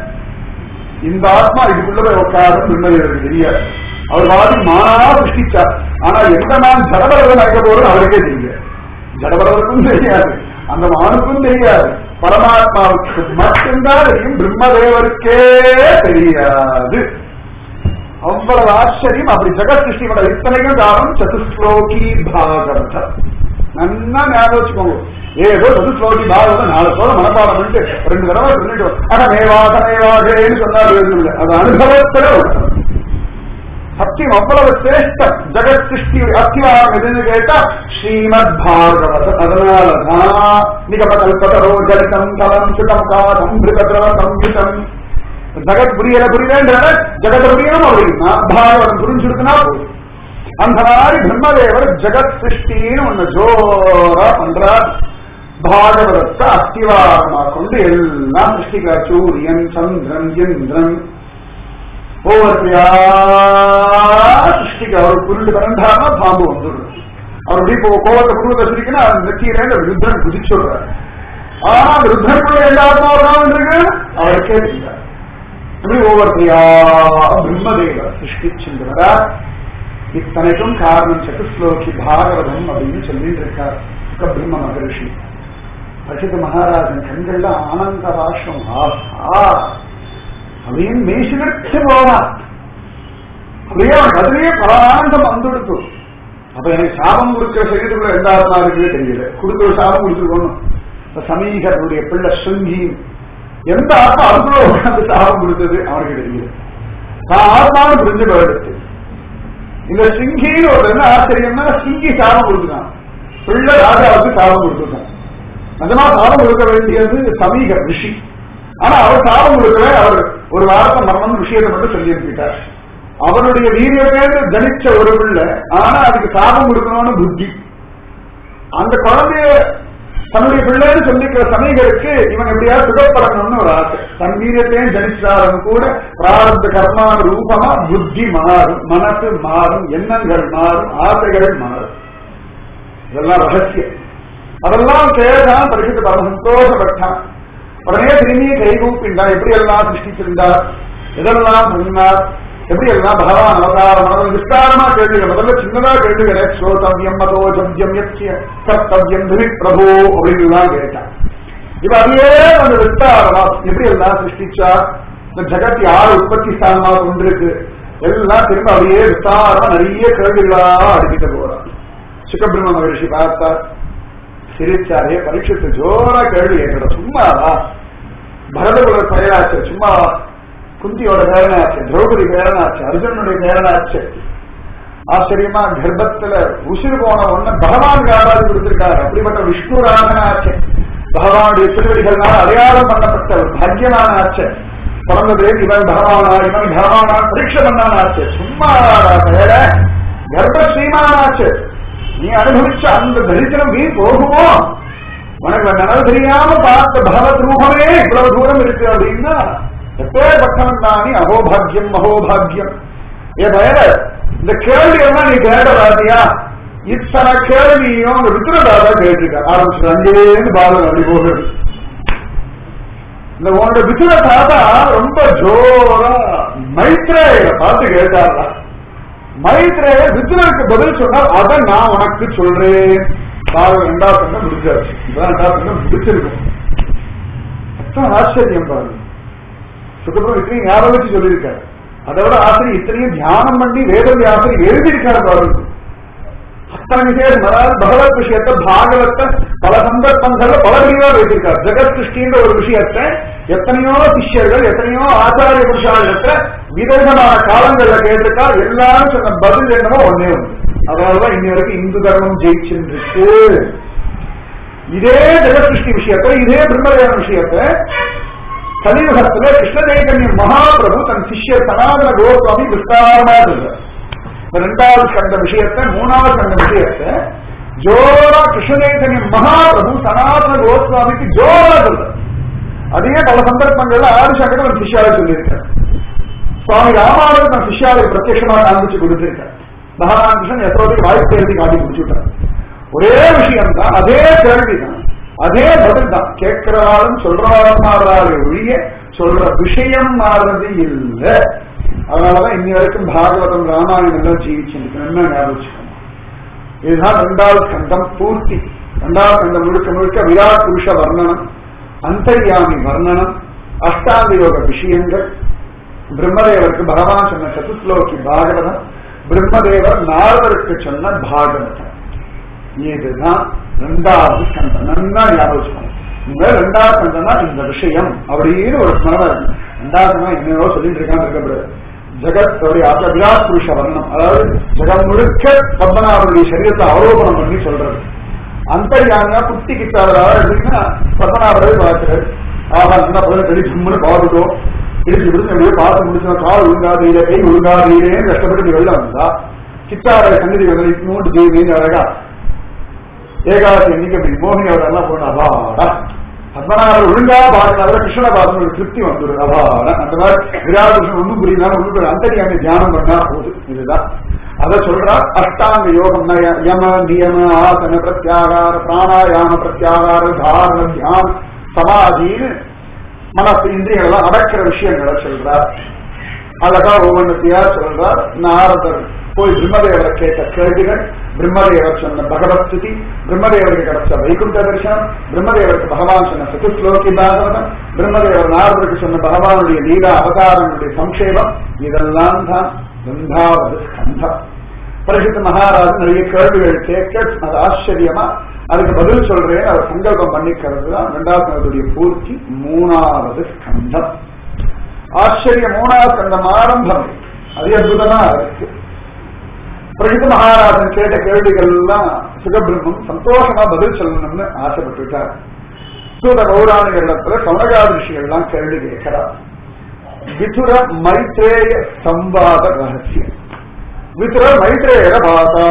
இந்த ஆத்மா இதுக்குள்ள போய் உட்காரும் பிரம்மதேவருக்கு தெரியாது அவர் வாதி மானா சிருஷ்டிச்சார் ஆனா எந்த நான் ஜடபரதன் ஆக போறது அவருக்கே தெரியாது ஜடபரதனுக்கும் தெரியாது அந்த மானுக்கும் தெரியாது பரமாத்மாவுக்கு மட்டும்தான் தெரியும் பிரம்மதேவருக்கே தெரியாது அவ்வளவு ஆச்சரியம் அப்படி ஜெகத் சிருஷ்டி பண்ண இத்தனைக்கும் காரணம் சதுஸ்லோகி பாகவத நல்லா ஞாபகம் வச்சுக்கோங்க ஏதோ சதுஸ்லோகி பாகவத நாலு சோழ மனப்பாடம் பண்ணிட்டு ரெண்டு தடவை சொல்லிட்டு அகமேவாக மேவாகேன்னு சொன்னாரு இல்லை அது அனுபவத்துல ஒரு சத்தியம் அவ்வளவு சிரேஷ்டம் ஜெகத் சிருஷ்டி அத்திவாரம் எதுன்னு கேட்டா ஸ்ரீமத் பாகவத அதனாலதான் நிகமகல்பதரோ ஜலிதம் கலம் சுகம் காதம் மிருகதிரவ சம்யுதம் ஜகத் புரியல புரியல ஜெகத் புரியணும் அப்படின்னா பாகவதம் புரிஞ்சுடுத்துனா போதும் அந்த மாதிரி பிரம்மதேவர் ஜெகத் சிருஷ்டின்னு ஒண்ணு ஜோரா பண்றார் பாகவதத்தை அத்திவாரமா கொண்டு எல்லாம் சிருஷ்டிக்கிறார் சூரியன் சந்திரன் இந்திரன் ஒவ்வொருத்தையா சிருஷ்டிக்கு அவர் புருண்டு பிறந்தாருன்னா பாம்பு வந்துடும் அவர் எப்படி இப்போ கோவத்தை புருவத்தை சிரிக்கணும் அந்த நெத்தியில ருத்ரன் குதிச்சுடுறாரு ஆனா அந்த ருத்ரனுக்குள்ள எல்லா ஆத்மாவும் இருக்கு அவருக்கே தெரியாது இப்படி ஒவ்வொருத்தையா பிரம்மதேவர் சிருஷ்டிச்சுங்கிறதா இத்தனைக்கும் காரணம் சதுஸ்லோகி பாகவதம் அப்படின்னு சொல்லிட்டு இருக்கார் சுக பிரம்ம மகரிஷி பசித மகாராஜன் கண்கள்ல ஆனந்த ராஷ்டிரம் ஆஹா அப்படின்னு மெய்சிலிட்டு போனா அப்படியே அவனுக்கு அதுலயே பராந்தம் வந்துடுத்து அப்ப எனக்கு சாபம் கொடுக்கிற சரீரத்துக்குள்ள எந்த ஆத்மா இருக்குன்னு தெரியல கொடுக்கிற சாபம் கொடுத்துருக்கணும் இப்ப சமீகரனுடைய பிள்ளை சுங்கி எந்த ஆத்மா அதுக்குள்ள உட்கார்ந்து சாபம் கொடுத்தது அவனுக்கு தெரியல நான் ஆத்மாவும் புரிஞ்சு போயிடுச்சு இந்த சிங்கின்னு ஒரு என்ன ஆச்சரியம்னா சிங்கி சாபம் கொடுத்துட்டான் பிள்ளை ராஜாவுக்கு சாபம் கொடுத்துட்டான் அதனால சாபம் கொடுக்க வேண்டியது சமீக ரிஷி ஆனா அவர் சாபம் கொடுக்கவே அவர் ஒரு வாரத்தை மரணம் விஷயத்தை மட்டும் சொல்லி அனுப்பிட்டார் அவருடைய வீரியமேந்து ஜனிச்ச ஒரு பிள்ளை ஆனா அதுக்கு சாபம் கொடுக்கணும்னு புத்தி அந்த குழந்தைய தன்னுடைய பிள்ளைன்னு சொல்லிக்கிற சமீகருக்கு இவன் எப்படியா சுகப்படணும்னு ஒரு ஆசை தன் வீரியத்தையும் ஜனிச்சாலும் கூட பிராரத்த கர்மா ரூபமா புத்தி மாறும் மனசு மாறும் எண்ணங்கள் மாறும் ஆசைகள் மாறும் இதெல்லாம் ரகசியம் அதெல்லாம் கேட்டான் பரிசுத்த பரம சந்தோஷப்பட்டான் உடனே திரும்பி கைகூப்பிண்டா எப்படி எல்லாம் சிருஷ்டிச்சிருந்தார் எதெல்லாம் பண்ணினார் எப்படி எல்லாம் பகவான் அவதாரம் அவன் விஸ்தாரமா கேள்விகள் முதல்ல சின்னதா கேள்விகளை ஸ்ரோதவியம் மதோ ஜப்யம் யட்சிய கர்த்தவியம் திவி பிரபு அப்படின்னுலாம் கேட்டான் இப்ப அதையே அந்த விஸ்தாரமா எப்படி எல்லாம் சிருஷ்டிச்சா இந்த ஜகத் யார் உற்பத்தி ஸ்தானமா கொண்டிருக்கு எல்லாம் திரும்ப அப்படியே விஸ்தாரமா நிறைய கேள்விகளா அடிக்கிட்டு போறான் சுகபிரம்ம மகரிஷி பார்த்தார் சிரிச்சாரே பரீட்சத்து ஜோரா கேள்வி கேட்கிற சும்மாவா பரதகுல பெயராச்சு சும்மாவா குந்தியோட பேரனாச்சு திரௌபதி பேரனாச்சு அர்ஜுனுடைய பேரனாச்சு ஆச்சரியமா கர்ப்பத்துல உசிறு போன ஒண்ணு பகவான் காப்பாதி கொடுத்திருக்காரு அப்படிப்பட்ட விஷ்ணு ராமனாச்சு பகவானுடைய திருவடிகள்னால அடையாளம் பண்ணப்பட்ட ஒரு பாக்கியமானாச்சு பிறந்தது இவன் பகவானா இவன் பகவானா பரீட்சை பண்ணானாச்சு சும்மா பேர கர்ப்ப ஸ்ரீமானாச்சு நீ அனுபவிச்ச அந்த தரித்திரம் நீ போகுமோ உனக்கு நனவு தெரியாம பார்த்த பகவத் ரூபமே இவ்வளவு தூரம் இருக்கு அப்படின்னா எப்பேற்பட்டவன் தானே அகோபாகியம் மகோபாகியம் ஏ பயர இந்த கேள்வி எல்லாம் நீ கேட்டதாதியா இத்தனை கேள்வியும் அந்த ருத்ரதாதா கேட்டிருக்க ஆரம்பிச்சு அங்கேருந்து பாலன் அப்படி போகிறது இந்த உன்னோட விசுர தாத்தா ரொம்ப ஜோரா மைத்ரேய பார்த்து கேட்டாரா மைத்ரேய விசுரனுக்கு பதில் சொன்னால் அதை நான் உனக்கு சொல்றேன் பாரு ரெண்டாவது சங்கம் முடிச்சாச்சு இதான் ரெண்டாவது சங்கம் முடிச்சிருக்கும் அதான் ஆச்சரியம் பாருங்க சுத்தபுரம் இத்தனையும் ஞாபகம் வச்சு சொல்லியிருக்காரு அதை விட ஆசிரியர் இத்தனையும் தியானம் பண்ணி வேத வியாசரி எழுதியிருக்காரு பாருங்க அத்தனை விசேஷம் அதாவது பகவத் விஷயத்தை பாகவத்தை பல சந்தர்ப்பங்கள்ல பல விரிவா வைத்திருக்கார் ஜெகத் சிருஷ்டின்ற ஒரு விஷயத்தை எத்தனையோ சிஷ்யர்கள் எத்தனையோ ஆச்சாரிய புருஷாலயத்தை விதவிதமான காலங்கள்ல கேட்டிருக்கா எல்லாரும் சொன்ன பதில் என்னமோ ஒன்னே ஒன்று அதனாலதான் இன்னி வரைக்கும் இந்து தர்மம் ஜெயிச்சுருக்கு இதே ஜெகத் சிருஷ்டி விஷயத்தை இதே பிரம்மதேவ விஷயத்தை கலியுகத்துல கிருஷ்ண சைதன்ய மகாபிரபு தன் சிஷ்யர் சனாதன கோஸ்வாமி விஸ்தாரமா சொல்றார் ரெண்டாவது கண்ட விஷயத்தை மூணாவது கண்ட விஷயத்தை ஜோரா கிருஷ்ணதேசனி மகாபிரபு சனாதன கோஸ்வாமிக்கு ஜோரா சொல்ற அதே பல சந்தர்ப்பங்கள்ல ஆதிசங்கர் ஒரு சிஷ்யாவை சொல்லியிருக்கார் சுவாமி ராமானுஜர் தன் சிஷ்யாவை பிரத்யட்சமா காண்பிச்சு கொடுத்திருக்கார் பகவான் கிருஷ்ணன் யசோதைக்கு வாய்ப்பு எழுதி காட்டி முடிச்சுட்டார் ஒரே விஷயம் தான் அதே கேள்வி தான் அதே பதில் தான் கேட்கிறவாளும் சொல்றவாளும் மாறுறாரு ஒழிய சொல்ற விஷயம் மாறுறது இல்லை அதனாலதான் இன்னி வரைக்கும் பாகவதம் ராமாயணம் எல்லாம் ஜீவிச்சிருக்கணும் என்ன ஞாபகம் இதுதான் ரெண்டாவது கண்டம் பூர்த்தி ரெண்டாவது கண்டம் முழுக்க முழுக்க விராட் புருஷ வர்ணனம் அந்தர்யாமி வர்ணனம் அஷ்டாங்க யோக விஷயங்கள் பிரம்மதேவருக்கு பகவான் சொன்ன சதுஸ்லோகி பாகவதம் பிரம்மதேவர் நாரதருக்கு சொன்ன பாகவதம் இதுதான் ரெண்டாவது கண்டம் நல்லா ஞாபகம் இந்த ரெண்டாவது கண்டம்னா இந்த விஷயம் அப்படின்னு ஒரு ஸ்மரணம் இருக்கு ரெண்டாவது என்னவோ சொல்லிட்டு இருக்கான்னு இருக்கக்கூடாது ஜெகத்தோடைய ஆசை விராட் புருஷ வர்ணம் அதாவது ஜெகம் முழுக்க பத்மநாபனுடைய சரீரத்தை அவரோபணம் பண்ணி சொல்றது அந்தர்யாமியா குட்டி கிட்டாளராக எப்படின்னா பத்மநாபரை பார்க்கிறார் ஆஹா என்ன பதில் தெளி சும்முன்னு பார்த்துட்டோம் இடிச்சு விடுத்து எப்படியோ பார்த்து முடிச்சா கால் ஒழுங்காதீரே கை ஒழுங்காதீரேன்னு கஷ்டப்பட்டு வெளில வந்தா கிட்டாரை சந்நிதி வந்து நூட்டு தேவின்னு அழகா ஏகாதசி எண்ணிக்கை அப்படி மோகினி அவர் எல்லாம் போன அவாடா பத்மநாபர் ஒழுங்கா பாடினால கிருஷ்ண பாதம் ஒரு திருப்தி வந்துடும் அவாடா அந்த மாதிரி விராட் கிருஷ்ணன் ஒன்றும் புரியுதாலும் ஒன்றும் புரியும் அந்தரியாமி தியானம் பண்ணா போது இதுதான் அத சொல்றா அஷ்டாங்க யோகம் யம நியம ஆசன பிரத்யாகார பிராணாயாம பிரத்யாகார தாரண தியானம் சமாதின்னு மனசு இந்திரியெல்லாம் அடக்கிற விஷயங்களை சொல்றார் அழகா ஒவ்வொன்றத்தையா சொல்றார் நாரதர் போய் பிரம்மதேவரை கேட்ட கேள்விகள் பிரம்மதேவர் சொன்ன பகவத் ஸ்துதி பிரம்மதேவருக்கு கிடைச்ச வைகுண்ட தரிசனம் பிரம்மதேவருக்கு பகவான் சொன்ன சதுஸ்லோகி பாகவதம் பிரம்மதேவர் நாரதருக்கு சொன்ன பகவானுடைய லீலா அவதாரங்களுடைய சம்ஷேபம் இதெல்லாம் தான் ரெண்டாவது ஸ்கந்தம் பரிசுத்த மகாராஜன் நிறைய கேள்விகள் கேட்க அது ஆச்சரியமா அதுக்கு பதில் சொல்றேன் அவர் சங்கல்பம் பண்ணிக்கிறது தான் ரெண்டாவது ஸ்கந்தத்துடைய பூர்த்தி மூணாவது ஸ்கந்தம் ஆச்சரிய மூணாவது ஸ்கந்தம் ஆரம்பம் அது அற்புதமா இருக்கு பிரகித மகாராஜன் கேட்ட கேள்விகள் எல்லாம் சுகபிரம்மம் சந்தோஷமா பதில் சொல்லணும்னு ஆசைப்பட்டுட்டார் சூத பௌராணிகளிடத்துல சௌனகாதி ரிஷிகள்லாம் கேள்வி கேட்கிறார் விதுர மைத்ரேய சம்வாத ரகசியம் விதுர மைத்ரேயரை பார்த்தா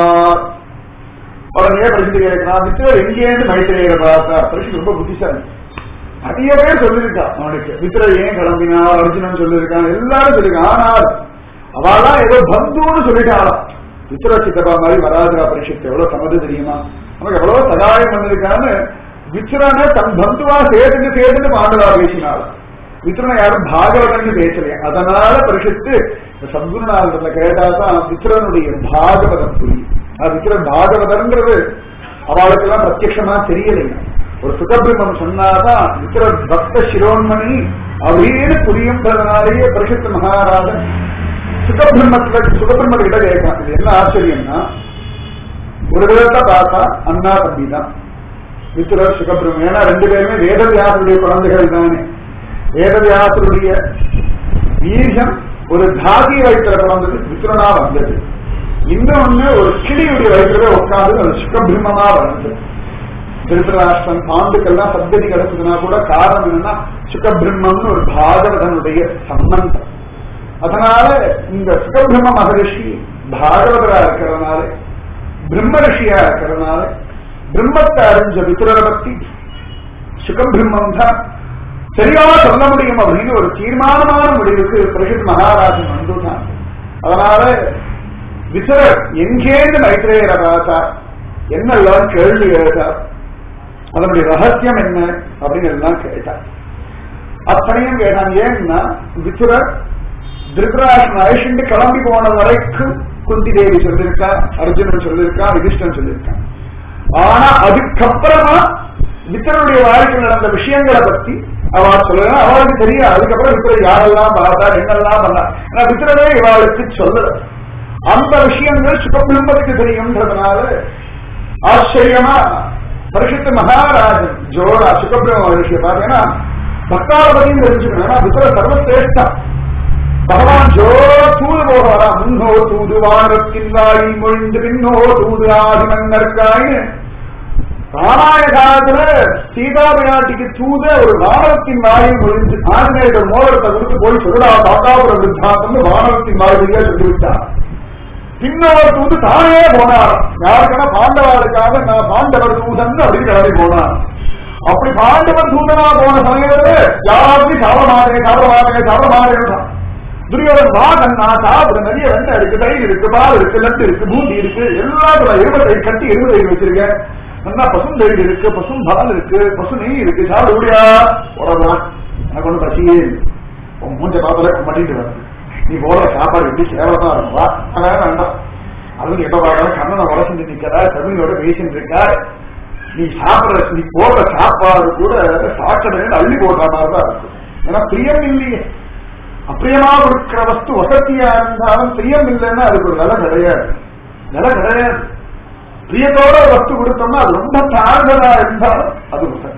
உடனே பிரசித்தி கேட்கிறான் வித்துரர் எங்கேருந்து மைத்ரேயரை பார்த்தா பிரசித்தி ரொம்ப புத்திசாலி நிறைய பேர் சொல்லியிருக்கான் அவனுக்கு வித்துரர் ஏன் கிளம்பினார் அர்ஜுனன் சொல்லியிருக்கான் எல்லாரும் சொல்லியிருக்கான் ஆனால் அவெல்லாம் ஏதோ பந்துன்னு சொல்லிட்டாளாம் வித்துர சித்தப்பா மாதிரி வராதுரா பரிஷத்து எவ்வளவு சமது தெரியுமா நமக்கு எவ்வளவு சகாயம் பண்ணிருக்கான்னு வித்துரனை தன் பந்துவா சேர்த்துட்டு சேர்த்துட்டு பாண்டவா பேசினாள் வித்துரனை யாரும் பாகவதன்னு பேசலையா அதனால பரிஷத்து சத்குருநாதத்துல கேட்டாதான் வித்துரனுடைய பாகவதம் புரியும் அது வித்துரன் பாகவதங்கிறது அவளுக்கெல்லாம் பிரத்யட்சமா தெரியலைங்க ஒரு சுகபிரம்மம் சொன்னாதான் வித்துர பக்த சிரோன்மணி அப்படின்னு புரியுன்றதுனாலேயே பரிஷத்து மகாராஜன் சுகபிரம்மத்துல சுகபிரம்ம கிட்ட கேட்கலாம் இது என்ன ஆச்சரியம்னா ஒரு விதத்தை பார்த்தா அண்ணா தம்பி தான் வித்துரர் சுகபிரம்மம் ஏன்னா ரெண்டு பேருமே வேதவியாசருடைய குழந்தைகள் தானே வேதவியாசருடைய வீரியம் ஒரு தாகி வயிற்றுல பிறந்தது வித்துரனா வந்தது இன்னொன்னு ஒரு கிளியுடைய வயிற்றுல உட்காந்து அது சுகபிரம்மமா வளர்ந்தது திருத்தராஷ்டிரன் பாண்டுக்கெல்லாம் சப்ததி கிடைச்சதுன்னா கூட காரணம் என்னன்னா சுகபிரம்மம்னு ஒரு பாகவதனுடைய சம்பந்தம் அதனால இந்த சுகபிரம்ம மகரிஷி பாகவதரா இருக்கிறதுனால பிரம்ம ரிஷியா இருக்கிறதுனால பிரம்மத்தை அறிஞ்ச வித்துரரை பத்தி சுகபிரம்மம் தான் சரியா சொல்ல முடியும் அப்படின்னு ஒரு தீர்மானமான முடிவுக்கு பிரகித் மகாராஜன் வந்துட்டான் அதனால வித்துரர் எங்கேந்து மைத்ரேயரை பார்த்தார் என்னெல்லாம் கேள்வி கேட்டார் அதனுடைய ரகசியம் என்ன அப்படின்னு எல்லாம் கேட்டார் அத்தனையும் கேட்டான் ஏன்னா வித்துரர் திருதராஷ்டிரன் அழிச்சுட்டு கிளம்பி போன வரைக்கும் குந்தி தேவி சொல்லியிருக்கா அர்ஜுனன் சொல்லியிருக்கா யுதிஷ்டன் சொல்லியிருக்கான் ஆனா அதுக்கப்புறமா வித்தனுடைய வாழ்க்கையில் நடந்த விஷயங்களை பத்தி அவ சொல்லலாம் அவளுக்கு தெரியும் அதுக்கப்புறம் வித்திரர் யாரெல்லாம் பார்த்தா என்னெல்லாம் பண்ணா ஆனா வித்திரவே இவாளுக்கு சொல்லல அந்த விஷயங்கள் சுகபிரம்மத்துக்கு தெரியும்ன்றதுனால ஆச்சரியமா பரிசுத்த மகாராஜன் ஜோரா சுகபிரம்ம மகர்ஷியை பார்த்தீங்கன்னா பக்தாவதியும் தெரிஞ்சுக்கணும் ஏன்னா வித்திர சர்வசிரேஷ்டா பகவான் ஜோர தூது போகிறாரா முன்னோ தூது வானத்தின் வாயி மொழிந்து பின்னோ தூது ஆதி மன்னர்காயின்னு ராமாயண காலத்துல சீதா பிராட்டிக்கு தூத ஒரு வானவத்தின் வாயில் மொழிஞ்சு ஆஞ்சநேயர் மோதிரத்தை கொடுத்து போய் சொல்லா தாத்தாபுர வித்தாந்தம்னு வானவத்தின் வாயிலேயே சொல்லிவிட்டார் பின்னவர் தூது தானே போனார் யாருக்குன்னா பாண்டவருக்காக நான் பாண்டவர் தூதன் அப்படின்னு கிளம்பி போனார் அப்படி பாண்டவர் தூதனா போன சமயத்துல யாருக்கும் சாப்பிட மாட்டேன் சாப்பிட மாட்டேன் சாப்பிட மாட்டேன் துரியோதன் வா கண்ணா சாப்பிட நிறைய வெண்ணெய் இருக்கு தயிர் இருக்கு பால் இருக்கு லட்டு இருக்கு பூந்தி இருக்கு எல்லாத்துல இருபதை கட்டி இருபதை வச்சிருக்கேன் நல்லா பசும் தயிர் இருக்கு பசும் பால் இருக்கு பசு நெய் இருக்கு சாப்பிட முடியா உடலாம் எனக்கு ஒன்றும் பசியே இல்லை உன் மூஞ்ச பாத்திர மாட்டிட்டு வருது நீ போடுற சாப்பாடு எப்படி சேவலமா இருக்கும் வா அதான் வேண்டாம் அதுவும் எப்ப பார்க்கணும் கண்ணனை உடச்சு நிக்கிறா தமிழோட பேசிட்டு இருக்கா நீ சாப்பிடுற நீ போடுற சாப்பாடு கூட சாக்கடை அள்ளி போடுற மாதிரி தான் இருக்கும் ஏன்னா பிரியம் இல்லையே அப்பிரியமா இருக்கிற வஸ்து வசதியா இருந்தாலும் பிரியம் இல்லைன்னா அதுக்கு ஒரு விலை கிடையாது விலை கிடையாது பிரியத்தோட ஒரு வஸ்து கொடுத்தோம்னா அது ரொம்ப தாழ்ந்ததா இருந்தாலும் அது வசதி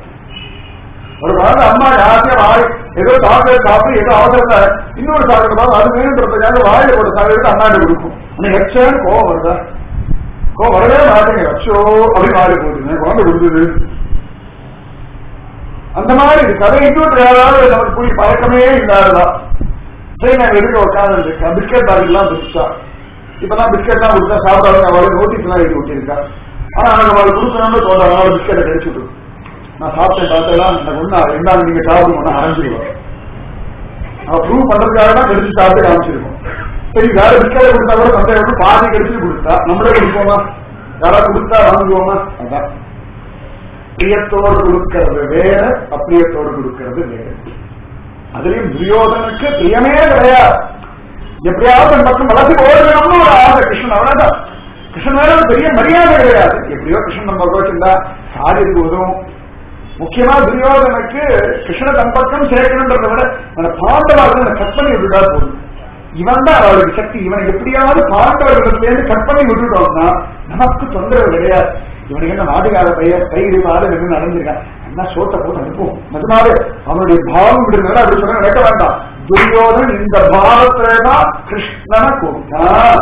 ஒரு காலத்து அம்மா யாரையும் வாய் ஏதோ சாப்பிட்டு சாப்பிட்டு ஏதோ அவசரத்துல இன்னொரு சாப்பிட்டு அது வேணுன்றதுக்காக வாயில போட்டு சாப்பிட்டு அண்ணாண்டு கொடுக்கும் அன்னைக்கு எச்சேன்னு கோவம் வருதா கோவம் வரவே மாட்டேங்க அச்சோ அப்படின்னு வாயில போட்டுங்க குழந்தை கொடுத்தது அந்த மாதிரி இது கதை இன்னொரு யாராவது நமக்கு போய் பழக்கமே இல்லாததா சரி நான் எடுக்க உட்காந்து இருக்கேன் பிஸ்கட் பாக்கெட்லாம் பிடிச்சா இப்பதான் பிஸ்கட்லாம் கொடுத்தா சாப்பிடாத அவளுக்கு நோட்டீஸ் எல்லாம் எழுதி விட்டிருக்கா ஆனா எனக்கு அவளுக்கு கொடுக்கணும்னு தோன்ற அவளை பிஸ்கட்டை கிடைச்சிட்டு நான் சாப்பிட்டேன் பார்த்தெல்லாம் எனக்கு ஒண்ணா ரெண்டாவது நீங்க சாப்பிடுவோம்னா ஆரம்பிச்சிருவோம் அவ ப்ரூவ் பண்றதுக்காக தான் கடிச்சு சாப்பிட்டு காமிச்சிருக்கோம் சரி வேற பிஸ்கட்டை கொடுத்தா கூட சந்தை வந்து பாதி கடிச்சு கொடுத்தா நம்மளே கொடுப்போமா யாராவது கொடுத்தா வாங்குவோமா அதான் பிரியத்தோடு கொடுக்கிறது வேற அப்பிரியத்தோடு கொடுக்கிறது வேற அதுலயும் துரியோதனுக்கு பிரியமே கிடையாது எப்படியாவது தன் பக்கம் வளர்த்து ஓடணும்னு ஒரு ஆசை கிருஷ்ணன் அவ்வளவுதான் கிருஷ்ணன் மேல ஒரு பெரிய மரியாதை கிடையாது எப்படியோ கிருஷ்ணன் நம்ம வச்சிருந்தா சாதிக்கு உதவும் முக்கியமா துரியோதனுக்கு கிருஷ்ண தன் பக்கம் சேர்க்கணுன்றதை விட அந்த பாண்டவார்கள் கட் பண்ணி விட்டுட்டா போதும் இவன் தான் அவளுக்கு சக்தி இவனை எப்படியாவது பாண்டவர்களிடத்துல இருந்து கட் பண்ணி விட்டுட்டோம்னா நமக்கு தொந்தரவு கிடையாது இவனுக்கு என்ன நாட்டுக்கார பையன் பயிர் பாடு வெகு நடந்திருக்கான் என்ன சோத்தை போட்டு அனுப்பும் அதனால அவனுடைய பாவம் விடுறதுனால அப்படி சொன்ன நடக்க வேண்டாம் துரியோதன் இந்த பாவத்துலதான் கிருஷ்ணனை கூப்பிட்டான்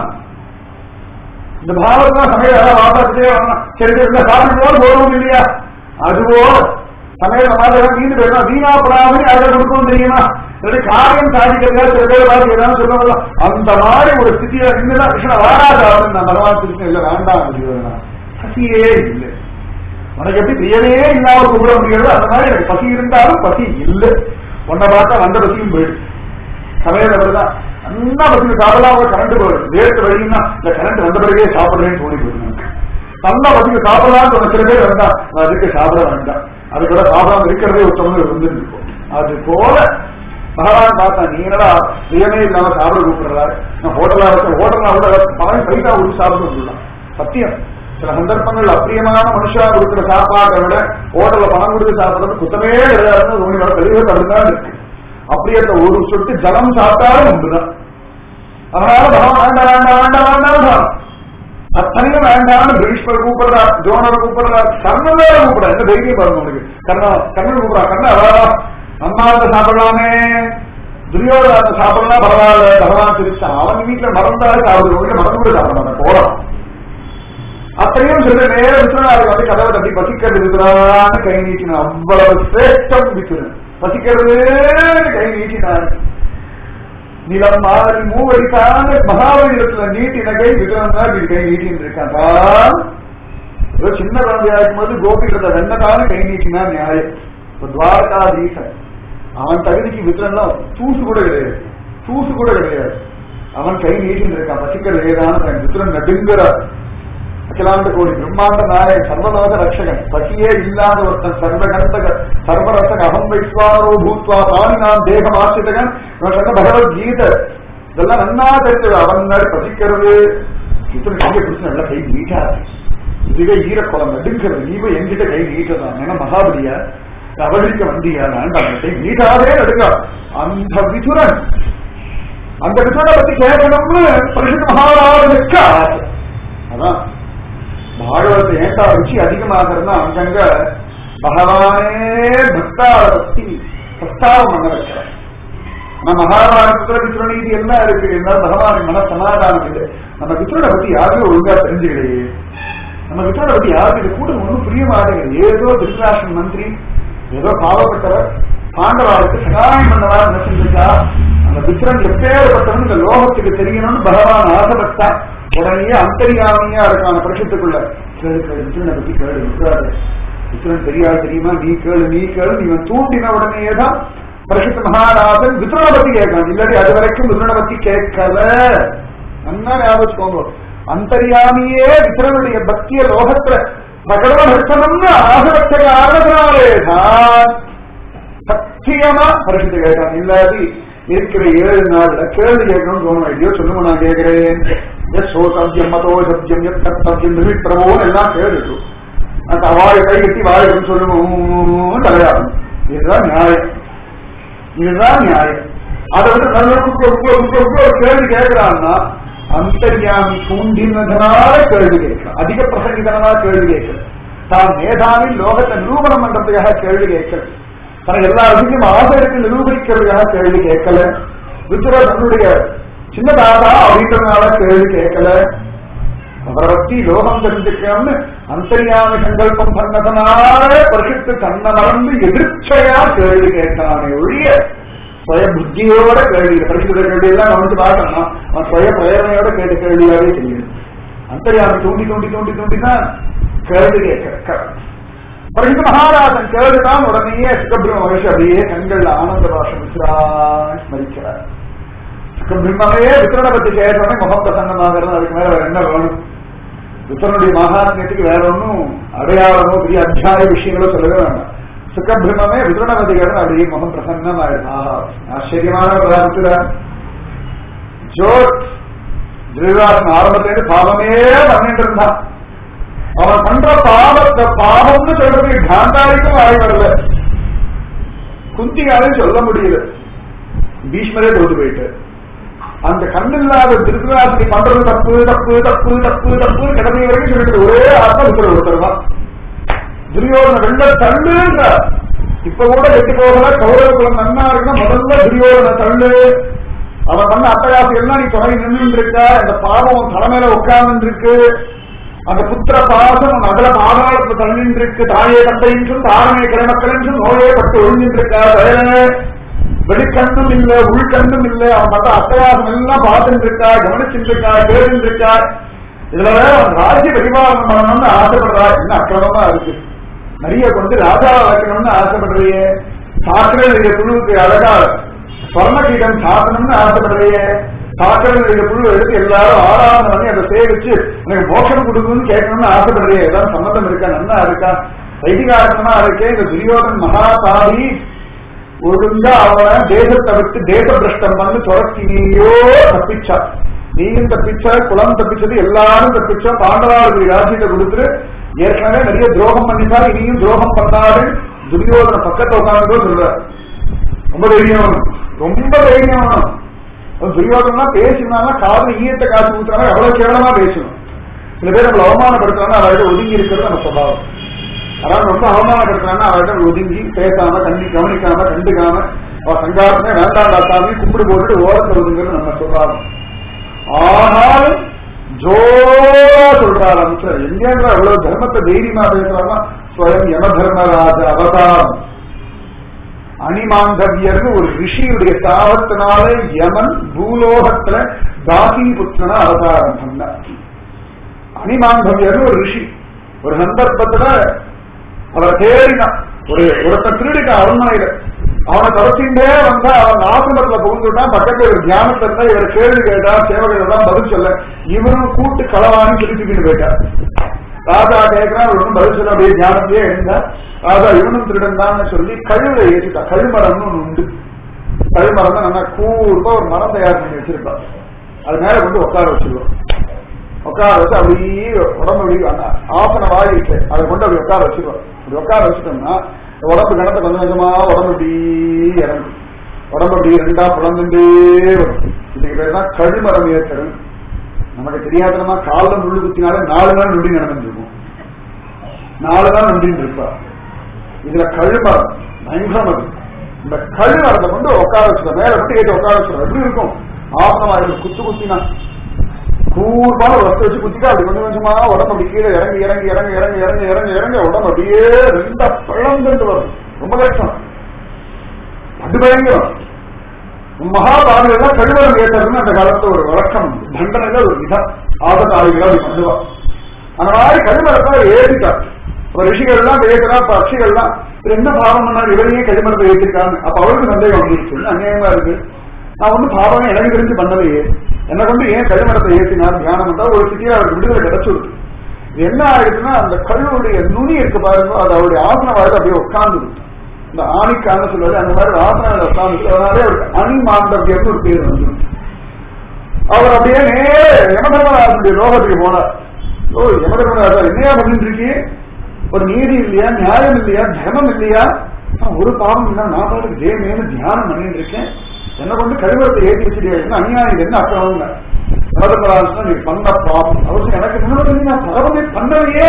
இந்த பாவத்தான் சமையல் வாபாத்துட்டே வரணும் சரி சரி இந்த சாப்பிட்டு போதும் இல்லையா அதுவோ சமையல் மாதிரி வீண்டு போயிடும் வீணாப்படாமல் அதை கொடுக்கணும் தெரியுமா இல்லாட்டி காரியம் சாதிக்கிறதா சில பேர் பார்த்து ஏதாவது சொல்லுவாங்க அந்த மாதிரி ஒரு ஸ்திதியில இருந்துதான் கிருஷ்ண வாராதாருன்னு நான் பகவான் கிருஷ்ணன் இல்ல வேண்டாம் முடியும் பசியே இல்லை உனக்கு எப்படி பிரியமே இல்லாம கூப்பிட முடியாது அந்த மாதிரி எனக்கு பசி இருந்தாலும் பசி இல்லை உன்னை பார்த்தா வந்த பசியும் போயிடுது சமையல் அப்படிதான் நல்லா பசி சாப்பிடலாம் கரண்ட் போயிடும் வேர்த்து வழின்னா இந்த கரண்ட் வந்த பிறகே சாப்பிடுறேன்னு தோணி போயிடும் எனக்கு நல்லா பசிக்கு சாப்பிடலாம்னு சொன்ன சில பேர் வந்தா நான் அதுக்கு சாப்பிட வேண்டாம் அது கூட சாப்பிடாம இருக்கிறதே உத்தமம் இருந்துருக்கும் அது போல பகவான் பார்த்தா நீ என்னடா சுயமே இல்லாம சாப்பிட கூப்பிடுறாரு நான் ஹோட்டலா இருக்க ஹோட்டலா கூட பழம் பைசா ஊற்றி சாப்பிட்டு வந்துடலாம் சத்தியம் சில சந்தர்ப்பங்கள் அப்பிரியமான மனுஷா கொடுக்கிற சாப்பாட்டை விட ஹோட்டல்ல பணம் கொடுத்து சாப்பிடுறது குத்தமே கிடையாதுன்னு தோணி வர தெளிவு அப்படிதான் இருக்கு அப்படியே அந்த ஒரு சொட்டு ஜலம் சாப்பிட்டாலும் உண்டுதான் அதனால பகவான் வேண்டாம் வேண்டாம் வேண்டாம் வேண்டாம் வேண்டாம் அத்தனையும் வேண்டாம்னு பீஷ்மர் கூப்பிடுறார் ஜோனர் கூப்பிடுறார் கர்ணன் வேற கூப்பிடுற என்ன தைரியம் பாருங்க உனக்கு கர்ணா கர்ணன் கூப்பிடுறா கர்ணா அவ்வளோ அம்மாவை சாப்பிடலாமே துரியோதன சாப்பிடலாம் பரவாயில்ல பகவான் திருச்சா அவன் வீட்டுல மறந்தாலும் சாப்பிடுவோம் வீட்டுல மறந்து கூட சாப்பிட மாட்டேன் போறான் அத்தனையும் சொல்ல நேர விசுவநாதர் வந்து கதவை தட்டி பசிக்கிறது விசுவனான்னு கை நீட்டினான் அவ்வளவு சிரேஷ்டம் விசுவன் பசிக்கிறது கை நீட்டினான் நிலம் மாறி மூவடிக்கான மகாபலிடத்துல நீட்டின கை விக்ரம் தான் இப்படி கை நீட்டின்னு இருக்கான் ஏதோ சின்ன குழந்தையா இருக்கும்போது கோபிகிட்ட வெண்ணதான கை நீட்டினா நியாயம் இப்ப துவாரகாதீசன் அவன் தகுதிக்கு விக்ரம்லாம் தூசு கூட கிடையாது தூசு கூட கிடையாது அவன் கை நீட்டின்னு இருக்கான் பசிக்கிறது ஏதான விக்ரம் நடுங்கிறார் அகிலாண்ட கோடி பிரம்மாண்ட நாயகன் சர்வலோக ரட்சகன் பசியே இல்லாத ஒருத்தன் சர்வகந்தக சர்வரசக அகம் வைஸ்வாரோ பூத்வா பாணினாம் தேகம் ஆசிரியகன் இவன் சொன்ன பகவத்கீதை இதெல்லாம் நன்னா தெரிஞ்சது அவன் மாதிரி பசிக்கிறது இத்தனை கையை பிடிச்சு நல்லா கை நீட்டாது இதுவே ஈரக்குளம் நடுங்கிறது நீ போய் என்கிட்ட கை நீட்டதான் ஏன்னா மகாபலியா அவதரிக்க வந்தியா நான் கை நீட்டாதே நடுங்க அந்த விதுரன் அந்த விதுரனை பத்தி கேட்கணும்னு பரிசுத்த மகாராஜனுக்கு ஆசை அதான் பாகவத்தை ஏண்டா ருச்சி அதிகமாகிறதுனா அங்கங்க பகவானே பக்தாவை பத்தி பிரஸ்தாவம் பண்ண வைக்கிறார் ஆனா மகாபாரதத்துல வித்ரணீதி என்ன இருக்கு என்ன பகவானின் மன சமாதானம் இல்லை நம்ம வித்ரனை பத்தி யாருமே ஒழுங்கா தெரிஞ்சுக்கலையே நம்ம வித்ரனை பத்தி யாருக்கு இது கூட ஒன்றும் புரிய மாட்டேங்குது ஏதோ திருஷ்டாசன் மந்திரி ஏதோ பாவப்பட்டவர் பாண்டவாருக்கு சகாயம் பண்ணவா நினைச்சிருக்கா அந்த வித்ரன் எப்பேற்பட்டவன் இந்த லோகத்துக்கு தெரியணும்னு பகவான் ஆசைப்பட்டான் உடனே அந்தரியாமியா இருக்கான பரிசத்துக்குள்ள கேளு கேளு வித்ரனை பத்தி கேளு விட்டுறாரு வித்ரன் தெரியாது தெரியுமா நீ கேளு நீ கேளு நீ தூண்டின உடனேயே தான் பரிசுத்த மகாராஜன் வித்ரனை பத்தி கேட்கலாம் இல்லாட்டி அது வரைக்கும் வித்ரனை பத்தி கேட்கல நல்லா ஞாபகம் அந்தரியாமியே வித்ரனுடைய பக்திய லோகத்துல பிரகடனப்படுத்தணும்னு ஆசைப்பட்ட காரணத்தினாலே தான் சத்தியமா பரிசுத்த கேட்கான் இல்லாட்டி இருக்கிற ஏழு நாள்ல கேள்வி கேட்கணும்னு தோணும் ஐயோ சொல்லுங்க நான் கேட்கிறேன் எஸ் சோசப்யம் மதோ சப்யம் எத் கர்த்தவியம் நிமித்திரமோன்னு எல்லாம் கேட்டு அந்த வாயை கை கட்டி வாயிடும் சொல்லுவோம் தலையாடும் இதுதான் நியாயம் இதுதான் நியாயம் அதை விட்டு நல்ல குப்பை குப்பை குப்பை குப்பை ஒரு கேள்வி கேட்கிறான்னா அந்தர்யாமி தூண்டினதனால கேள்வி கேட்கலாம் அதிக பிரசங்கிதனால கேள்வி கேட்கலாம் தான் மேதாவி லோகத்தை நிரூபணம் பண்றதுக்காக கேள்வி கேட்கல தனக்கு எல்லாருக்கும் ஆசை இருக்கு நிரூபிக்கிறதுக்காக கேள்வி கேட்கல வித்துர தன்னுடைய சின்ன தாதா அப்படின்றதுனால கேள்வி கேட்கல அவரை பத்தி லோகம் தெரிஞ்சுக்கணும்னு அந்தரியாம சங்கல்பம் பண்ணதுனால பரிசுத்து தன்னை மறந்து எதிர்ச்சையா கேள்வி கேட்டானே ஒழிய சுய புத்தியோட கேள்வி பரிசுத்த கேள்வி எல்லாம் கவனிச்சு பார்க்கணும் அவன் சுய பிரேரணையோட கேட்ட கேள்வியாவே தெரியும் அந்தரியாமி தூண்டி தூண்டி தூண்டி தூண்டி தான் கேள்வி கேட்க பரிசுத்த மகாராஜன் கேள்விதான் உடனேயே சுகபிரம மகிழ்ச்சி அப்படியே கண்கள் ஆனந்த பாஷம் விசிராய் ஸ்மரிக்கிறார் சுகபிரம்மே வித்திரனை பத்தி கேட்டோடனே முகம் பிரசன்னமாகிறது அதுக்கு மேல வேற என்ன வேணும் வித்தனுடைய மகாத்மியத்துக்கு வேற ஒன்றும் அடையாளமோ பெரிய அத்தியாய விஷயங்களோ சொல்லவே வேண்டாம் சுகபிரமே விதுரணபதி கேட்டு அப்படியே முகம் பிரசன்னம் ஆயிடுச்சு ஆச்சரியமான பிரார்த்தில ஜோத் திருவாசன் ஆரம்பத்திலிருந்து பாவமே பண்ணிட்டு இருந்தான் அவன் பண்ற பாவத்தை பாவம்னு சொல்றதுக்கு காந்தாரிக்கும் வாய் வரல குந்தியாலும் சொல்ல முடியல பீஷ்மரே தோத்து போயிட்டு அந்த கண்ணில்லாத திருத்தராசனை பண்றது தப்பு தப்பு தப்பு தப்பு தப்பு கிடமை வரைக்கும் சொல்லிட்டு ஒரே அர்த்தம் இருக்கிற ஒருத்தர் தான் துரியோதன வெள்ள தள்ளுன்ற இப்ப கூட கெட்டு போகல கௌரவ குலம் நன்னா இருக்குன்னா முதல்ல துரியோதன தள்ளு அவன் பண்ண அட்டகாசம் எல்லாம் நீ தொடங்கி நின்று இருக்க அந்த பாவம் உன் தலைமையில உட்கார்ந்து இருக்கு அந்த புத்திர பாசம் உன் அகல பாதாளத்துல தள்ளின்னு இருக்கு தாயே தந்தையும் தாரமே கிளமக்களும் நோயே பட்டு ஒழிஞ்சிட்டு இருக்கா தயனே வெளிக்கண்ணும் இல்ல உள்கண்ணும் இல்ல அவன் பண்ற அட்டகாசம் எல்லாம் பார்த்துட்டு இருக்கா கவனிச்சுட்டு இருக்கா கேட்டு இருக்கா இதுல வேற அவன் ராஜ்ய பரிபாலனம் பண்ணணும்னு ஆசைப்படுறா என்ன அக்கிரமமா இருக்கு நிறைய கொண்டு ராஜாவை வைக்கணும்னு ஆசைப்படுறியே சாக்கடை குழுவுக்கு அழகா ஸ்வர்ண கீடம் சாத்தணும்னு ஆசைப்படுறியே சாக்கடை புழு எடுத்து எல்லாரும் ஆராதனை பண்ணி அதை சேவிச்சு எனக்கு மோட்சம் கொடுக்கணும்னு கேட்கணும்னு ஆசைப்படுறியே ஏதாவது சம்மந்தம் இருக்கா நன்னா இருக்கா வைதிகாரணமா இருக்கே இந்த துரியோதன் மகாபாதி ஒழுங்கா அவனை தேசத்தை விட்டு தேச பிரஷ்டம் பண்ணி துரத்தினியோ தப்பிச்சா நீயும் தப்பிச்ச குலம் தப்பிச்சது எல்லாரும் தப்பிச்சா பாண்டவாளுக்கு ராஜ்யத்தை கொடுத்துட்டு ஏற்கனவே நிறைய துரோகம் பண்ணிட்டாரு இனியும் துரோகம் பண்ணாரு துரியோதன பக்கத்தை உட்காந்து சொல்ற ரொம்ப தைரியம் ரொம்ப தைரியம் துரியோதனா பேசினாலும் காதல் ஈயத்தை காசு ஊத்துறாங்க எவ்வளவு கேவலமா பேசணும் சில பேர் நம்மளை அவமானப்படுத்துறாங்க அவர்கிட்ட ஒதுங்கி இருக்கிறது நம்ம சுபாவம் அதாவது ரொம்ப அவமானப்படுத்துறாங்கன்னா அவர்கிட்ட ஒதுங்கி பேசாம கண்டி கவனிக்காம கண்டுக்காம அவ சங்காரமே வேண்டாண்டா சாமி கும்பிடு போட்டுட்டு ஓரத்தில் ஒதுங்கிறது நம்ம சுபாவம் ஆனாலும் ஜோரா சொல்றாரு அமைச்சர் எங்கேன்ற அவ்வளவு தர்மத்தை தைரியமா பேசுறாருன்னா ஸ்வயம் யம தர்மராஜ அவதாரம் அணிமாந்தவியர்னு ஒரு ரிஷியுடைய தாவத்தினால யமன் பூலோகத்துல தாசி புத்திரன அவதாரம் பண்ணார் அணிமாந்தவியர்னு ஒரு ரிஷி ஒரு சந்தர்ப்பத்துல அவரை தேடினான் ஒரு ஒருத்தன் திருடிக்க அரண்மனையில அவனை துரத்திண்டே வந்தா அவன் ஆசிரமத்துல புகுந்துட்டான் பக்கத்துல ஒரு தியானத்துல இருந்தா இவர் கேள்வி கேட்டா சேவகள் எல்லாம் பதில் சொல்ல இவரும் கூட்டு களவாணி திருப்பிக்கிட்டு போயிட்டார் ராஜா கேட்கிறான் ஒன்றும் பதில் சொல்ல அப்படியே தியானத்திலே இருந்தா ராஜா இவனும் திருடன் தான் சொல்லி கழுவில ஏற்றிட்டா கழுமரம்னு ஒண்ணு உண்டு கழுமரம் தான் நல்லா கூர்ப்பா ஒரு மரம் தயார் பண்ணி வச்சிருப்பா அது மேல கொண்டு உட்கார வச்சிருவோம் உட்கார வச்சு அப்படியே உடம்பு அப்படி ஆசன வாய் இருக்கு அதை கொண்டு அப்படி உட்கார வச்சிருவோம் அப்படி உட்கார வச்சுட்டோம்னா உடம்பு கிணத்த கொஞ்சம் கொஞ்சமா உடம்பு இப்படி இறங்கும் உடம்பு அப்படி ரெண்டா புலந்துட்டே வரும் இதுக்கு பேர் தான் கழுமரம் ஏற்கடன் நமக்கு தெரியாதனமா காலில் முள்ளு குத்தினாலே நாலு நாள் நொண்டி நடந்துருக்கும் நாலு நாள் நொண்டின்னு இருப்பா இதுல கழுமரம் பயங்கரம் அது இந்த கழுமரத்தை கொண்டு உட்கார வச்சுருவோம் மேல மட்டும் ஏற்றி உட்கார வச்சுருவோம் எப்படி இருக்கும் ஆசனமா இருக்கும் குத்து குத்தினா கூர்மான ஒரு வஸ்து வச்சு குத்திட்டா அப்படி கொஞ்சம் கொஞ்சமா உடம்பு அப்படி கீழே இறங்கி இறங்கி இறங்கி இறங்கி இறங்கி இறங்கி இறங்கி உடம்பு அப்படியே ரெண்டா பிளந்துட்டு வரும் ரொம்ப கஷ்டம் அது பயங்கரம் மகாபாரதம் எல்லாம் கழிவரம் கேட்டதுன்னு அந்த காலத்துல ஒரு வழக்கம் தண்டனையில ஒரு விதம் ஆபத்தாளிகள் அப்படி பண்ணுவா அந்த மாதிரி கழிமரத்தை ஏறிட்டா அப்ப ரிஷிகள் எல்லாம் ஏற்றுறா பட்சிகள் எல்லாம் என்ன பாவம் பண்ணாரு இவரையே கழிமரத்தை ஏற்றிருக்காங்க அப்ப அவருக்கு சந்தேகம் வந்துருச்சு அநியாயமா இருக்கு நான் ஒன்னும் பாவம் எனக்கு தெரிஞ்சு பண்ணலையே என்ன கொண்டு ஏன் கழிமரத்தை ஏற்றினார் தியானம் பண்ணா ஒரு சிட்டியா அவருக்கு விடுதலை கிடைச்சிருக்கு இது என்ன ஆயிடுச்சுன்னா அந்த கழுவுடைய நுனி இருக்கு பாருங்க அது அவருடைய ஆசன வாழ்க்கை அப்படியே உட்கார்ந்து இந்த ஆணிக்கான சொல்லுவது அந்த மாதிரி ஆசன உட்கார்ந்து அதனாலே அவருக்கு அணி மாண்டவியம்னு ஒரு பேர் வந்து அவர் அப்படியே நேர யமதர்மராஜனுடைய லோகத்துக்கு போனார் ஓ யமதர்மராஜா என்னையா பண்ணிட்டு இருக்கீங்க ஒரு நீதி இல்லையா நியாயம் இல்லையா தர்மம் இல்லையா ஒரு பாவம் இல்ல நான் பாட்டுக்கு தேவையான தியானம் பண்ணிட்டு இருக்கேன் என்ன கொண்டு கழிவரத்தை ஏற்றி வச்சிருக்கீங்க என்ன அநியாயம் இது என்ன அக்கிரமம் யமதர்மராஜன் நீ பண்ண பாவம் அவர் எனக்கு முன்னாடி நான் பாவமே பண்ணலையே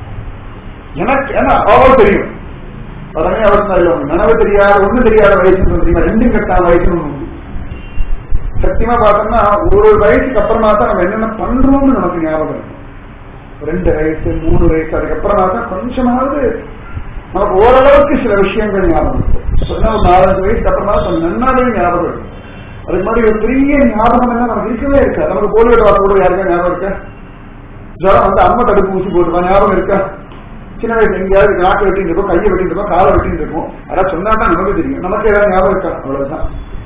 எனக்கு என்ன அவள் தெரியும் உடனே அவர் நினைவு தெரியாத ஒண்ணு தெரியாத வயசுன்னு சொல்றீங்க ரெண்டும் கட்டாத வயசுன்னு ஒண்ணு சத்தியமா பார்த்தோம்னா ஒரு வயசுக்கு அப்புறமா தான் நம்ம என்னென்ன பண்றோம்னு நமக்கு ஞாபகம் இருக்கும் ரெண்டு வயசு மூணு வயசு அதுக்கப்புறமா தான் கொஞ்சமாவது நமக்கு ஓரளவுக்கு சில விஷயங்கள் ஞாபகம் இருக்கும் சொன்னா ஒரு நாலஞ்சு வயசுக்கு அப்புறமா கொஞ்சம் நன்னாவே ஞாபகம் இருக்கும் அதுக்கு மாதிரி ஒரு பெரிய ஞாபகம் எல்லாம் நமக்கு இருக்கவே இருக்கா நமக்கு போலியோ டாக்டர் கூட யாருக்கா ஞாபகம் இருக்கா ஜுரம் வந்து அம்மா தடுப்பு ஊசி போட்டுருக்கா ஞாபகம் இருக்கா சின்ன வயசு எங்கேயாவது நாக்கு வெட்டிட்டு இருக்கோம் கையை வெட்டிட்டு இருக்கோம் காலை வெட்டிட்டு இருக்கோம் அதான் சொன்னா தான் நமக்கு தெரியும் நமக்கு ஏதாவது ஞாபகம் இருக்கா அவ்வளவுதான்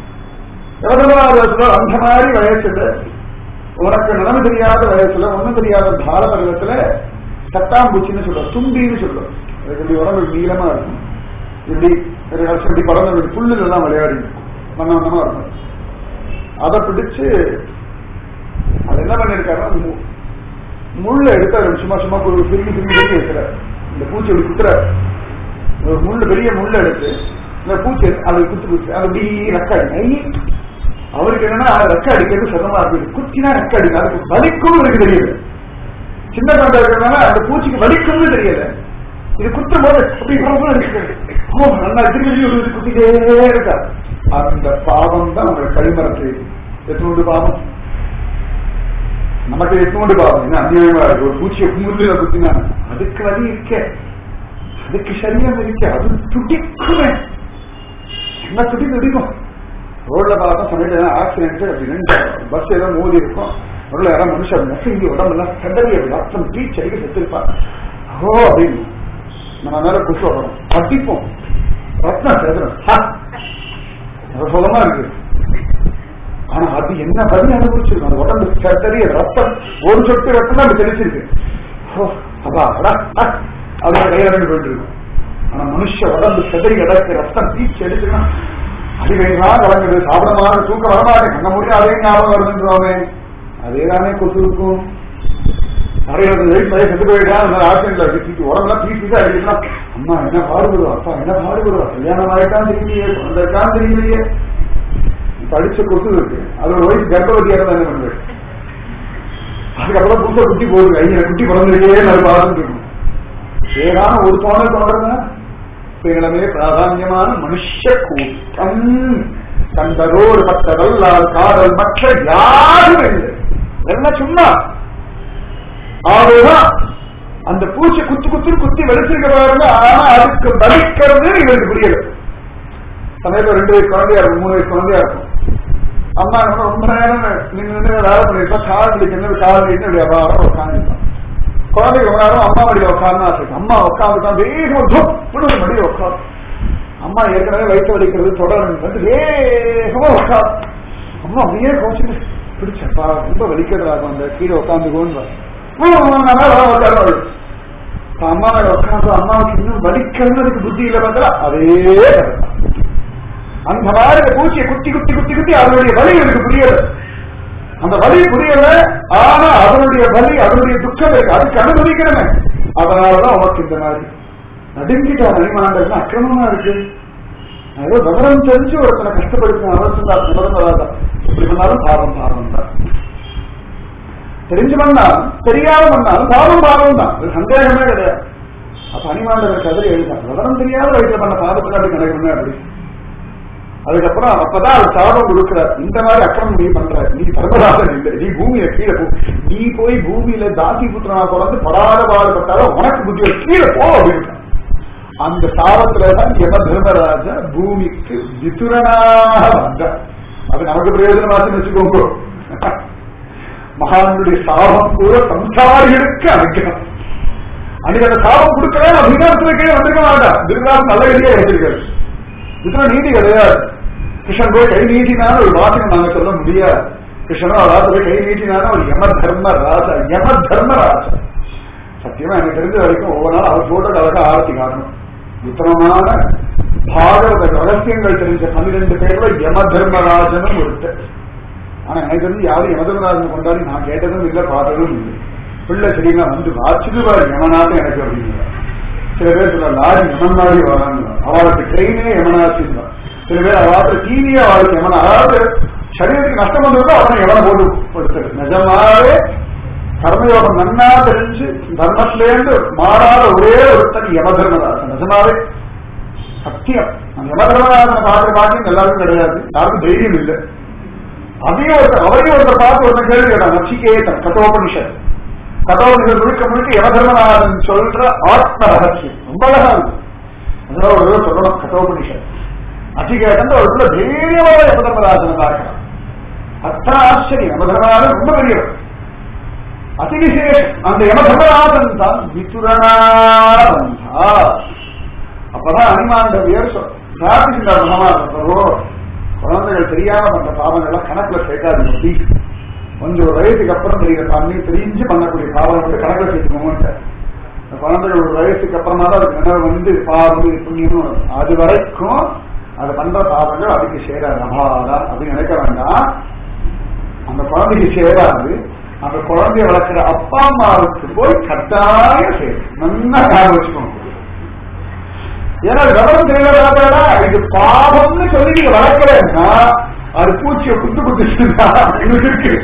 எவ்வளவு அந்த மாதிரி வயசுல உனக்கு நிலைமை தெரியாத வயசுல ஒண்ணும் தெரியாத பால பருவத்துல தட்டாம்பூச்சின்னு சொல்றோம் தும்பின்னு சொல்றோம் அதுக்கு இப்படி உடம்பு நீளமா இருக்கும் இப்படி ஒரு வருஷம் இப்படி பறந்து இப்படி புல்லுல எல்லாம் விளையாடி இருக்கும் மண்ண மண்ணமா இருக்கும் அதை பிடிச்சு அது என்ன பண்ணிருக்காரு முள்ள எடுத்து அவர் சும்மா சும்மா ஒரு திரும்பி திரும்பி திரும்பி வைக்கிறார் இந்த பூச்சி அப்படி குத்துறாரு ஒரு முள்ளு பெரிய முள்ள எடுத்து இந்த பூச்சி அது குத்து குத்து அது அப்படி ரக்காடி நை அவருக்கு என்னன்னா ரெக்க அடிக்கிறது சிரமமா இருக்குது குத்தினா ரெக்க அடிக்கும் அதுக்கு வலிக்கும் எனக்கு தெரியல சின்ன குழந்தை இருக்கிறதுனால அந்த பூச்சிக்கு வலிக்கும்னு தெரியல இது குத்தும் போது அப்படி ரொம்ப இருக்குது. ஓ, நல்லா திரும்பி திரும்பி ஒரு குத்திட்டே இருக்கா அந்த பாவம் தான் உங்களை கழிமரத்தை எத்தனோண்டு பாவம் நமக்கு எத்தனோண்டு பாவம் என்ன அநியாயமா இருக்கு ஒரு பூச்சியை குமுறுல குத்தினா அதுக்கு வலி இருக்க அதுக்கு சரீரம் இருக்க அது துடிக்குமே என்ன துடி துடிக்கும் ரோட்ல பார்த்தா சமயத்துல ஆக்சிடென்ட் அப்படி நின்று பஸ் ஏதோ மோதி இருக்கும் ரோட்ல யாராவது மனுஷன் நெசங்கி உடம்பெல்லாம் செதறி அப்படி ரத்தம் பீச் அடிக்க செத்துருப்பான் ஓ அப்படின்னு நம்ம மேல குஷ் வரும் பட்டிப்போம் ரத்னம் செதுறோம் சுலமா இருக்கு ஆனா அது என்ன பதி அனுபவிச்சிருக்கும் அந்த உடம்பு செதறி ரத்தம் ஒரு சொட்டு ரத்தம் தான் அப்படி தெளிச்சிருக்கு ஓ, அப்பா அடா, அ, அதோட கையில போயிட்டு இருக்கும் ஆனா மனுஷ உடம்பு செதறி கிடக்கு ரத்தம் பீச்சு எடுத்துனா அடிவைகளா கலங்குது சாப்பிடமா தூக்க வரமாட்டேன் கண்ண முடியும் அதே ஞாபகம் வருதுன்றோமே அதே தானே கொத்து இருக்கும் நிறைய வெயிட் நிறைய செத்து போயிட்டா அந்த ஆக்சிடென்ட்ல தூக்கி உடம்புலாம் பீஸ் பீஸா அடிக்கலாம் அம்மா என்ன பாடுபடுவா அப்பா என்ன பாடுபடுவா கல்யாணம் ஆயிட்டான் தெரியலையே குழந்தைக்கான் தெரியலையே படிச்ச கொத்து இருக்கு அது ஒரு வயசு கர்ப்பவதியா இருந்தா என்ன பண்ணுவேன் அதுக்கப்புறம் புதுசா குட்டி போகுது ஐயா குட்டி பிறந்திருக்கே நான் பார்த்துட்டு இருக்கும் ஏதான ஒரு தோணல் தோன்றதா பேரமே பிராதான்யமான மனுஷ கூட்டம் கண்டதோடு பட்டதல்லால் காதல் மற்ற யாரும் இல்லை எல்லாம் சும்மா ஆகவேதான் அந்த பூச்சி குத்து குத்து குத்தி வெளிச்சிருக்க பாருங்க ஆனா அதுக்கு பலிக்கிறது இவருக்கு புரியல சமயத்துல ரெண்டு வயசு குழந்தையா இருக்கும் மூணு வயசு குழந்தையா இருக்கும் அம்மா என்ன ரொம்ப நேரம் நீங்க நின்று வேலை பண்ணிருப்பா கால் வலிக்கணும் கால் வலிக்கணும் இப்படி அபாரம் உட்காந்துருப்பான் குழந்தை ரொம்ப நேரம் அம்மா மடியில உட்கார்ந்து ஆசை அம்மா உட்காந்துட்டான் வேகமா துப்புன்னு ஒரு மடியில உட்காரு அம்மா ஏற்கனவே வயிற்று வலிக்கிறது தொடர்ந்து வந்து வேகமா உட்காரு அம்மா அப்படியே கோச்சுட்டு பிடிச்சப்பா ரொம்ப வலிக்கிறதாகும் அந்த கீழே உட்காந்துக்கோன்னு உட்காரு அம்மா மேல உட்காந்து அம்மாவுக்கு இன்னும் வலிக்கிறதுக்கு புத்தி இல்லை பார்த்தா அதே கதை அந்த மாதிரி இந்த பூச்சியை குத்தி குத்தி குத்தி குத்தி அதனுடைய வலி எனக்கு புரியல அந்த வலி புரியல ஆனா அதனுடைய வலி அதனுடைய துக்கம் இருக்கு அதுக்கு அனுமதிக்கிறமே அதனாலதான் உனக்கு இந்த மாதிரி நடுங்கிட்டான் அனிமாண்டல் அக்கிரமமா இருக்கு ஏதோ விவரம் தெரிஞ்சு ஒருத்தனை கஷ்டப்படுத்த அவசியம் தான் நிபந்தனாதான் எப்படி பண்ணாலும் பாவம் பாவம் தான் தெரிஞ்சு பண்ணாலும் தெரியாம பண்ணாலும் பாவம் பாவம் தான் ஒரு சந்தேகமே கிடையாது அப்ப அனிமாண்டவர் கதறி எழுதாங்க விவரம் தெரியாத வயசுல பண்ண பாவத்துக்கு அப்படி கிடைக்கணுமே அப்படி அதுக்கப்புறம் அப்பதான் அவர் சாபம் கொடுக்கிறார் இந்த மாதிரி அக்கிரமம் நீ பண்ற நீ சர்வதாசன் இல்லை நீ பூமியில கீழே போ நீ போய் பூமியில தாசி புத்திரனா பிறந்து படாத பாடுபட்டாலும் உனக்கு புத்தி வரும். கீழே போ அப்படின்னு அந்த சாபத்துலதான் யம தர்மராஜா பூமிக்கு விதுரனாக வந்தார் அது நமக்கு பிரயோஜனமாச்சுன்னு வச்சுக்கோங்க மகானுடைய சாபம் கூட சம்சாரிகளுக்கு அனுக்கணும் அன்னைக்கு அந்த சாபம் கொடுக்கவே அபிகாரத்துல கீழே வந்திருக்க மாட்டான் திருநாள் நல்ல கதியா வச்சிருக்காரு இதுல நீதி கிடையாது கிருஷ்ணன் போய் கை நீட்டினாலும் ஒரு வாசகம் நாங்க சொல்ல முடியாது கிருஷ்ணனும் அதாவது போய் கை நீட்டினாலும் ஒரு யம தர்ம ராஜா யம தர்ம ராஜா சத்தியமா எனக்கு தெரிஞ்ச வரைக்கும் ஒவ்வொரு நாள் அவர் போட்டோ அழகா ஆரத்தி காட்டணும் உத்தமமான பாகவத ரகசியங்கள் தெரிஞ்ச பன்னிரெண்டு பேர்ல யம தர்மராஜனும் ஒருத்தர் ஆனா எனக்கு தெரிஞ்சு யாரும் யம தர்மராஜன் கொண்டாடி நான் கேட்டதும் இல்லை பார்த்ததும் இல்லை பிள்ளை சரிங்களா வந்து வாச்சுதுவார் யமநாதன் எனக்கு அப்படிங்கிற சில பேர் சொல்ல லாரி யமனாடி வராங்க அவளுக்கு ட்ரெயினே யமனாச்சு சில பேர் அவளுக்கு டிவியே அவளுக்கு யமனா அதாவது சரீரத்துக்கு நஷ்டம் வந்ததோ அவனை எவனை போட்டு கொடுத்தது நிஜமாவே கர்மயோகம் நன்னா தெரிஞ்சு தர்மத்திலேருந்து மாறாத ஒரே ஒருத்தன் யமதர்மராசன் நிஜமாவே சத்தியம் அந்த யமதர்மராசனை பார்த்து பார்த்து எல்லாருக்கும் கிடையாது யாருக்கும் தைரியம் இல்லை அதையும் ஒருத்தர் அவரையும் ஒருத்தர் பார்த்து ஒருத்தர் கேள்வி கேட்டான் நச்சிகேதன் கட்டோபனிஷன் கட்டோபனிஷன் முழுக்க முழுக்க யமதர்மநாதன் சொல்ற ஆத்ம ரகசியம் ரொம்ப அழகா இருக்கு அதனால ஒரு தடவை சொல்லணும் கட்டோபனிஷன் நச்சிகேதன் அவருக்குள்ள தைரியமான யமதர்மராஜனை பார்க்கலாம் அத்தனை ஆச்சரியம் யமதர்மராஜன் ரொம்ப பெரியவர் அதிவிசேஷம் அந்த யமதர்மராஜன் தான் விசுரணா அப்பதான் அனிமாண்டவியர் பிரார்த்திக்கின்றார் மகாமாத பிரபு குழந்தைகள் தெரியாம பண்ற பாவங்கள்லாம் கணக்குல சேர்க்காது ப்ளீஸ் கொஞ்சம் ஒரு வயசுக்கு அப்புறம் தெரிகிற பண்ணி தெரிஞ்சு பண்ணக்கூடிய பாவம் வந்து கணக்குல சேர்த்துக்கோங்க இந்த குழந்தைகள் ஒரு வயசுக்கு அப்புறமா தான் அதுக்கு நினைவு வந்து பாவம் புண்ணியம் அது வரைக்கும் அது பண்ற பாவங்கள் அதுக்கு சேராது அபாதா அப்படின்னு நினைக்க வேண்டாம் அந்த குழந்தைக்கு சேராது அந்த குழந்தைய வளர்க்கிற அப்பா அம்மாவுக்கு போய் கட்டாயம் சேரும் நல்லா ஞாபகம் வச்சுக்கோங்க ஏன்னா விவரம் தெரியலாதா இது பாவம்னு சொல்லி நீங்க வளர்க்கலன்னா அது பூச்சியை குத்து குத்துச்சுன்னா எங்களுக்கு இருக்கு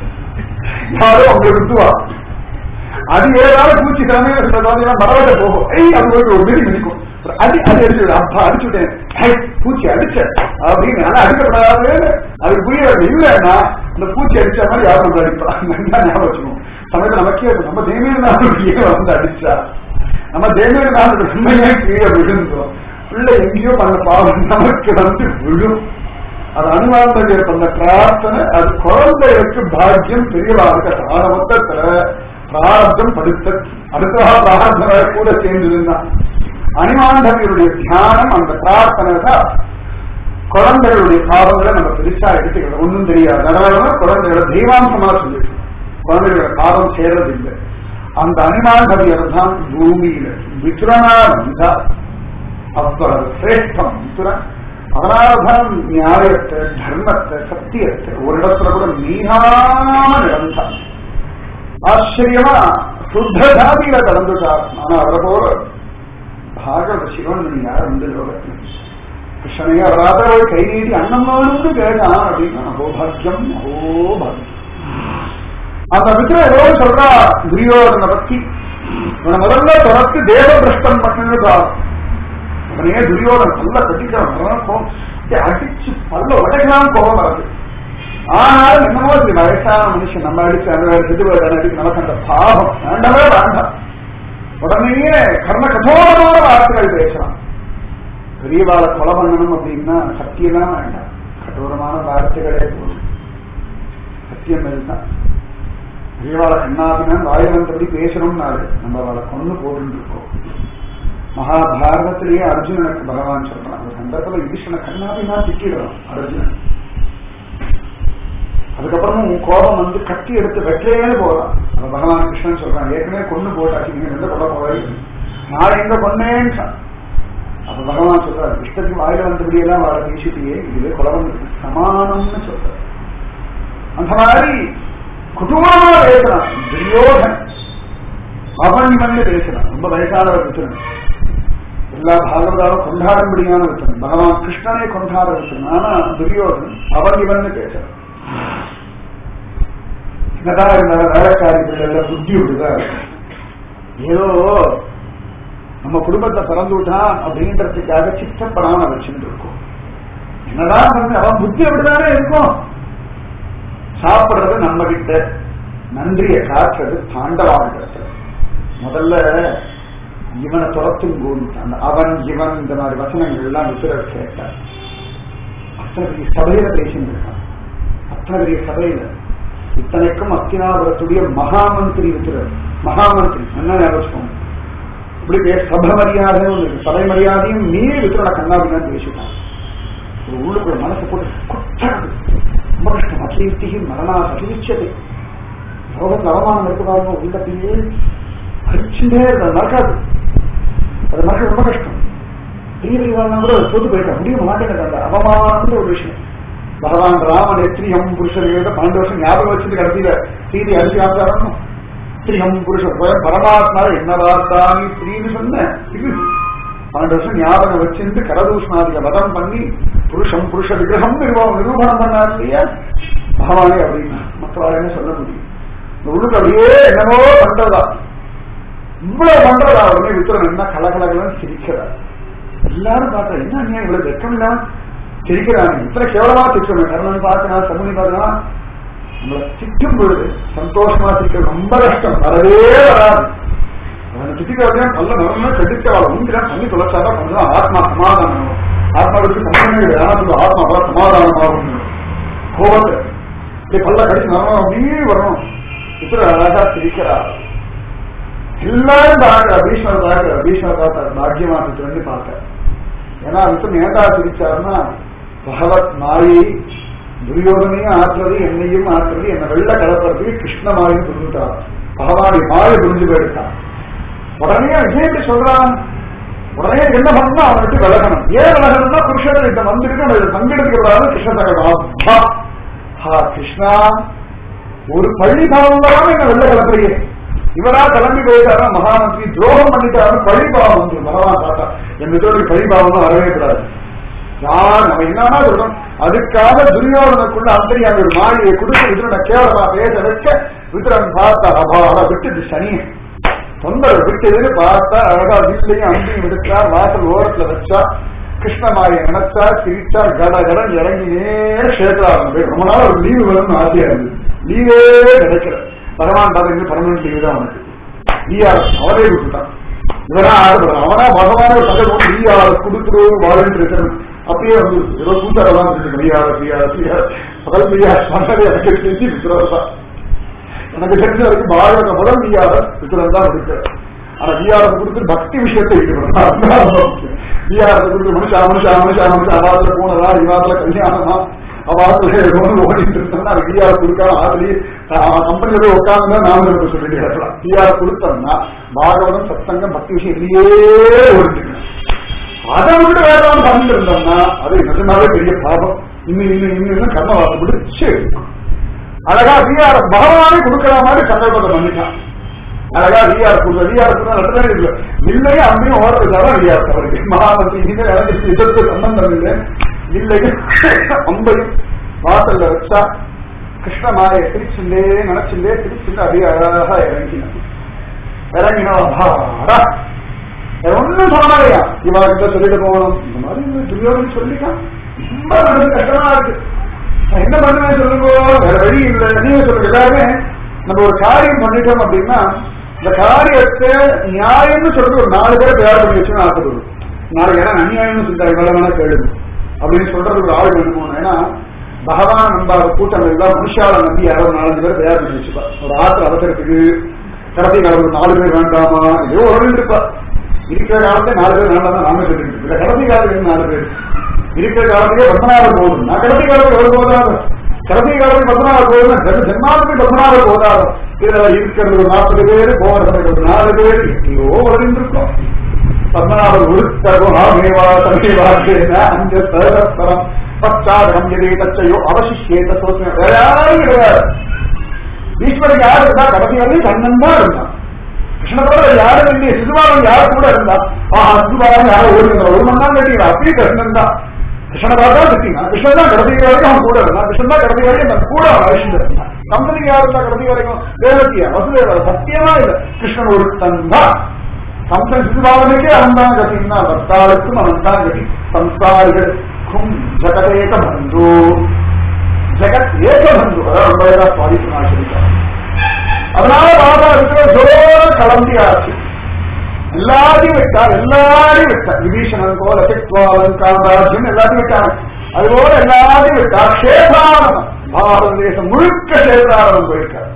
யாரோ அவங்க குத்துவா அது ஏதாவது பூச்சி தலைமையில சில குழந்தைங்க மரவட்ட போகும் ஐய் அது போய் ஒரு மிதி மிதிக்கும் அடி அது அடிச்சு அப்பா அடிச்சுட்டேன் ஐ பூச்சி அடிச்ச அப்படின்னு ஆனா அடிக்கப்படாது அது புரியறது இல்லைன்னா அந்த பூச்சி அடிச்ச மாதிரி யாரும் வந்து அடிப்பா நல்லா ஞாபகம் வச்சுக்கணும் சமயத்துல நமக்கே இருக்கும். நம்ம தேமையில வந்து அடிச்சா நம்ம தேவையான உண்மையா கீழே விழுந்தோம் பிள்ளை எங்கேயோ பண்ண பாவம் நமக்கு வந்து விழும் அது அனுமானத்தில் பண்ண பிரார்த்தனை அது குழந்தைகளுக்கு பாக்கியம் பெரியவாளுக்கு ஆன மொத்தத்துல பிரார்த்தம் படுத்த அடுத்த பிரார்த்தனை கூட சேர்ந்துருந்தான் அனுமாண்டவியருடைய தியானம் அந்த பிரார்த்தனை தான் குழந்தைகளுடைய பாவங்களை நம்ம பெருசா எடுத்துக்கலாம் ஒன்றும் தெரியாது அதனால குழந்தைகளை தெய்வாம்சமா சொல்லிட்டு குழந்தைகளோட பாவம் சேர்றதில்லை அந்த அனிமாண்டவியர் தான் பூமியில விதுரனா வந்தா அப்ப சிரேஷ்டம் விதுரன் அதனால்தான் நியாயத்தை தர்மத்தை சத்தியத்தை ஒரு இடத்துல கூட மீறாம நடந்தான் ஆச்சரியமா சுத்த ஜாதியில கலந்துட்டார் ஆனா அவரை போல பாகவத சிவன் யார் வந்து லோகத்தில் கிருஷ்ணனையே அவராத கை நீட்டி அன்னம் வேணும்னு கேட்டான் அப்படின்னா அகோபாக்கியம் அகோபாக்கியம் அந்த விக்கிர ஏதோ சொல்றா துரியோதனை பத்தி இவனை முதல்ல தொடர்ந்து தேவ பிரஷ்டம் பண்ணிருக்கா அவனையே துரியோதன் பல்ல கட்டிக்கிறான் அடிச்சு பல்ல உடைக்கலாம் கோபம் வருது ஆனாலும் என்னமோ இது வயசான மனுஷன் நம்ம அடிச்சு அந்த இது அடிச்சு நமக்கு அந்த பாவம் வேண்டவே வேண்டாம் உடனேயே கர்ண கठोரமான வார்த்தைகள் பேசலாம் பெரியவாளை கொலை பண்ணணும் அப்படின்னா சத்தியம்தான் வேண்டாம் கठोரமான வார்த்தைகளே போதும் சத்தியம் இதுதான் பெரியவாளை கண்ணாபினான் வாயுமந்திரப்படி பேசணும்னாரு நம்ம அவளை கொண்டு போட்டு இருக்கோம் மகாபாரதத்திலேயே அர்ஜுனனுக்கு பகவான் சொல்றான் அந்த சந்தர்ப்பத்தில் ஈஸ்வரனை கண்ணாபினா திட்டிடுறான் அர்ஜுனன் அதுக்கப்புறமும் உன் கோபம் வந்து கத்தி எடுத்து வெற்றையே போறான் அந்த பகவான் கிருஷ்ணன் சொல்றான் ஏற்கனவே கொண்டு போட்டாச்சு நீங்க எந்த கொலை போய் நான் எங்க கொன்னேன்னு சொன்னான். அப்ப பகவான் சொல்றாரு இஷ்டத்துக்கு வாயில வந்தபடியெல்லாம் வாழ பேசிட்டியே இதுவே குலவன் சமானம்னு சொல்றாரு அந்த மாதிரி குதூகலமா பேசுறான் துரியோதன் அவன் இவன் பேசுறான் ரொம்ப வயசானவர் வித்துறன் எல்லா பாகவதாலும் கொண்டாடும்படியான வித்துறன் பகவான் கிருஷ்ணனை கொண்டாட வித்துறன் ஆனா துரியோதன் அவன் இவன் பேசுறான் என்னதான் இருந்தாலும் வேலைக்காரி பிள்ளைல புத்தி விடுதா ஏதோ நம்ம குடும்பத்தை பிறந்து விட்டான் அப்படின்றதுக்காக சித்தப்படாம வச்சுட்டு இருக்கோம் என்னதான் வந்து அவன் புத்தி அப்படிதானே இருக்கும் சாப்பிடுறது நம்ம கிட்ட நன்றிய காட்டுறது தாண்டவாண்டத்துல முதல்ல இவனை துரத்தும் கூடிட்டான் அவன் இவன் இந்த மாதிரி வசனங்கள் எல்லாம் விசுரர் கேட்டார் அத்தனை பெரிய சபையில பேசிட்டு இருக்கான் அத்தனை பெரிய சபையில இத்தனைக்கும் அத்தினாபுரத்துடைய மகாமந்திரி விசுரர் மகாமந்திரி என்ன ஞாபகம் இப்படி பேச சபை மரியாதைன்னு ஒண்ணு இருக்கு. சபை மரியாதையும் மீறி விசுரோட கண்ணாபின்னு பேசிட்டான் ஒரு உள்ளுக்குள்ள மனசு போட்டு குற்றது ரொம்ப கஷ்டம் அகீர்த்தியும் மரணா அகிச்சது லோகத்தில் அவமானம் இருக்கு பாருங்க உள்ளத்தையே அரிச்சுட்டே இருந்தது மறக்காது அது மறக்க ரொம்ப கஷ்டம் பெரிய பெரியவாள்லாம் கூட அதை தோத்து போயிருக்க முடிய மாட்டேங்குது அந்த அவமானம்ன்ற ஒரு விஷயம் பகவான் ராமன் ஸ்ரீஹம் புருஷர்கள் பன்னெண்டு வருஷம் ஞாபகம் வச்சுட்டு கடைசியில சீதை அரிசி ஆச்சாரம் ஸ்ரீஹம் புருஷர் போய் பரமாத்மா என்ன வார்த்தாமி ஸ்ரீன்னு சொன்ன இது பன்னெண்டு வருஷம் ஞாபகம் வச்சிருந்து கரதூஷ்ணாதிக வதம் பண்ணி புருஷம் புருஷ விக்கிரகம் நிர்வாகம் நிரூபணம் பண்ணார் இல்லையா பகவானே அப்படின்னா மற்றவாள் என்ன சொல்ல முடியும் இந்த உள்ளுக்கு அப்படியே என்னமோ பண்றதா இவ்வளவு பண்றதா உடனே வித்துறன் என்ன கலகலகலன்னு சிரிக்கிறார் எல்லாரும் பார்த்தா என்ன நீ இவ்வளவு வெக்கம் இல்லாம சிரிக்கிறாங்க இத்தனை கேவலமா திட்டுறோம் கர்ணன் பார்க்கணும் சமுனி பார்க்கலாம் நம்மளை திட்டும் பொழுது சந்தோஷமா சிரிக்கிறது ரொம்ப கஷ்டம் வரவே வராது அவனை திட்டிக்கிறதே நல்ல நிறமே கடிக்க அவளை உண்டிலாம் பண்ணி தொலைச்சாதான் கொஞ்சம் ஆத்மா சமாதானம் ஆத்மாவுக்கு சமாதானம் கிடையாது ஆனா சொல்லுவா, ஆத்மா அவ்வளவு சமாதானமாகும் கோபத்தை இப்படி பல்ல கடிச்சு நம்ம அப்படியே வரணும் இப்படி அழகா சிரிக்கிறா எல்லாரும் பார்க்கிற பீஷ்மர் பார்க்கிற பீஷ்மர் பார்த்தார் பாக்கியமா வந்து பார்த்தார் ஏன்னா அதுக்கு நேதா சிரிச்சாருன்னா பகவத் மாயை துரியோதனையும் ஆற்றுறது என்னையும் ஆற்றுறது என்ன வெள்ள கலப்பறதுக்கு கிருஷ்ண மாயை புரிஞ்சுட்டான் பகவானுடைய மாயை புரிஞ்சு போயிட்டான் உடனே விஜயத்தை சொல்றான் உடனே என்ன பண்ணா அவனுக்கு விலகணும் ஏன் விலகணும்னா புருஷன் இந்த வந்திருக்கு நம்ம இதை பங்கெடுக்க கூடாது கிருஷ்ண தகவல் ஹா கிருஷ்ணா ஒரு பள்ளி பாவம் தான் என்ன வெள்ள கலப்பறையே இவரா கிளம்பி போயிட்டாரா மகாமந்திரி துரோகம் பண்ணிட்டாரு பழி பாவம் வந்து பகவான் பார்த்தா என் மித்தோடு பழி பாவம் வரவே கூடாது யார் நம்ம என்னன்னா சொல்றோம் அதுக்காக துரியோதனுக்குள்ள அந்தரியாக ஒரு மாளிகையை கொடுத்து விதுரனை கேவலமா பேச வைக்க விதுரன் பார்த்தா அபாரா விட்டுட்டு சனியை தொந்தரவு விட்டதுன்னு பார்த்தா அழகா வீட்லயும் அங்கேயும் எடுத்தார் வாசல் ஓரத்துல வச்சா கிருஷ்ணமாயை நினைச்சா சிரிச்சா கட கடன் இறங்கி நேர கஷேத்திரம் போய் ரொம்ப நாள் ஒரு லீவு வேணும்னு ஆசையா இருந்தது லீவே கிடைக்கல பகவான் பார்த்து பர்மனன்ட் லீவு தான் அவனுக்கு ஈஆர் அவரே விட்டுட்டான் இவனா ஆடுறான் அவனா பகவான தகவல் ஈஆர் கொடுத்துரு வாழ்ந்து இருக்கணும் அப்படியே வந்து ஏதோ கூட்டாரெல்லாம் இருக்கு ஈஆர் ஈஆர் ஈஆர் பகல் ஈஆர் சொன்னது எனக்கு தெரிஞ்சு வித்துறதான் எனக்கு தெரிஞ்ச வரைக்கும் பாரத முதல் ஈஆர் வித்துறன் தான் இருக்கு ஆனா ஈஆர் கொடுத்து பக்தி விஷயத்தை ஈடுபடணும் ஈஆர் கொடுத்து மனுஷா மனுஷா மனுஷா மனுஷா அவாத்துல போனதா இவாத்துல கல்யாணமா அவாத்துல ஒன்று ஓடிட்டு இருந்தா ஈஆர் கொடுக்காம ஆதிரி கம்பெனில போய் உட்கார்ந்து நாம இருக்க சொல்லிட்டு இருக்கலாம் ஈஆர் கொடுத்தோம்னா பாகவதம் சத்தங்கம் பக்தி விஷயத்திலேயே ஓடிட்டு அதை விட்டு வேற ஒன்று பண்ணிட்டு இருந்தோம்னா அது நிஜமாவே பெரிய பாபம் இன்னும் இன்னும் இன்னும் இன்னும் கர்ம வாசப்பட்டு சரி அழகா விஆர் பகவானே கொடுக்கிற மாதிரி சங்கல்பத்தை பண்ணிட்டான் அழகா விஆர் கொடுத்த விஆர் கொடுத்தா இல்லை இல்லையே அம்மையும் ஓடுறதுக்காக விஆர் அவருக்கு மகாமந்திரி இனிமேல் எனக்கு இதற்கு சம்பந்தம் இல்லை இல்லையே அம்பையும் வாசல்ல வச்சா கிருஷ்ணமாய திருச்சுண்டே நினைச்சுண்டே திருச்சுண்டு அப்படியே அழகா இறங்கினான் இறங்கினா ஒன்னும் சொன்னாலையா இவா கிட்ட சொல்லிட்டு போகணும் இந்த மாதிரி துரியோகன் சொல்லிட்டான் ரொம்ப மனசு கஷ்டமா இருக்கு நான் என்ன பண்ணுவேன் சொல்லுங்க வேற வழி இல்லை நீங்க சொல்லுங்க எல்லாருமே நம்ம ஒரு காரியம் பண்ணிட்டோம் அப்படின்னா இந்த காரியத்தை நியாயம்னு சொல்றது ஒரு நாலு பேரை தயார் பண்ணி வச்சுன்னு ஆசைப்படுது நாளைக்கு ஏன்னா அநியாயம்னு சொல்லிட்டாங்க வேலை வேணா கேளுங்க அப்படின்னு சொல்றது ஒரு ஆள் வேணும் ஏன்னா பகவான் நம்பாத கூட்டம் எல்லாம் மனுஷால நம்பி யாரோ நாலஞ்சு பேர் தயார் பண்ணி வச்சுப்பா ஒரு ஆத்துல அவசரத்துக்கு கடத்தி காலத்துக்கு நாலு பேர் வேண்டாமா ஏதோ ஒரு இருப்பா இருக்கிற காலத்துல நாலு பேர் வேண்டாம் நாம சொல்லிட்டு இருக்கோம் கடத்தி காலத்துக்கு நாலு பேர் இருக்கிற காலத்துக்கே பத்மநாபர் போதும் நான் கடத்தி காலத்துக்கு ஒரு போதாது கடத்தி காலத்துக்கு பத்மநாபர் போதும் ஜென்மாத்துக்கு பத்மநாபர் போதாது இதுல இருக்கிறது ஒரு நாற்பது பேர் போகிறது நாலு பேர் எங்கேயோ வளர்ந்துருக்கோம் பத்மநாபர் உருத்தகுணாமேவா சமேவாசேன அந்த சரஸ்வரம் பச்சாதகம் எதே தச்சையோ அவசிஷேத சோசனை வேற யாரும் கிடையாது ஈஸ்வரன் யார் இருந்தா கடைசி வந்து கண்ணன் தான் இருந்தான் கிருஷ்ணதோட யாரும் இல்லையே சிசுபாலன் யார் கூட இருந்தா ஆஹா சிசுபாலன் யாரும் ஓடி ஒரு மணி நேரம் கேட்டீங்க அப்படியே கிருஷ்ணன் தான் கிருஷ்ணன் பார்த்தா திட்டீங்க கிருஷ்ணன் தான் கடைசி வரைக்கும் அவன் கூட இருந்தான் கிருஷ்ணன் தான் கடைசி வரைக்கும் அந்த கூட அவன் அழிச்சுட்டு இருந்தான் கம்பெனிக்கு யார் இருந்தா கடைசி வரைக்கும் தேவத்தியா வசுதேவ சத்தியமா இல்ல கிருஷ்ணன் ஒருத்தன் தான் கம்பன் சிசுபாலனுக்கே அவன் தான் கட்டினா பக்தாளுக்கும் அவன் தான் கட்டி சம்சாரிகளுக்கும் ஜகதேக பந்து ஜெகத் ஏக பந்து அதான் ரொம்ப ஏதா சுவாதிக்கு நான் சொல்லிட்டேன் அதனால பாபா இருக்கிற ஜோர கிளம்பியாச்சு எல்லாத்தையும் விட்டார் எல்லாரையும் விட்டார் விபீஷணன் போல சிக்வாலன் காமராஜன் எல்லாத்தையும் விட்டாங்க அதுபோல எல்லாத்தையும் விட்டார் சேதாரணம் பாரத தேசம் முழுக்க சேதாரணம் போயிருக்கார்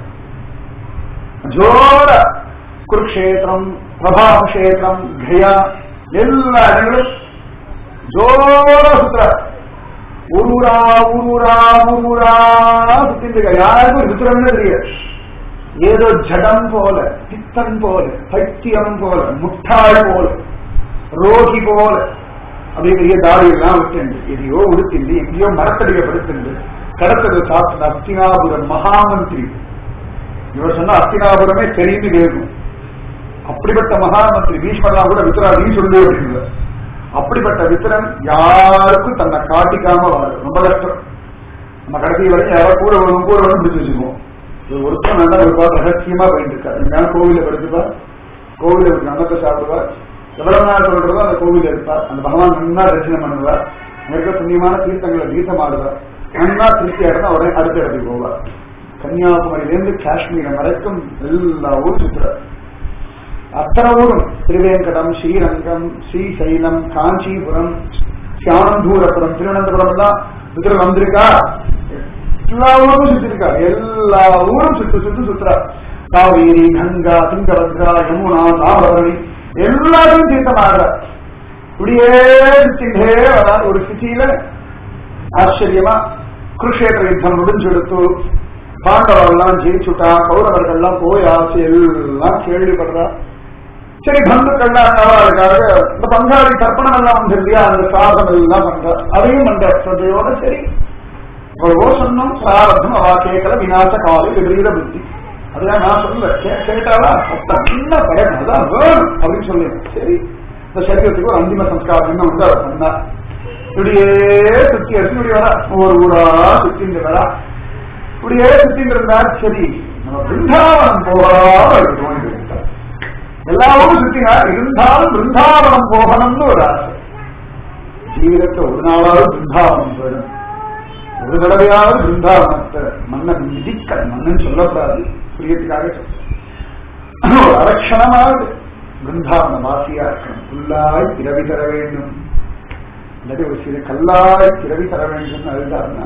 ஜோர குருக்ஷேத்திரம் பிரபாகஷேத்திரம் கயா எல்லா இடங்களும் ஜோர சுத்துற ஊரூரா ஊரூரா ஊரூரா சுத்திட்டு இருக்க யாருக்கும் வித்துறமே தெரியாது ஏதோ ஜடம் போல பித்தன் போல பைத்தியம் போல முட்டாள் போல ரோகி போல அப்படியே பெரிய தாடியெல்லாம் விட்டு எதையோ உடுத்திண்டு எங்கேயோ மரத்தடிய படுத்துண்டு கடத்தது சாப்பிட்ட அஸ்தினாபுரம் மகாமந்திரி இவர் சொன்ன அஸ்தினாபுரமே தெரிந்து கேட்கும் அப்படிப்பட்ட மகாமந்திரி பீஷ்மர்லாம் கூட வித்ரா நீ சொல்லு அப்படிங்கிற அப்படிப்பட்ட வித்திரன் யாருக்கும் தன்னை காட்டிக்காம வாழ ரொம்ப கஷ்டம் நம்ம கடைசி வரைக்கும் யாரோ கூட வரும் கூட வரும் பிடிச்சு வச்சுக்குவோம் இது ஒருத்தன் நல்லா இருப்பா ரகசியமா போயிட்டு இருக்கா எங்கேயான கோவில படுத்துப்பா கோவில அன்னத்தை சாப்பிடுவா எவ்வளவு நாள் சொல்றதோ அந்த கோவில இருப்பா அந்த பகவான் நன்னா தரிசனம் பண்ணுவா அங்க இருக்க புண்ணியமான தீர்த்தங்களை தீர்த்தமாடுவா நன்னா திருப்தி ஆடுனா உடனே அடுத்த இடத்துக்கு போவா கன்னியாகுமரியிலேருந்து காஷ்மீரம் வரைக்கும் எல்லா ஊரும் சுற்றுறார் அத்தனை ஊரும் திருவேங்கடம் ஸ்ரீரங்கம் ஸ்ரீசைலம் காஞ்சிபுரம் சியானந்தூரபுரம் திருவனந்தபுரம் எல்லாம் இதுல வந்திருக்கா எல்லா ஊரும் சுத்தி இருக்கா எல்லா ஊரும் சுத்து சுத்து சுத்துறா காவேரி கங்கா துங்கபத்ரா யமுனா தாமிரபரணி எல்லாத்தையும் தீர்த்தமாடுற இப்படியே சுத்திண்டே வரா ஒரு சிட்டியில ஆச்சரியமா குருஷேத்திர யுத்தம் முடிஞ்செடுத்து பாண்டவர்கள்லாம் ஜெயிச்சுட்டா கௌரவர்கள்லாம் போய் ஆச்சு எல்லாம் கேள்விப்படுறா சரி பந்துக்கள்லாம் இருக்காரு இந்த பங்காளி தர்ப்பணம் எல்லாம் வந்து இல்லையா அந்த சாதம் எல்லாம் பண்ற அதையும் பண்ற ஸ்ரத்தையோட சரி எவ்வளவோ சொன்னோம் பிராரத்தம் அவா கேட்கல விநாச காலை விபரீத புத்தி அதுதான் நான் சொல்ல கேட்டாலா என்ன பயம் அதான் வேணும் அப்படின்னு சொல்லி சரி இந்த சரீரத்துக்கு ஒரு அந்திம சம்ஸ்காரம் வந்து அவர் சொன்னார் இப்படியே சுத்தி அடிச்சு இப்படி வரா ஒரு ஊரா சுத்திட்டு வரா இப்படியே சுத்திட்டு இருந்தா சரி நம்ம பிருந்தாவனம் போகாம இருக்கணும் எல்லா ஊரும் சுத்தினா இருந்தாலும் பிருந்தாவனம் போகணும்னு ஒரு ஆசை ஜீவிதத்தை ஒரு நாளாவது பிருந்தாவனம் போயிடும் ஒரு தடவையாவது பிருந்தாவனத்தை மன்னன் மிதிக்க மன்னன் சொல்லக்கூடாது புரியத்துக்காக சொல்றேன். ஒரு அரட்சணமாவது பிருந்தாவன வாசியா இருக்கணும் புல்லாய் பிறவி தர வேண்டும் இல்லாட்டி ஒரு சிறு கல்லாய் பிறவி தர வேண்டும் அதுதான்னா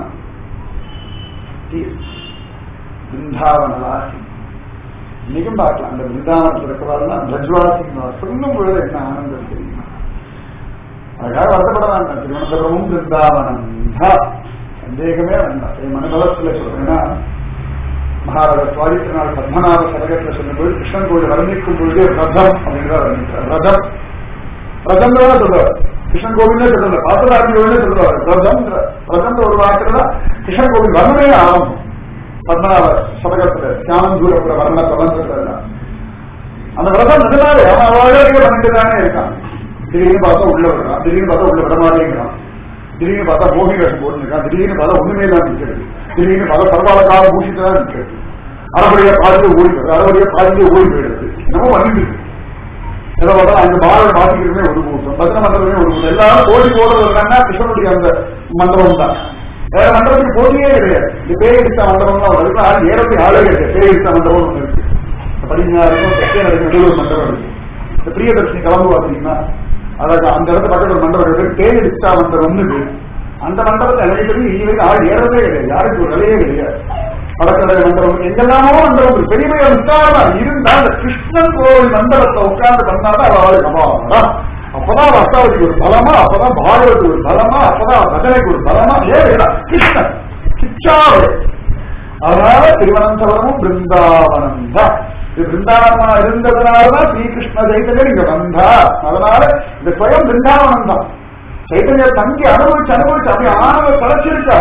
பிருந்தாவன வாசி இன்னைக்கும் பார்க்கலாம் அந்த பிருந்தாவனத்தில் இருக்கிறவர்கள் பிரஜ்வாசி சொல்லும் பொழுது என்ன ஆனந்தம் தெரியுமா அதுக்காக வருத்தப்பட வேண்டாம் திருவனந்தபுரமும் பிருந்தாவனம் தான் சந்தேகமே வேண்டாம் என் மனபலத்துல சொல்றேன்னா மகாராஜா சுவாதி திருநாள் பத்மநாப சதகத்துல சொல்லும்போது கிருஷ்ணன் கோயில் வர்ணிக்கும் பொழுது ரதம் அப்படிங்கிற வர்ணித்தார் ரதம் ரதம் தான் சொல்றாரு கிருஷ்ணன் கோவில்னே சொல்றாரு பாத்தராஜி கோவில்னே சொல்றாரு ரதம் ரதம் ஒரு வார்த்தை கிருஷ்ணன் கோவில் வர்ணமே ஆரம்பம் பத்மநாப சதகத்துல தியானம் தூரப்புற வர்ண பிரபந்தத்துல அந்த விரதம் நிஜமாவே அவன் வாழ்க்கையில பண்ணிட்டு தானே இருக்கான் திடீர்னு பார்த்தா உள்ள விடுறான் திடீர்னு பார்த்தா உள்ள விட மாட்டேங்கிறான் திடீர்னு பார்த்தா மோகி வேஷம் போட்டுருக்கான் திடீர்னு பார்த்தா ஒண்ணுமே தான் நிற்கிறது திடீர்னு பார்த்தா சர்வால கால பூசிட்டு தான் நிற்கிறது அறவழியா பாதியில ஓடி போயிடுது அறவழியா பாதியில ஓடி போயிடுது என்னமோ பண்ணிட்டு இருக்கு ஏதோ பார்த்தா அங்க பாரத பாதிக்கிறதுமே ஒரு கூட்டம் பத்திர மண்டலமே ஒரு கூட்டம் எல்லாரும் ஓடி போடுறது என்னன்னா கிருஷ்ணனுடைய அந்த மண்டபம் தான் வேற மண்டபத்துக்கு போட்டியே கிடையாது இந்த பேய் எடுத்த மண்டபம் தான் இருக்கு ஆள் ஏறப்படி ஆளே கிடையாது பேய் எடுத்த மண்டபம் ஒன்று இருக்கு படிஞ்சாருக்கும் கிருஷ்ணனுக்கு நடுவில் ஒரு மண்டபம் இருக்கு இந்த பிரியதர்ஷினி கிளம்பு பார்த்தீங்கன்னா அதாவது அந்த இடத்துல பக்கத்துல ஒரு மண்டபம் இருக்கு பேய் எடுத்தா மண்டபம்னு பேரு அந்த மண்டபத்தை எனக்கு தெரியும் இனி வரைக்கும் ஆள் ஏறதே கிடையாது யாருக்கு ஒரு நிலையே கிடையாது வடக்கடை மண்டபம் எங்கெல்லாமோ மண்டபம் இருக்கு. பெரிய பெரிய விஸ்தாரமா இருந்தா அந்த கிருஷ்ணன் கோவில் மண்டபத்தை உட்கார்ந்து பண்ணாதான் அவளுக்கு அபாவம் அப்பதான் அவ அஷ்டாவதிக்கு ஒரு பலமா அப்பதான் பாகவத்துக்கு ஒரு பலமா அப்பதான் பஜனைக்கு ஒரு பலமா ஏன் கிருஷ்ணன் கிச்சாவளி அதனால திருவனந்தபுரமும் பிருந்தாவனம் தான் இது பிருந்தாவனமா இருந்ததுனாலதான் ஸ்ரீகிருஷ்ண சைத்தன்யர் இங்க வந்தா அதனால இந்த ஸ்வயம் பிருந்தாவனம் தான் சைத்தன்யர் தங்கி அனுபவிச்சு அனுபவிச்சு அப்படி ஆனவ தலைச்சிருக்கா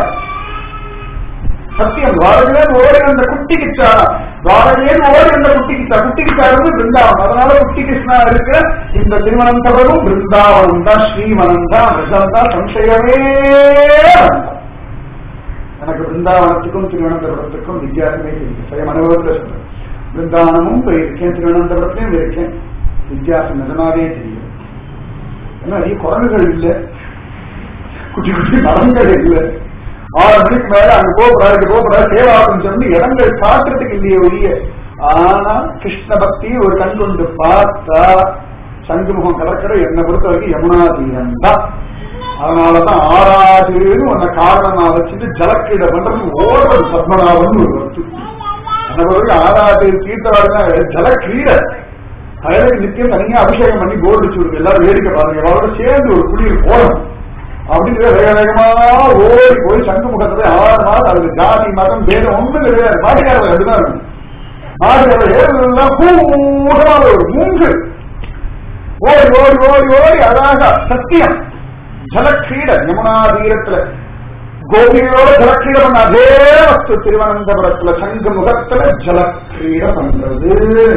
சத்தியம் துவாரகே ஓடி அந்த குட்டி கிச்சா துவாரகே ஓடி அந்த குட்டி கிச்சா குட்டி கிச்சா இருந்து பிருந்தாவனம் அதனால குட்டி கிருஷ்ணா இருக்கிற இந்த திருவனந்தபுரமும் பிருந்தாவனம் தான் ஸ்ரீவனம் தான் விஷம் தான் சம்சயமே வேண்டாம். எனக்கு பிருந்தாவனத்துக்கும் திருவனந்தபுரத்துக்கும் வித்தியாசமே தெரியும் சுயம் அனுபவத்தில் சொல்றேன் பிருந்தாவனமும் போயிருக்கேன் திருவனந்தபுரத்திலையும் இருக்கேன் வித்தியாசம் நிஜமாவே தெரியும் ஏன்னா நிறைய குரங்குகள் இல்லை குட்டி குட்டி மரங்கள் இல்லை ஆறு மணிக்கு மேல அங்க போகக்கூடாது இங்க போகக்கூடாது சேவாக்கம் சொல்லி இடங்கள் காட்டுறதுக்கு இல்லையே ஒழிய ஆனா கிருஷ்ண பக்தி ஒரு கண் கொண்டு பார்த்தா சங்குமுகம் கடற்கரை என்னை பொறுத்த வரைக்கும் யமுனா தீரம் தான் அதனாலதான் ஆறாதுன்னு உன்னை காரணமா வச்சுட்டு ஜலக்கீட பண்றது ஓடுறது பத்மநாபன் ஒரு வஸ்து என்னை பொறுத்த வரைக்கும் ஆறாது தீர்த்தவாடுனா ஜலக்கிரீட கயலுக்கு நித்தியம் தனியா அபிஷேகம் பண்ணி போர்டு வச்சு விடுங்க எல்லாரும் வேடிக்கை பாருங்க அவரோட சேர்ந்து ஒரு குளிர் போகணும் அப்படிங்கிற வேக வேகமா ஓடி போய் சங்கு முகத்துல ஆறு மாதம் அதுக்கு ஜாதி மதம் பேதம் ஒண்ணும் கிடையாது பாட்டிக்காரர் அப்படிதான் இருக்கும் பாட்டிக்காரர் ஏறலாம் கூட்டமா ஒரு மூன்று ஓடி ஓடி ஓடி ஓடி அழகா சத்தியம் ஜலக்கிரீட யமுனா தீரத்துல கோபியோட ஜலக்கிரீட பண்ண அதே வஸ்து திருவனந்தபுரத்துல சங்கு முகத்துல ஜலக்கிரீட பண்றது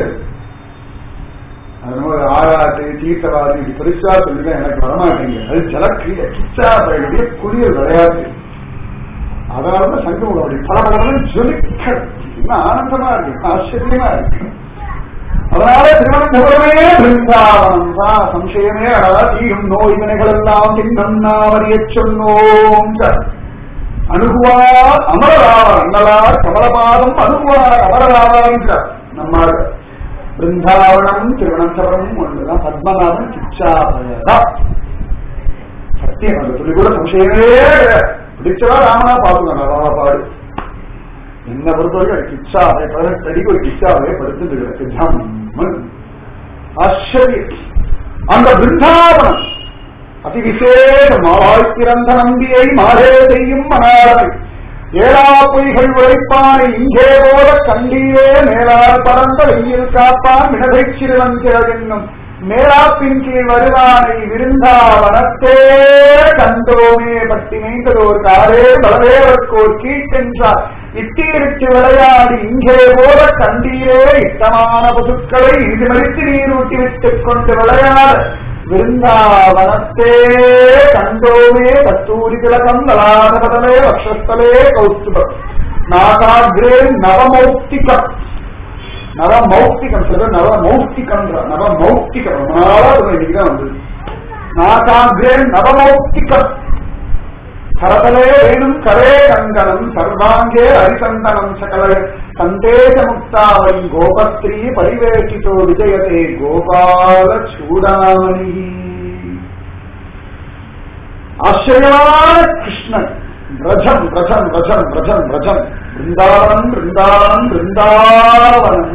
அது மாதிரி ஆராட்டு தீர்த்தவாதி இப்படி பெருசா சொல்லிதான் எனக்கு வரமாட்டேங்க அது ஜலக்கிரிய கிச்சா பயிலுடைய குளியல் விளையாட்டு அதனாலதான் சங்கமுகம் அப்படி பல பல ஜொலிக்க இன்னும் ஆனந்தமா இருக்கு ஆச்சரியமா இருக்கு அதனால திருவனந்தபுரமே பிருந்தாவனம் தான் சம்சயமே அதாவது தீயும் நோய் வினைகள் எல்லாம் தின்னம் நாவறிய சொன்னோம் அணுகுவார் அமரராவார் அண்ணலார் கமலபாதம் அணுகுவார் அமரராவார் என்றார் நம்மால் பிருந்தாவனம் திருவனந்தபுரம் ஒன்றுதான் பத்மநாபன் கிச்சாபயதா சத்தியம் அந்த துளி கூட சம்சயமே கிடையாது. பிடிச்சவா ராமனா பாத்துக்கணும் ராம பாடு என்ன பொறுத்த வரைக்கும் அது கிச்சாவை பதினெட்டு அடிக்கு ஒரு கிச்சாவே படுத்துட்டு கிடக்கு ஜம்மன். ஆச்சரியம் அந்த பிருந்தாவனம் அதி விசேஷமாய் பிறந்த நம்பியை மாறே செய்யும் மனாரனை ஏழா பொய்கள் உழைப்பானை இங்கே போல கண்டீரே மேலார் பறந்த வெயில் காப்பான் மினதை சிறுவன் என்னும் மேலாப்பின் கீழ் வருவானை விருந்தாவனத்தே கண்டோமே பட்டி மைந்ததோர் காரே பலவேவர்க்கோர் கீழ்கென்றார் இட்டீருக்கு விளையாடி இங்கே போல கண்டீரே இட்டமான பசுக்களை இது மறித்து நீர் ஊட்டி விட்டுக் கொண்டு விளையாட वृन्दावनस्ते कण्डोमे कस्तूरितिलकम् ललाटपटले वक्षस्थले कौस्तुभ नाकाग्रे नवमौक्तिकम् நவமௌக்திகம் சில பேர் நவமௌக்திகம் நவமௌக்திகம் ரொம்ப நாளா சொல்ல இன்னைக்குதான் வந்தது நாகாகிரே நவமௌக்திகம் கரதலே வேணும் கரே கங்கணம் சர்வாங்கே ஹரிசந்தனம் சகல சந்தேசமுக்தாவை கோபஸ்திரீ பரிவேஷிதோ விஜயதே கோபால சூடாமணி ஆச்சரியமான கிருஷ்ணன் ரஜம் ரஜம் ரஜம் ரஜம் ரஜம் பிருந்தாவனம் பிருந்தாவனம் பிருந்தாவனம்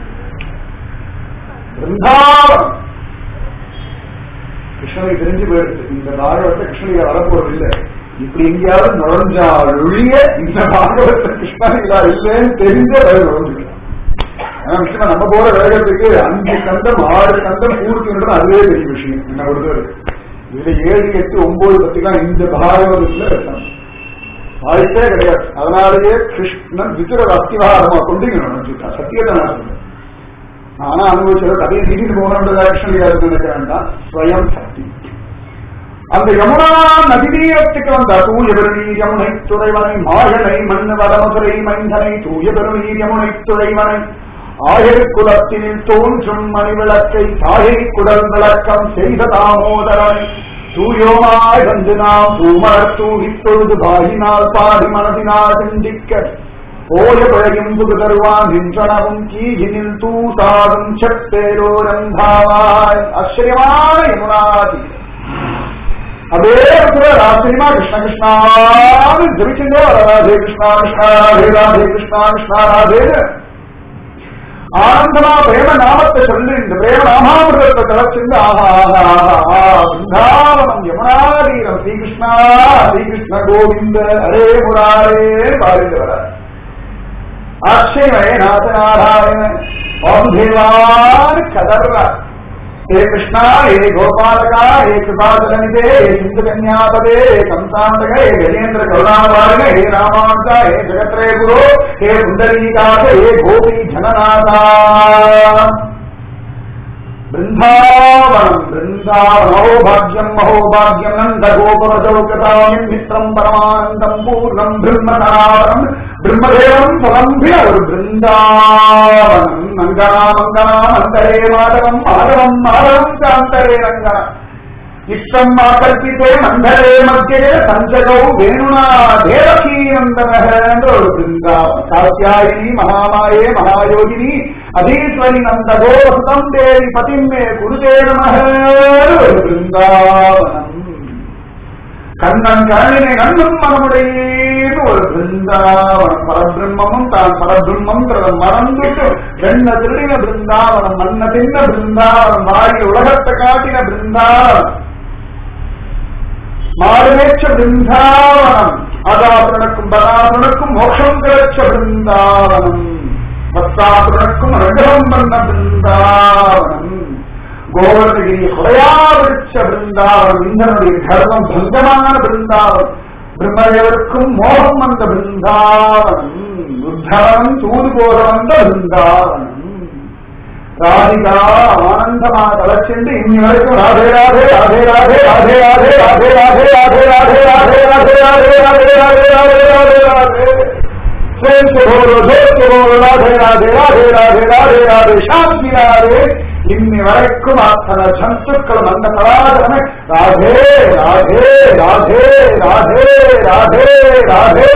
பிருந்தாவனம் கிருஷ்ணனை தெரிஞ்சு போயிடுது இந்த பாகவத்தை கிருஷ்ணனை வரப்போறது இல்லை இப்படி எங்கேயாவது நுழைஞ்சால் ஒழிய இந்த பாகவத்தை கிருஷ்ணனிலா இல்லைன்னு தெரிஞ்ச வேகம் நுழைஞ்சுக்கலாம் ஆனா விஷயம் நம்ம போற வேகத்துக்கு அஞ்சு கந்தம் ஆறு கந்தம் பூர்த்தி அதுவே பெரிய விஷயம் என்ன பொறுத்தவரை இதுல ஏழு எட்டு ஒன்பது பத்திலாம் இந்த பாகவதத்துல இருக்கணும் வாய்ப்பே கிடையாது அதனாலேயே கிருஷ்ணன் விசிற அஸ்திவாரமா கொண்டு இங்க நினைச்சுட்டான் சத்தியத்தை நான் சொல்றேன் நானா அனுபவிச்சத கதையை திடீர்னு போனோன்றதா கிருஷ்ணன் நினைக்க வேண்டாம் ஸ்வயம் சக்தி அந்த யமுனா நதிநீரத்துக்கு வந்த தூய பெருநீர் யமுனை துறைவனை மாயனை மண் வரமதுரை மைந்தனை தூய பெருநீர் யமுனை துறைவனை ஆயர் குலத்தினில் தோன்றும் மணிவிளக்கை சாயை குடல் விளக்கம் செய்த தாமோதரனை தூயோமாய் வந்து நாம் பூமரத் தூகித் தொழுது பாயினால் பாடி மனதினால் சிந்திக்க போய பிழையும் புது தருவான் நின்றனவும் கீயினில் தூசாதும் செப்பேரோரந்தாவாய் ஆச்சரியமான யமுனாதி அதே இடத்துல ராத்திரிமா கிருஷ்ண கிருஷ்ணான்னு ஜபிச்சுட்டே வர ராதே கிருஷ்ணா கிருஷ்ணா ராதே ராதே கிருஷ்ணா கிருஷ்ணா ராதே ஆனந்தமா பிரேம நாமத்தை சொல்லி இந்த பிரேம நாமாமிரதத்தை தலைச்சிருந்து ஆஹா ஆஹா ஆஹா ஆஹா பிருந்தாவனம் யமுனாதீரம் ஸ்ரீகிருஷ்ணா ஸ்ரீகிருஷ்ண கோவிந்த ஹரே முராரே பாருங்க வர ஆச்சரியமே நாதநாராயண வாசுதேவான் கதர்வா हे कृष्णा हे गोपालका हे कृपाचलनिधे हे सिंधु कन्यापदे हे कंसांतक हे गजेन्द्र करुणावार्ग हे रामांसा हे जगत्रे गुरो हे पुंडरीकाश हे गोपी जननाथा बृन्दावनम् बृन्दावन महोभाग्यम् महोभाग्यम् नन्दगोपुरचौकतामिम् मित्रम् परमानन्दम् पूर्णम् ब्रह्मसनातनम् பிரம்மதேவம் புலம்பிய ஒரு பிருந்தாவனம் மங்கனா மங்கனா மந்தரே மாதவம் மாதவம் மாதவம் சாந்தரே ரங்கனா இஷ்டம் ஆகல்பித்தே மந்தரே மத்தியே சஞ்சகௌ வேணுனா தேவகீ நந்தனக என்ற ஒரு பிருந்தாவனம் காத்தியாயினி மகாமாயே மகாயோகினி அதீஸ்வரி நந்தகோ வசுதம் தேவி பதிமே குருதே நமக ஒரு பிருந்தாவனம் கண்ணன் கரணினை நன்னும் மனமுடையேன்னு ஒரு பிருந்தாவனம் பரபிரம்மமும் தான் பரபிரம்மம் மறந்துட்டு வெண்ண திருடின பிருந்தாவனம் மன்ன தின்ன பிருந்தாவனம் வாரி உலகத்தை காட்டின பிருந்தாவனம் மாறுமேச்ச பிருந்தாவனம் அதாசுரனுக்கும் பதாசுரனுக்கும் மோட்சம் கிடைச்ச பிருந்தாவனம் பத்தாசுரனுக்கும் அனுகிரகம் பண்ண பிருந்தாவனம் கோவர்தகிரி கொலையா விருட்ச பிருந்தாவனம் இந்தனுடைய தர்மம் பங்கமான பிருந்தாவனம் பிரம்மதேவருக்கும் மோகம் வந்த பிருந்தாவனம் உத்தவனம் தூது போத வந்த பிருந்தாவனம் ராதிகா ஆனந்தமா தலைச்சென்று இன்னி வரைக்கும் ராதே ராதே ராதே ராதே ராதே ராதே ராதே ராதே ராதே ராதே ராதே ராதே ராதே ராதே ராதே ராதே ராதே ராதே प्रेम से बोलो जोर से बोलो राधे राधे राधे राधे राधे राधे शांति राधे இன்னி வரைக்கும் அத்தனை ஜந்துக்கள் அந்த கலாச்சாரமே ராதே ராதே ராதே ராதே ராதே ராதே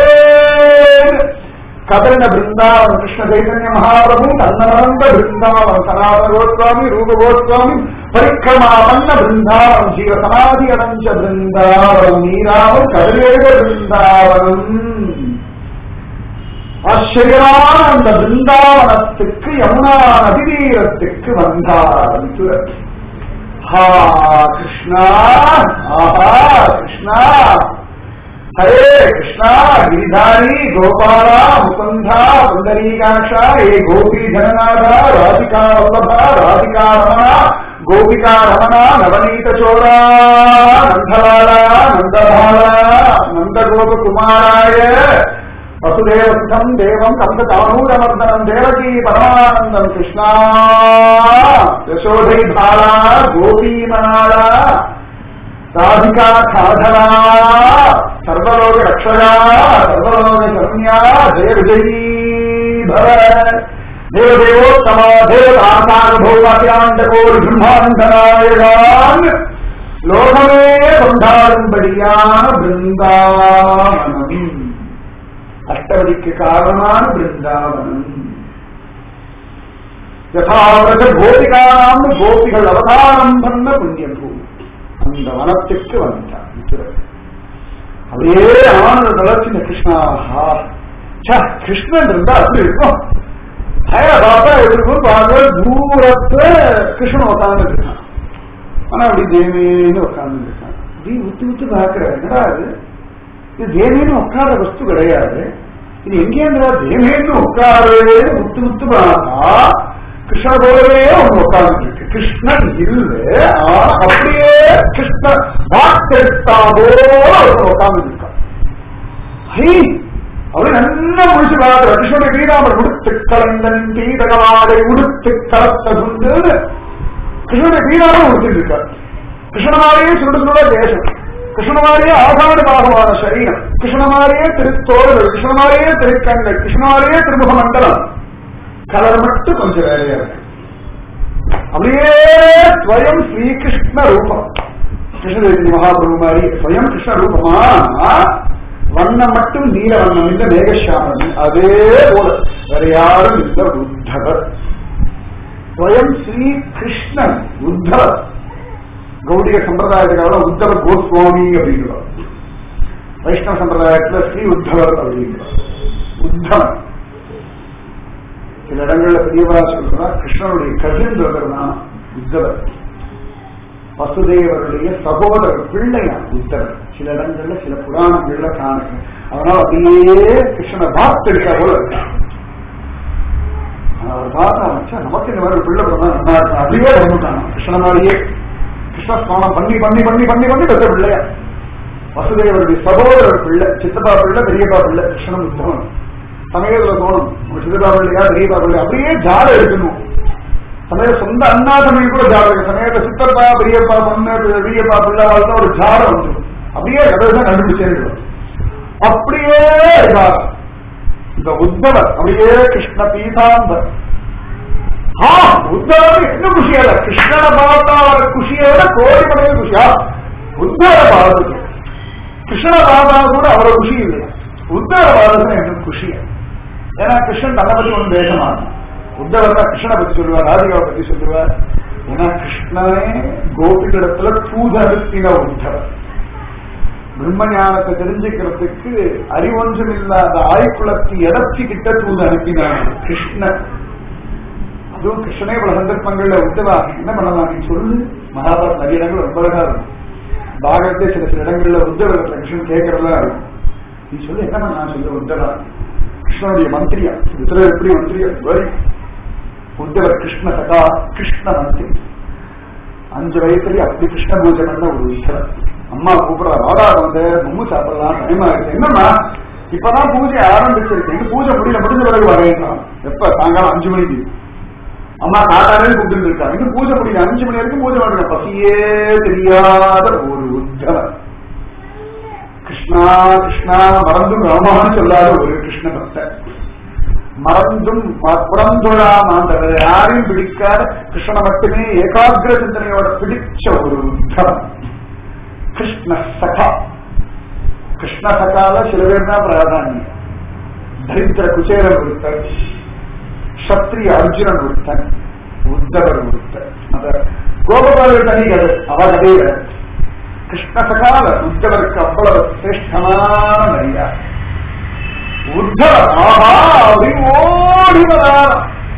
கதறின பிருந்தாவன் கிருஷ்ண சைதன்ய மகாபிரபு தன்னமர்ந்த பிருந்தாவன் சனாதன கோஸ்வாமி ரூப கோஸ்வாமி பரிக்கிரமா வந்த பிருந்தாவன் ஜீவ சமாதி அடைஞ்ச பிருந்தாவனம் நீராவன் கதிரேக பிருந்தாவனம் ஆச்சரியமான அந்த பிருந்தாவனத்துக்கு யமுனா நதிதீரத்துக்கு வந்தார் ஹா கிருஷ்ணா ஆஹா கிருஷ்ணா ஹரே கிருஷ்ணா கிரிதாரி கோபாலா முகுந்தா சுந்தரீகாட்சா ஏ கோபி ஜனநாதா ராதிகா வல்லபா ராதிகா ரமணா கோபிகா ரமணா நவநீத சோரா நந்தலாலா நந்தபாலா நந்தகோபகுமாராய வசுதேவஸ்தம் தேவம் கந்த தானூரமர்தனம் தேவகி பரமானந்தம் கிருஷ்ணா யசோதை பாலா கோபீமனாளா ராதிகா சாதனா சர்வலோக ரக்ஷகா சர்வலோக சரண்யா ஜெய விஜயீ பவ தேவதேவோத்தமா தேவதாசாரபௌமாசியாண்டகோர் பிரம்மாண்டநாயகான் லோகமே கொண்டாடும்படியான பிருந்தாவனம் அஷ்டவதிக்கு காரணமான பிருந்தாவனம் யதாவிரத கோபிகாம் கோபிகள் அவதாரம் பண்ண புண்ணியம் பூமி அந்த வனத்துக்கு வந்தார் மித்திரர். அப்படியே ஆனந்த தளர்ச்சி கிருஷ்ணா ஆஹா. ச்சே, கிருஷ்ணன் இருந்தா அப்படி இருக்கும் அயல பார்த்தா இருக்கும் பார்க்க தூரத்துல கிருஷ்ணன் உட்கார்ந்து இருக்கான் ஆனா அப்படி தேவேன்னு உட்கார்ந்து இருக்கான் அப்படி உத்து உத்து பாக்குற என்னடா இது இது தேவேன்னு உட்கார வஸ்து கிடையாது இது எங்கேயா தேவேன்னு உட்காருன்னு உத்து உத்து பார்த்தா கிருஷ்ண போலவே ஒண்ணு உட்கார்ந்து இருக்கு கிருஷ்ணன் இல்ல ஆனா அப்படியே கிருஷ்ண வாக்கெடுத்தா போல உட்கார்ந்து இருக்கான் ஹை அவரு நல்லா முடிச்சு பார்க்கிற கிருஷ்ணனுடைய வீராமர் உடுத்து கலந்தன் பீடகவாடை உடுத்து கலத்ததுண்டு கிருஷ்ணனுடைய வீராமர் உடுத்திட்டு இருக்கார் கிருஷ்ணமாரியே சுருடு சுருட தேசம் கிருஷ்ணமாரியே ஆகாத பாகமான சரீரம் கிருஷ்ணமாரியே திருத்தோடுகள் கிருஷ்ணமாரியே திருக்கண்கள் கிருஷ்ணமாரியே திருமுக மண்டலம் கலர் மட்டும் கொஞ்சம் வேலையா இருக்கு அப்படியே ஸ்வயம் ஸ்ரீகிருஷ்ண ரூபம் கிருஷ்ணதேவி மகாபிரபு மாதிரி ஸ்வயம் கிருஷ்ண ரூபமா வண்ணம் மட்டும் நீல வண்ணம் இந்த மேகஷாமன் அதே போல வேற யாரும் இல்ல உத்தவர் ஸ்வயம் ஸ்ரீ கிருஷ்ணன் உத்தவர் கௌடிக சம்பிரதாயத்துக்காக உத்தவர் கோஸ்வாமி அப்படிங்கிறார் வைஷ்ணவ சம்பிரதாயத்துல ஸ்ரீ உத்தவர் அப்படிங்கிறார் உத்தவன் சில இடங்கள்ல பெரியவரா சொல்றா கிருஷ்ணனுடைய கசின் பிரதர் தான் உத்தவர் வசுதேவருடைய சகோதரர் பிள்ளையா உத்தவர் சில இடங்கள்ல சில புராணங்கள்ல காணுங்க அதனால அப்படியே கிருஷ்ணனை பார்த்தெடுக்க போல இருக்கான் அவர் பார்த்தா வச்சா நமக்கு இந்த மாதிரி ஒரு பிள்ளை பிறந்தா நல்லா இருக்கும் அப்படியே வந்துட்டான் கிருஷ்ண மாதிரியே கிருஷ்ண ஸ்நானம் பண்ணி பண்ணி பண்ணி பண்ணி பண்ணி பெற்ற பிள்ளையா வசுதேவருடைய சகோதரர் பிள்ளை சித்தப்பா பிள்ளை பெரியப்பா பிள்ளை கிருஷ்ணன் உத்தவன் சமயத்துல தோணும் உங்க சித்தப்பா பிள்ளையா பெரியப்பா பிள்ளை அப்படியே ஜாட எடுக்கணும் சமய சொந்த அண்ணா தமிழ் கூட ஜாட இருக்கு சமயத்துல சித்தப்பா பெரியப்பா பொண்ணு பெரியப்பா பிள்ளை வாழ்க்கை ஒரு ஜாட வந்துடும் அப்படியே கடவுள் கண்டுபிடிச்சேன் அப்படியே இருக்கார் இந்த உத்தவர் அப்படியே கிருஷ்ண பீதாம்பர் ஆ உத்தவர் என்ன குஷியல்ல கிருஷ்ணனை பார்த்தா வர குஷியை விட கோடி மடங்கு குஷியா உத்தவரை பார்த்தது கிருஷ்ணனை பார்த்தா கூட அவ்வளவு குஷி இல்லையா உத்தவரை பார்த்தது எனக்கு குஷியா ஏன்னா கிருஷ்ணன் தன்னை பத்தி ஒன்று பேசமாட்டான் உத்தவர் தான் கிருஷ்ணனை பத்தி சொல்லுவார் ராதிகாவை பத்தி சொல்லுவார் ஏன்னா கிருஷ்ணனே கோபிகளிடத்துல தூதறுத்தின உத்தவர் பிரம்ம ஞானத்தை தெரிஞ்சுக்கிறதுக்கு அறிவொன்றும் இல்லாத ஆய்குளத்தை எடச்சி கிட்ட தூது அனுப்பினான் கிருஷ்ணன் அதுவும் கிருஷ்ணனே பல சந்தர்ப்பங்கள்ல உத்தவா என்ன பண்ணலாம் நீ சொல்லு மகாபாரத் நிறைய இடங்கள் ரொம்ப அழகா இருக்கும் பாகத்தே சில சில இடங்கள்ல உத்தவரத்துல கிருஷ்ணன் கேட்கறதா இருக்கும் நீ சொல்லு என்ன பண்ணலாம் சொல்லு உத்தவா கிருஷ்ணனுடைய மந்திரியா உத்தரவு எப்படி மந்திரியா வரி உத்தவர் கிருஷ்ண சகா கிருஷ்ண மந்திரி அஞ்சு வயசுலயே அப்படி கிருஷ்ண பூஜை பண்ண ஒரு உத்தவர் அம்மா கூப்பிடுறா வாடா வந்து மம்மு சாப்பிடலாம் டைம் ஆயிடுச்சு என்னம்மா இப்பதான் பூஜை ஆரம்பிச்சிருக்கு இந்த பூஜை முடியல முடிஞ்ச பிறகு வரேன்றான் எப்ப சாயங்காலம் அஞ்சு மணிக்கு அம்மா காட்டாரே கூப்பிட்டு இருக்கா இன்னும் பூஜை முடியல அஞ்சு மணி வரைக்கும் பூஜை பண்ணுங்க பசியே தெரியாத ஒரு உத்தவர் கிருஷ்ணா கிருஷ்ணா மறந்தும் ராமான்னு சொல்லாத ஒரு கிருஷ்ண பக்தர் மறந்தும் புறந்துழாம அந்த யாரையும் பிடிக்காத கிருஷ்ணனை மட்டுமே ஏகாகிர சிந்தனையோட பிடிச்ச ஒரு உத்தவன் கிருஷ்ண சகா கிருஷ்ண சகால சில பேர் தான் பிராதானியம் தரித்திர குசேரன் ஒருத்தர் சத்ரிய அர்ஜுனன் ஒருத்தன் உத்தவர் ஒருத்தர் அந்த கோபபாலர் தனி கதை அவ கதையில கிருஷ்ண சகால உத்தவருக்கு அவ்வளவு சிரேஷ்டமான மரியாதை உத்தவர் ஆஹா அப்படின்னு ஓடி வரார்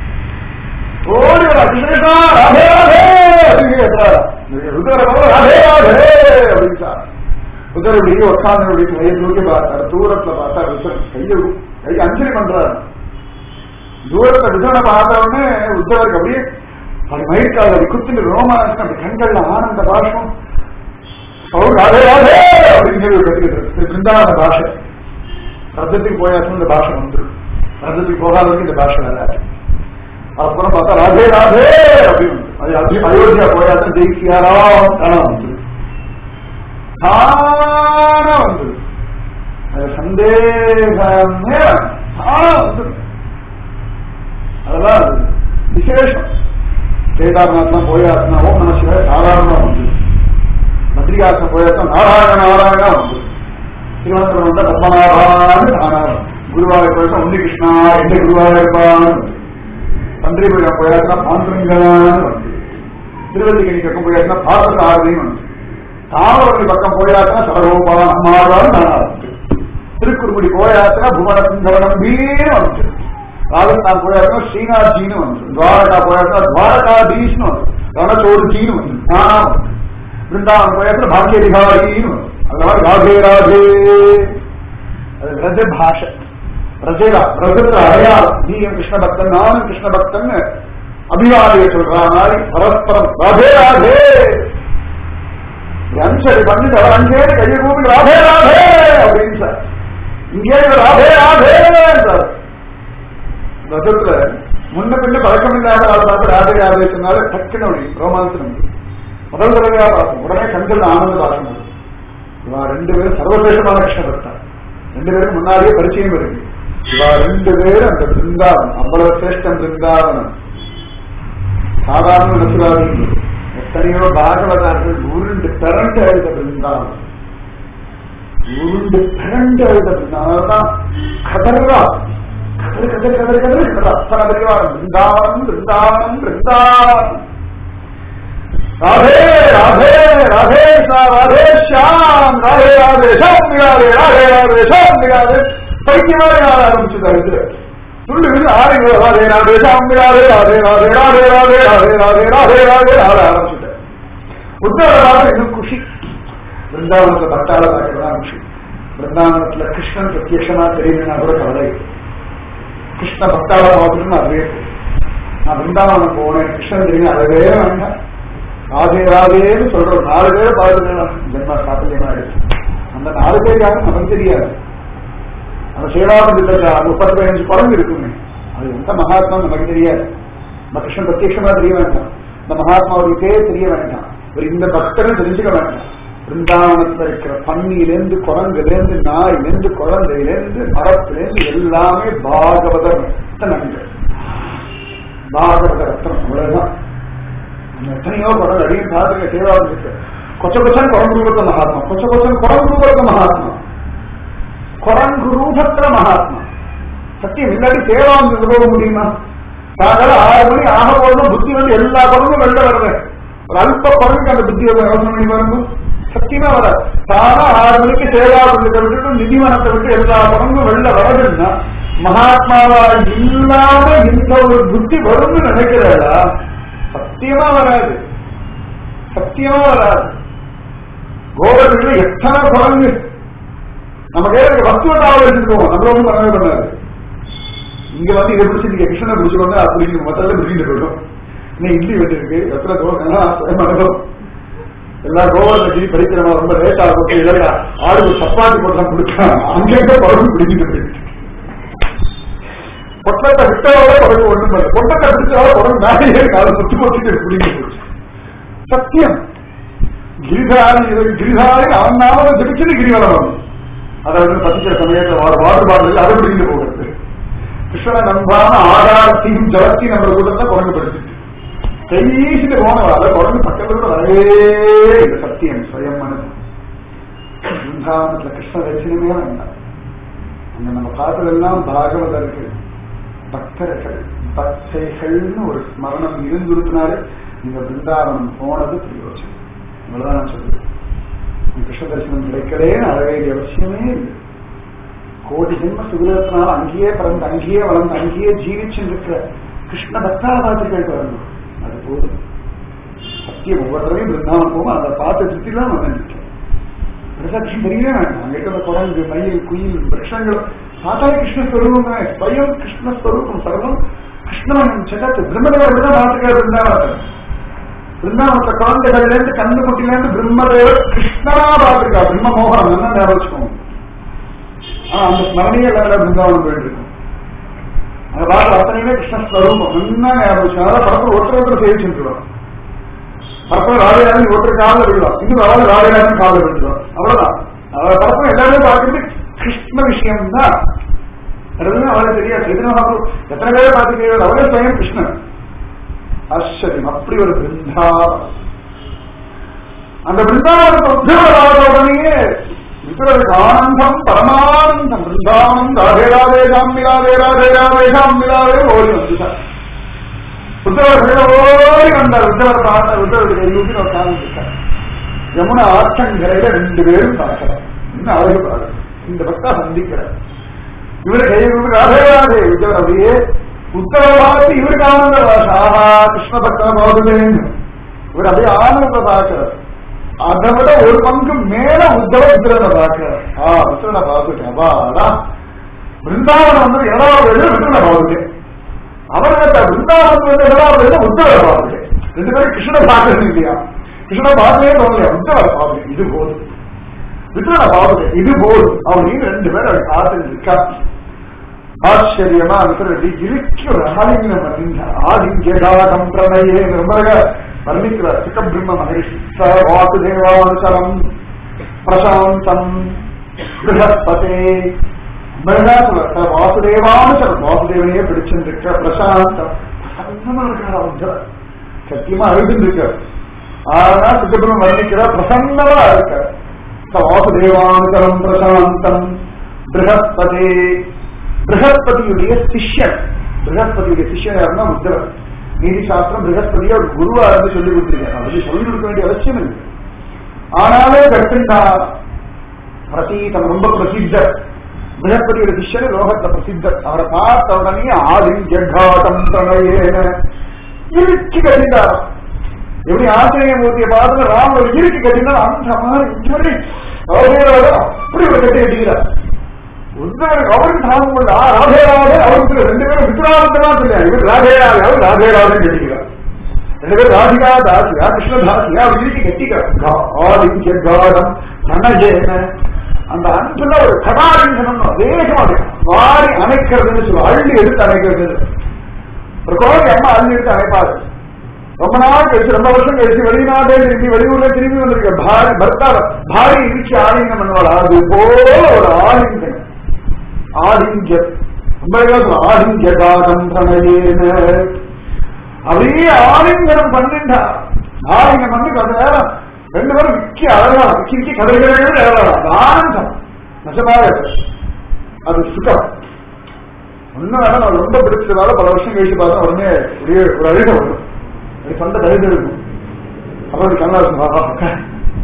ஓடி வரா கிருஷ்ணா ராதே ராதே அப்படின்னு கேட்கிறாரா உத்தவரை ராதே ராதே அப்படின்னு சார் உத்தரவுடைய உட்கார்ந்து கையை தூக்கி பார்த்தார் தூரத்துல பார்த்தா உத்தர் கையை கை அஞ்சலி பண்றாரு தூரத்தை விதனை பார்த்த உடனே உத்தவருக்கு அப்படியே அப்படி மயிர்கால் அப்படி குத்துட்டு ரோமானஸ் அப்படி கண்கள்ல ஆனந்த பாஷம் அவர் ராதே ராதே அப்படின்னு சொல்லி கத்துக்கிட்டு பிருந்தாவன பாஷை ரத்தத்துக்கு போயாச்சும் இந்த பாஷை வந்துடும் ரத்தத்துக்கு போகாதவங்க இந்த பாஷை வராது அப்புறம் பார்த்தா ராதே ராதே அப்படின்னு வந்து. அது அதி- அயோத்தியா போயாச்சும் ஜெயிச்சியாரா காணாம வந்துடும் தானா வந்துடும் அது சந்தேகமே தானா வந்துடும் அதெல்லாம் அது விசேஷம் கேதார்நாத்லாம் போயாச்சுனா ஓம் நம சிவாய சாதாரணமா வந்து பத்ரிகாசம் போயாச்சும் நாராயண நாராயணா வந்து திருவனந்தபுரம் வந்தா பத்மநாபான்னு தானா வந்து. குருவாயூர் போயாச்சும் உன்னி கிருஷ்ணா எந்த குருவாயூர்பான்னு வந்து பன்றிபுரம் போயாச்சுனா பாந்திரங்களான்னு வந்து திருவல்லிக்கணி பக்கம் போயாச்சுனா பாரத ஆறுதின்னு வந்து தாமரவள்ளி பக்கம் போயாச்சுனா சரகோபா அம்மாவான்னு தானா வந்து திருக்குறுங்குடி போயாச்சுனா புவன சுந்தரநம்பீன்னு வந்து ராஜஸ்தான் போயாச்சுனா ஸ்ரீநாத்ஜின்னு வந்து துவாரகா போயாச்சுனா துவாரகாதீஷ்னு வந்து ரணச்சோடுஜின்னு வந்து நானா வந்து பிருந்தாவன் போயாச்சுனா பாக்கியதிகாரின்னு வந்து அந்த மாதிரி ராதே ராதே அது ரஜ பாஷை ரஜேரா ரஜத்துல அடையாளம் நீ என் கிருஷ்ண பக்தன் நானும் கிருஷ்ண பக்தன் அபிவாதிய சொல்ற மாதிரி பரஸ்பரம் ராதே ராதே அஞ்சலி பண்ணிட்டு அவர் அங்கே கையை கூப்பி ராதே ராதே அப்படின்னு சார் இங்கே ராதே ராதே சார் ரதத்துல முன்ன பின்ன பழக்கம் இல்லாத ஆள் பார்த்து ராதே ராதே சொன்னால டக்குன்னு அப்படி ரோமான்சம் வந்து. முதல் தடவையா பார்க்கும் உடனே கண்கள் ஆனந்த பாசம் வரும். இவா ரெண்டு பேரும் சர்வசேஷமான கிருஷ்ண பக்தா ரெண்டு பேரும் முன்னாடியே பரிச்சயம் இருக்கு இவா ரெண்டு பேரும் அந்த பிருந்தாவனம் அவ்வளவு சிரேஷ்டம் பிருந்தாவனம் சாதாரண நினைச்சுடாதீங்க எத்தனையோ பாகவதார்கள் உருண்டு பிறண்டு எழுத பிருந்தாவனம் உருண்டு பிறண்டு எழுத பிருந்தாவனம் கதறா கதறு கதறு கதறு கதறு கதறு அத்தனை பெரியவாரம் பிருந்தாவனம் பிருந்தாவனம் பிருந்தாவனம் राधे राधे राधे सा राधे श्याम राधे राधे श्याम निगारे राधे राधे श्याम निगारे பைத்தியமாக ஆட ஆரம்பிச்சுட்டாரு துள்ளி விழுந்து ஆடுங்க ராதே ராதே சாம் நிகாரே ராதே ராதே ராதே ராதே ராதே ராதே ராதே ராதே ஆட ஆரம்பிச்சுட்டார் உத்தரவாத இன்னும் குஷி பிருந்தாவனத்துல பட்டாள பார்க்கறதான் குஷி பிருந்தாவனத்துல கிருஷ்ணன் பிரத்யட்சமா தெரியலன்னா கூட கவலை இல்லை. கிருஷ்ண பக்தாள பார்த்துட்டு அதுவே போதும். நான் பிருந்தாவனம் போனேன் கிருஷ்ணன் தெரியும் அதவே வேண்டாம் ராதே ராதேன்னு சொல்ற ஒரு நாலு பேரை பார்த்துக்கலாம் ஜென்மா சாப்பிடமா இருக்கு அந்த நாலு பேர் யாரும் நமக்கு தெரியாது அந்த சேவாபந்தத்துல முப்பத்தி பதினஞ்சு குரங்கு இருக்குமே அது எந்த மகாத்மா நமக்கு தெரியாது நம்ம கிருஷ்ணன் பிரத்யட்சமா தெரிய வேண்டாம் இந்த மகாத்மாவுடைய பேர் தெரிய வேண்டாம் ஒரு இந்த பக்தரை தெரிஞ்சுக்க வேண்டாம் பிருந்தாவனத்துல இருக்கிற பன்னியிலேருந்து குரங்குலேருந்து நாயிலேருந்து குழந்தையிலேருந்து மரத்திலேருந்து எல்லாமே பாகவத ரத்தனங்கள் பாகவத ரத்தனம் அவ்வளவுதான் நம்ம எத்தனையோ குரல் அடியும் பார்த்துக்க சேவாவும் இருக்கு கொச்ச கொச்சன் குரங்கு ரூபத்த மகாத்மா கொச்ச கொச்சன் குரங்கு ரூபத்த மகாத்மா குரங்கு ரூபத்துல மகாத்மா சத்தியம் இல்லாட்டி சேவாந்து போக முடியுமா தாங்கள் ஆறு மணி ஆக போதும் புத்தி வந்து எல்லா குரங்கும் வெளில வருது ஒரு அல்ப குரங்குக்கு அந்த புத்தி வந்து யோசனை பண்ணி பாருங்க சத்தியமா வர தானா ஆறு மணிக்கு சேவாபந்தத்தை விட்டுட்டு நிதிவனத்தை விட்டு எல்லா குரங்கும் வெளில வரதுன்னா மகாத்மாவா இல்லாம இந்த ஒரு புத்தி வரும்னு நினைக்கிறதா சத்தியமா வராது சத்தியமா வராது கோபத்துல எத்தனை குரங்கு நம்ம கையில வஸ்துவ தாவல் எடுத்துட்டு போவோம் நம்மள ஒன்றும் பண்ணவே பண்ணாது இங்க வந்து இதை பிடிச்சி நீங்க கிருஷ்ணனை பிடிச்சுக்கோங்க அப்படின்னு மொத்தத்துல பிடிக்கிட்டு போயிடும் இன்னும் இட்லி வச்சிருக்கு எத்தனை தோசை மனதும் எல்லா கோவர்தன் படிக்கிறவங்க ரொம்ப லேட் ஆகும் இல்லையா ஆடு சப்பாத்தி போட்டு கொடுக்கலாம் அங்கங்க குழம்பு பிடிக்கிட்டு போயிடுச்சு பொட்டத்தை விட்டவோட குழம்பு ஒண்ணும் பண்ணல பொட்டத்தை பிடிச்சவோட குழம்பு மேலேயே காலை சுத்தி போட்டு பிடிங்க போச்சு சத்தியம் கிரிதாரி கிரிதாரி அவன் நாம ஜபிச்சது கிரிவலம் அதை வந்து பசிக்கிற சமயத்தில் வாடு வாட்டர் பாட்டில் அதை பிடிக்கிட்டு போகிறது கிருஷ்ணனை நம்பாம ஆதாரத்தையும் ஜலத்தையும் நம்ம கூட்டத்தை குரங்கு படிச்சுட்டு கைசிட்டு போனவா அதை குரங்கு பக்கத்துல கூட வரவே இல்லை சத்தியம் சுயம் மனது பிருந்தாவனத்துல கிருஷ்ண தரிசனமே வேண்டாம் அங்க நம்ம பார்த்ததெல்லாம் பாகவதர்கள் பக்தர்கள் பக்தைகள்னு ஒரு ஸ்மரணம் இருந்துருத்தினாலே நீங்க பிருந்தாவனம் போனது பிரயோஜனம் இவ்வளவுதான் நான் சொல்றேன் கிருஷ்ண தரிசனம் கிடைக்கலேன்னு அழ வேண்டிய அவசியமே இல்லை கோடி ஜென்ம சுகுலத்தினால அங்கேயே பிறந்து அங்கேயே வளர்ந்து அங்கேயே ஜீவிச்சுருக்கிற கிருஷ்ண பக்தா பார்த்துக்கள் வரணும் அது போதும் சத்தியம் ஒவ்வொரு தடவையும் பிருந்தாவனம் போகும் அதை பார்த்து திருப்திலாம் வந்துட்டேன் பிரசாட்சியம் தெரியவே வேண்டாம் அங்க இருக்கிற குரங்கு மயில் குயில் விரஷங்கள் பார்த்தாலே கிருஷ்ணஸ்வரூபம் ஸ்வயம் கிருஷ்ணஸ்வரூபம் சர்வம் கிருஷ்ணன் ஜெகத் பிரம்மதேவர் தான் பார்த்துக்காரு பிருந்தாவனத்தில் பிருந்தாவனத்துல குழந்தைகள்ல இருந்து கண்ணு குட்டில இருந்து பிரம்மதேவர் கிருஷ்ணனா பார்த்துருக்கா பிரம்ம மோகனம் என்ன ஞாபகம் வச்சுக்கோங்க ஆனா அந்த ஸ்மரணையே இல்லாத பிருந்தாவனம் போயிட்டு இருக்கும் அந்த பாட்டில் அத்தனையுமே கிருஷ்ண ஸ்வரூபம் என்ன ஞாபகம் அதனால படத்தில் ஒருத்தர் ஒருத்தர் சேவிச்சுருவான் படத்தில் ராஜராஜன் ஒருத்தர் காலில் விழுவான் இன்னும் அதாவது ராஜராஜன் காலில் விழுவான் அவ்வளவுதான் அவரை படத்தில் எல்லாருமே பார்க்கறது கிருஷ்ண விஷயம் தான் அதுவும் அவளுக்கு தெரியாது எதிராக எத்தனை பேரை பார்த்துக்கிறீர்கள் அவரே சுயம் கிருஷ்ணன் ஆச்சரியம் அப்படி ஒரு பிருந்தாவனம் அந்த பிருந்தாவனத்தை உத்தரவாத உடனேயே வித்தரவுக்கு ஆனந்தம் பரமானந்தம் பிருந்தாவனம் ராதே ராதே சாமி ராதே ராதே ராதே சாமி ராதே ஓடி வந்துட்டார் உத்தரவர் ஓடி வந்தார் உத்தரவர் பார்த்த உத்தரவுக்கு கையூட்டி உட்கார்ந்து யமுனா ஆற்றங்கரையில ரெண்டு பேரும் பார்க்கிறார் இன்னும் அழகு பாரு இந்த பக்தா சந்திக்கிறார் இவரு கை ராதே ராதே உத்தரவர் அப்படியே உத்தரவை பார்த்து இவருக்கு ஆனந்த ஆஹா கிருஷ்ண பக்தன போதுலேன்னு இவர் அப்படியே ஆனந்த பார்க்கிறார் அதை விட ஒரு பங்கு மேல உத்தவ உத்திரனை பார்க்கிறார் ஆ உத்திரனை பார்த்துட்டேன் அப்பாடா பிருந்தாவனம் வந்து ஏழாவது வயது உத்திரனை பார்த்துட்டேன் அவர் கேட்ட பிருந்தாவனம் வந்து ஏழாவது வயது உத்தவரை பார்த்துட்டேன் ரெண்டு பேரும் கிருஷ்ணனை பார்க்கறது இல்லையா கிருஷ்ணனை பார்த்தே தோணலையா உத்தவரை பார்த்துட்டேன் இது போதும் வித்திரனை பார்த்துட்டேன் இது போதும் அவனையும் ரெண்டு பேரும் அவர் பார்த்துட்டு இருக்கா ஆச்சரியமா இருக்கிறது இருக்கு ஒரு ஆலிங்கம் பண்ணிங்க ஆலிங்கேதாகம் பிரணயே ரொம்ப வர்ணிக்கிறார் சிக்க பிரம்ம மகரிஷி ச வாசுதேவானுசரம் பிரசாந்தம் பிருகஸ்பதே சொல்ற வாசுதேவானுசரம் வாசுதேவனையே பிடிச்சிருக்க பிரசாந்தம் பிரசன்னமா இருக்கார் அவர் சத்தியமா அழுதுருக்கார் ஆனா சித்தபிரம்ம வர்ணிக்கிறார் பிரசன்னமா இருக்கார் ச வாசுதேவானுசரம் பிரசாந்தம் பிருகஸ்பதே பிரகஸ்பதியுடைய சிஷ்யன் பிரகஸ்பதியுடைய சிஷ்யன் யாருன்னா உத்தவர் நீதி சாஸ்திரம் பிரகஸ்பதியை ஒரு குருவா இருந்து சொல்லி கொடுத்திருக்காரு அவருக்கு சொல்லிக் கொடுக்க வேண்டிய அவசியம் இல்லை ஆனாலே கட்டுண்டா பிரசீதம் ரொம்ப பிரசித்தர் பிரகஸ்பதியோட சிஷ்யன் லோகத்துல பிரசித்தர் அவரை பார்த்த உடனே ஆதி ஜெகாட்டம் பிரணயேன இறுக்கி கட்டினார் எப்படி ஆசிரிய மூர்த்தியை பார்த்து ராம ஒரு இறுக்கி கட்டினார் அந்த மாதிரி இப்படி அவரோட அப்படி ஒரு கட்டி கட்டிக்கிறார் உத்தவருக்கு அவருக்கு தாங்க முடியல ராதே ராதே அவருக்கு ரெண்டு பேரும் விக்ராந்தமா சொல்லியா இவர் ராதே ராதே அவர் ராதே ராதே கட்டிக்கிறார் ரெண்டு பேரும் ராதிகா தாசியா கிருஷ்ண தாசியா வீட்டுக்கு கட்டிக்கிறார் மனஜேன அந்த அன்புல ஒரு கதாலிங்கனம் வேகமா வாரி அணைக்கிறதுன்னு சொல்லுவோம் அள்ளி எடுத்து அணைக்கிறது ஒரு குழந்தை அம்மா அள்ளி எடுத்து அணைப்பாரு ரொம்ப நாள் கழிச்சு ரொம்ப வருஷம் கழிச்சு வெளிநாட்டே திரும்பி வெளியூர்ல திரும்பி வந்திருக்க பாரி பர்த்தா பாரி இடிச்சு ஆலிங்கம் பண்ணுவாள் அது போல ஒரு ஆலிங்கம் ஆலிங்கம் ஆலிங்ககாரம் பிரணயேன அப்படியே ஆலிங்கனம் பண்ணிட்டா ஆலிங்கம் பண்ணி கொஞ்ச நேரம் ரெண்டு பேரும் விக்கி அழகா விக்கி விக்கி கதைகள் அழகா ஆனந்தம் நிஜமாக அது சுகம் ஒன்னும் வேணா நான் ரொம்ப பிடிச்சதால பல வருஷம் கழிச்சு பார்த்தா உடனே அப்படியே ஒரு அழுக வரும் அப்படி சொந்த கழுது இருக்கும் அப்புறம் கண்ணா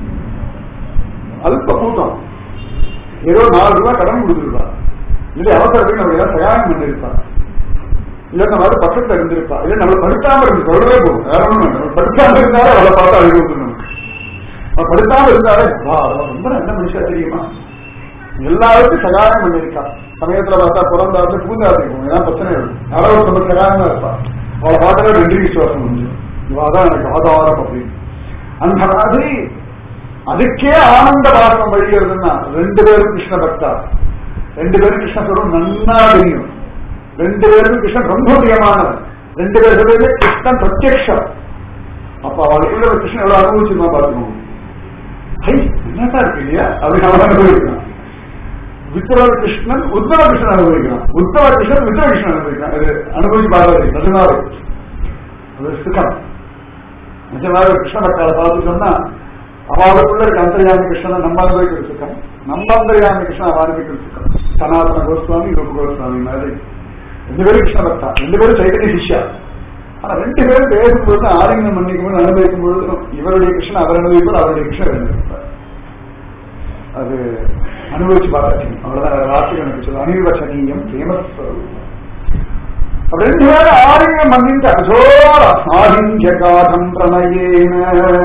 அல்ப கூட்டம் ஏதோ நாலு ரூபாய் கடன் கொடுத்துருப்பா இல்லை அவசரத்துக்கு நம்ம ஏதாவது சகாயம் பண்ணிருப்பா இல்ல நம்ம அது பக்கத்துல இருந்திருப்பா இல்ல நம்ம படுத்தாம இருந்து சொல்லவே போகும் வேற ஒண்ணும் நம்ம படுத்தாம இருந்தாலே அவளை பார்த்து அழுக விட்டு நமக்கு அவ படுத்தாம இருந்தாலே வா அவ ரொம்ப நல்ல மனுஷா தெரியுமா எல்லாருக்கும் சகாயம் பண்ணிருக்கா சமயத்துல பார்த்தா பிறந்தா வந்து பூந்தாதி இருக்கும் ஏன்னா பிரச்சனை இருக்கும் யாராவது ரொம்ப சகாயமா இருப்பா அவளை பார்த்தாலே ரெண்டு விசுவாசம் வந்து இவாதான் எனக்கு ஆதாரம் அப்படின்னு அந்த மாதிரி அதுக்கே ஆனந்த பாசம் வழிகிறதுன்னா ரெண்டு பேரும் கிருஷ்ண பக்தா ரெண்டு பேரும் கிருஷ்ண சொல்லும் நன்னா தெரியும் ரெண்டு பேரும் கிருஷ்ணன் ரொம்ப பிரியமானவன் ரெண்டு பேருமே கிருஷ்ணன் பிரத்யக்ஷம் அப்ப அவளுக்குள்ள கிருஷ்ணன் எவ்வளவு அனுபவிச்சிருமா பாத்துக்கோங்க ஹை என்னதான் இருக்கு இல்லையா அப்படின்னு அவன் அனுபவிக்கிறான் வித்தவ கிருஷ்ணன் உத்தவ கிருஷ்ணன் அனுபவிக்கிறான் உத்தவ கிருஷ்ணன் வித்தவ கிருஷ்ணன் அனுபவிக்கிறான் இது அனுபவிச்சு பார்க்கறது நிஜமாவே அது சுகம் நிஜமாவே கிருஷ்ண பக்தாவை பார்த்து சொன்னா அவளுக்குள்ள இருக்க அந்தர்யாமி கிருஷ்ணனை நம்ம அனுபவிக்கிற சுகம் நம்ம அந்தர்யாமி கிருஷ்ணன் அவ அனுபவிக்கிற சுகம் சனாதன கோஸ்வாமி ரூப கோஸ்வாமி மாதிரி ரெண்டு பேரும் கிருஷ்ண பக்தா ரெண்டு பேரும் சைத்தன்ய சிஷ்யா ஆனா ரெண்டு பேரும் பேசும்பொழுது ஆலிங்கம் பண்ணிக்கும் போது அனுபவிக்கும் பொழுது இவருடைய கிருஷ்ணன் அவர் அனுபவிப்பார் அவருடைய கிருஷ்ணன் அனுபவிப்பார் அது அனுபவிச்சு பார்த்தாச்சு அவ்வளவுதான் வார்த்தை எனக்கு சொல்ல அனிர்வச்சனீயம் ஃபேமஸ் அப்ப ரெண்டு பேரும் ஆலிங்கம் பண்ணிட்டு அஜோர ஆலிங்ககாதம் பிரணயேன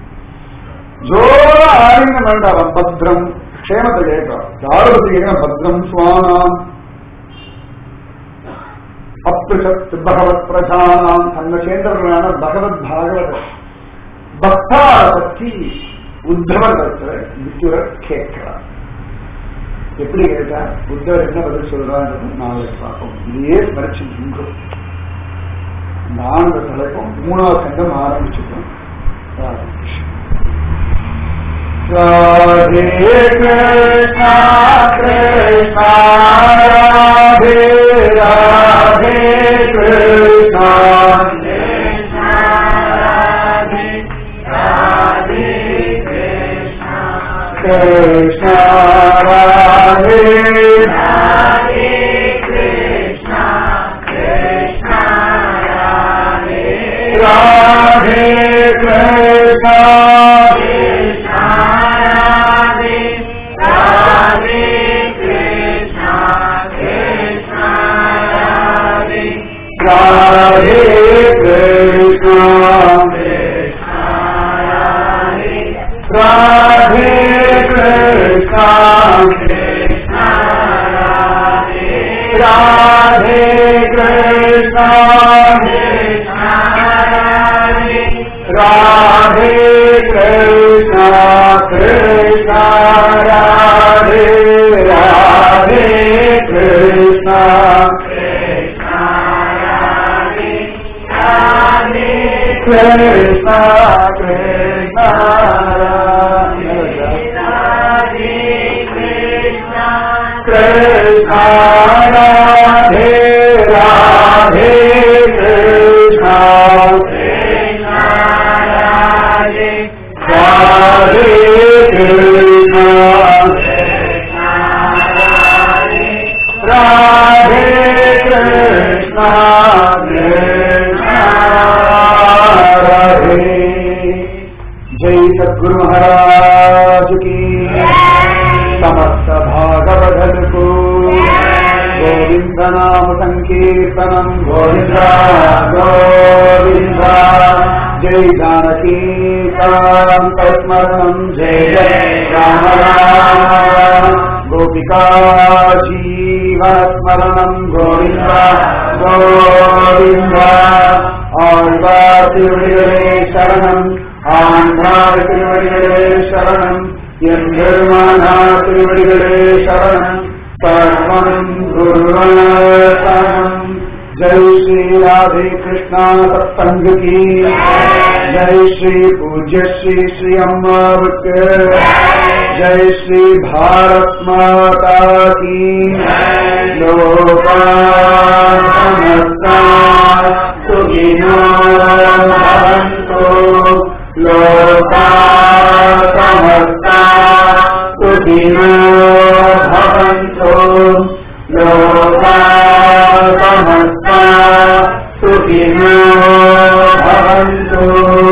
ஜோர ஆலிங்கம் வேண்டாம் பத்ரம் க்ஷேமத்தை கேட்கிறார் யாரை பத்தி கேட்கிறான் பத்ரம் சுவானாம் அப்பிருஷத் பகவத் பிரஜானாம் தன்னை சேர்ந்தவர்களான பகவத் பாகவத பக்தார பற்றி உத்தவர் வித்துரர் கேட்கிறார் எப்படி கேட்டா புத்தர் என்ன பதில் சொல்றான்றது நாளைக்கு பார்ப்போம் இதையே ஸ்மரிச்சு நின்றோம் இந்த ஆனந்த தலைப்பும் மூணாவது கண்டம் ஆரம்பிச்சுட்டோம் ராதே கிருஷ்ணா கிருஷ்ணா ராதே ராதே கிருஷ்ணா கிருஷ்ணா ராதே ராதே கிருஷ்ணா ராதே கிருஷ்ணா ராதே கிருஷ்ணா ராதே கிருஷ்ணா ராதே கிருஷ்ணா கிருஷ்ணா ராதே ராதே கிருஷ்ணா கிருஷ்ணா கிருஷ்ணா கிருஷ்ணா ராதே ராதே கிருஷ்ணா ராதே கிருஷ்ணா ராதே கிருஷ்ணா கிருஷ்ணா ராதே जय सद्गुरु महाराज की समस्त भागवत को गोविंद नाम संकीर्तनम गोविंद गोविंद जय जानकी स्मरणम जय जय राम राम गोपिका जीवन स्मरणम गोविंद गोविंद ஆழ்வார் திருவடிகளே சரணம் ஆண்டாள் திருவடிகளே சரணம் என் பெருமானா திருவடிகளே சரணம் சர்வம் குருவரணம் जय श्री राधे कृष्णा सत्संग की जय श्री पूज्य श्री श्री अम्मावक जय श्री भारत माता की लोका समस्ता सुखिनो भवन्तु लोका समस्ता सुखिनो भवन्तु लोका समस्ता सुखिनो भवन्तु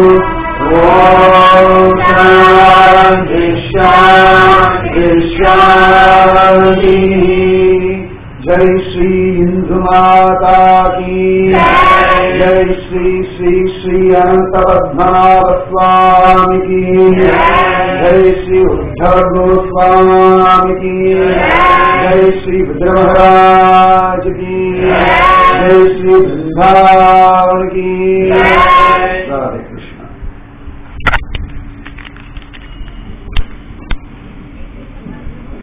ॐ शान्ति शान्ति शान्तिः जय श्री हिंदू माता की जय श्री श्री श्री अनंत पद्मनाभ स्वामी की जय श्री उद्धव गोस्वामी की जय श्री रुद्र महाराज की जय श्री वृंदावन की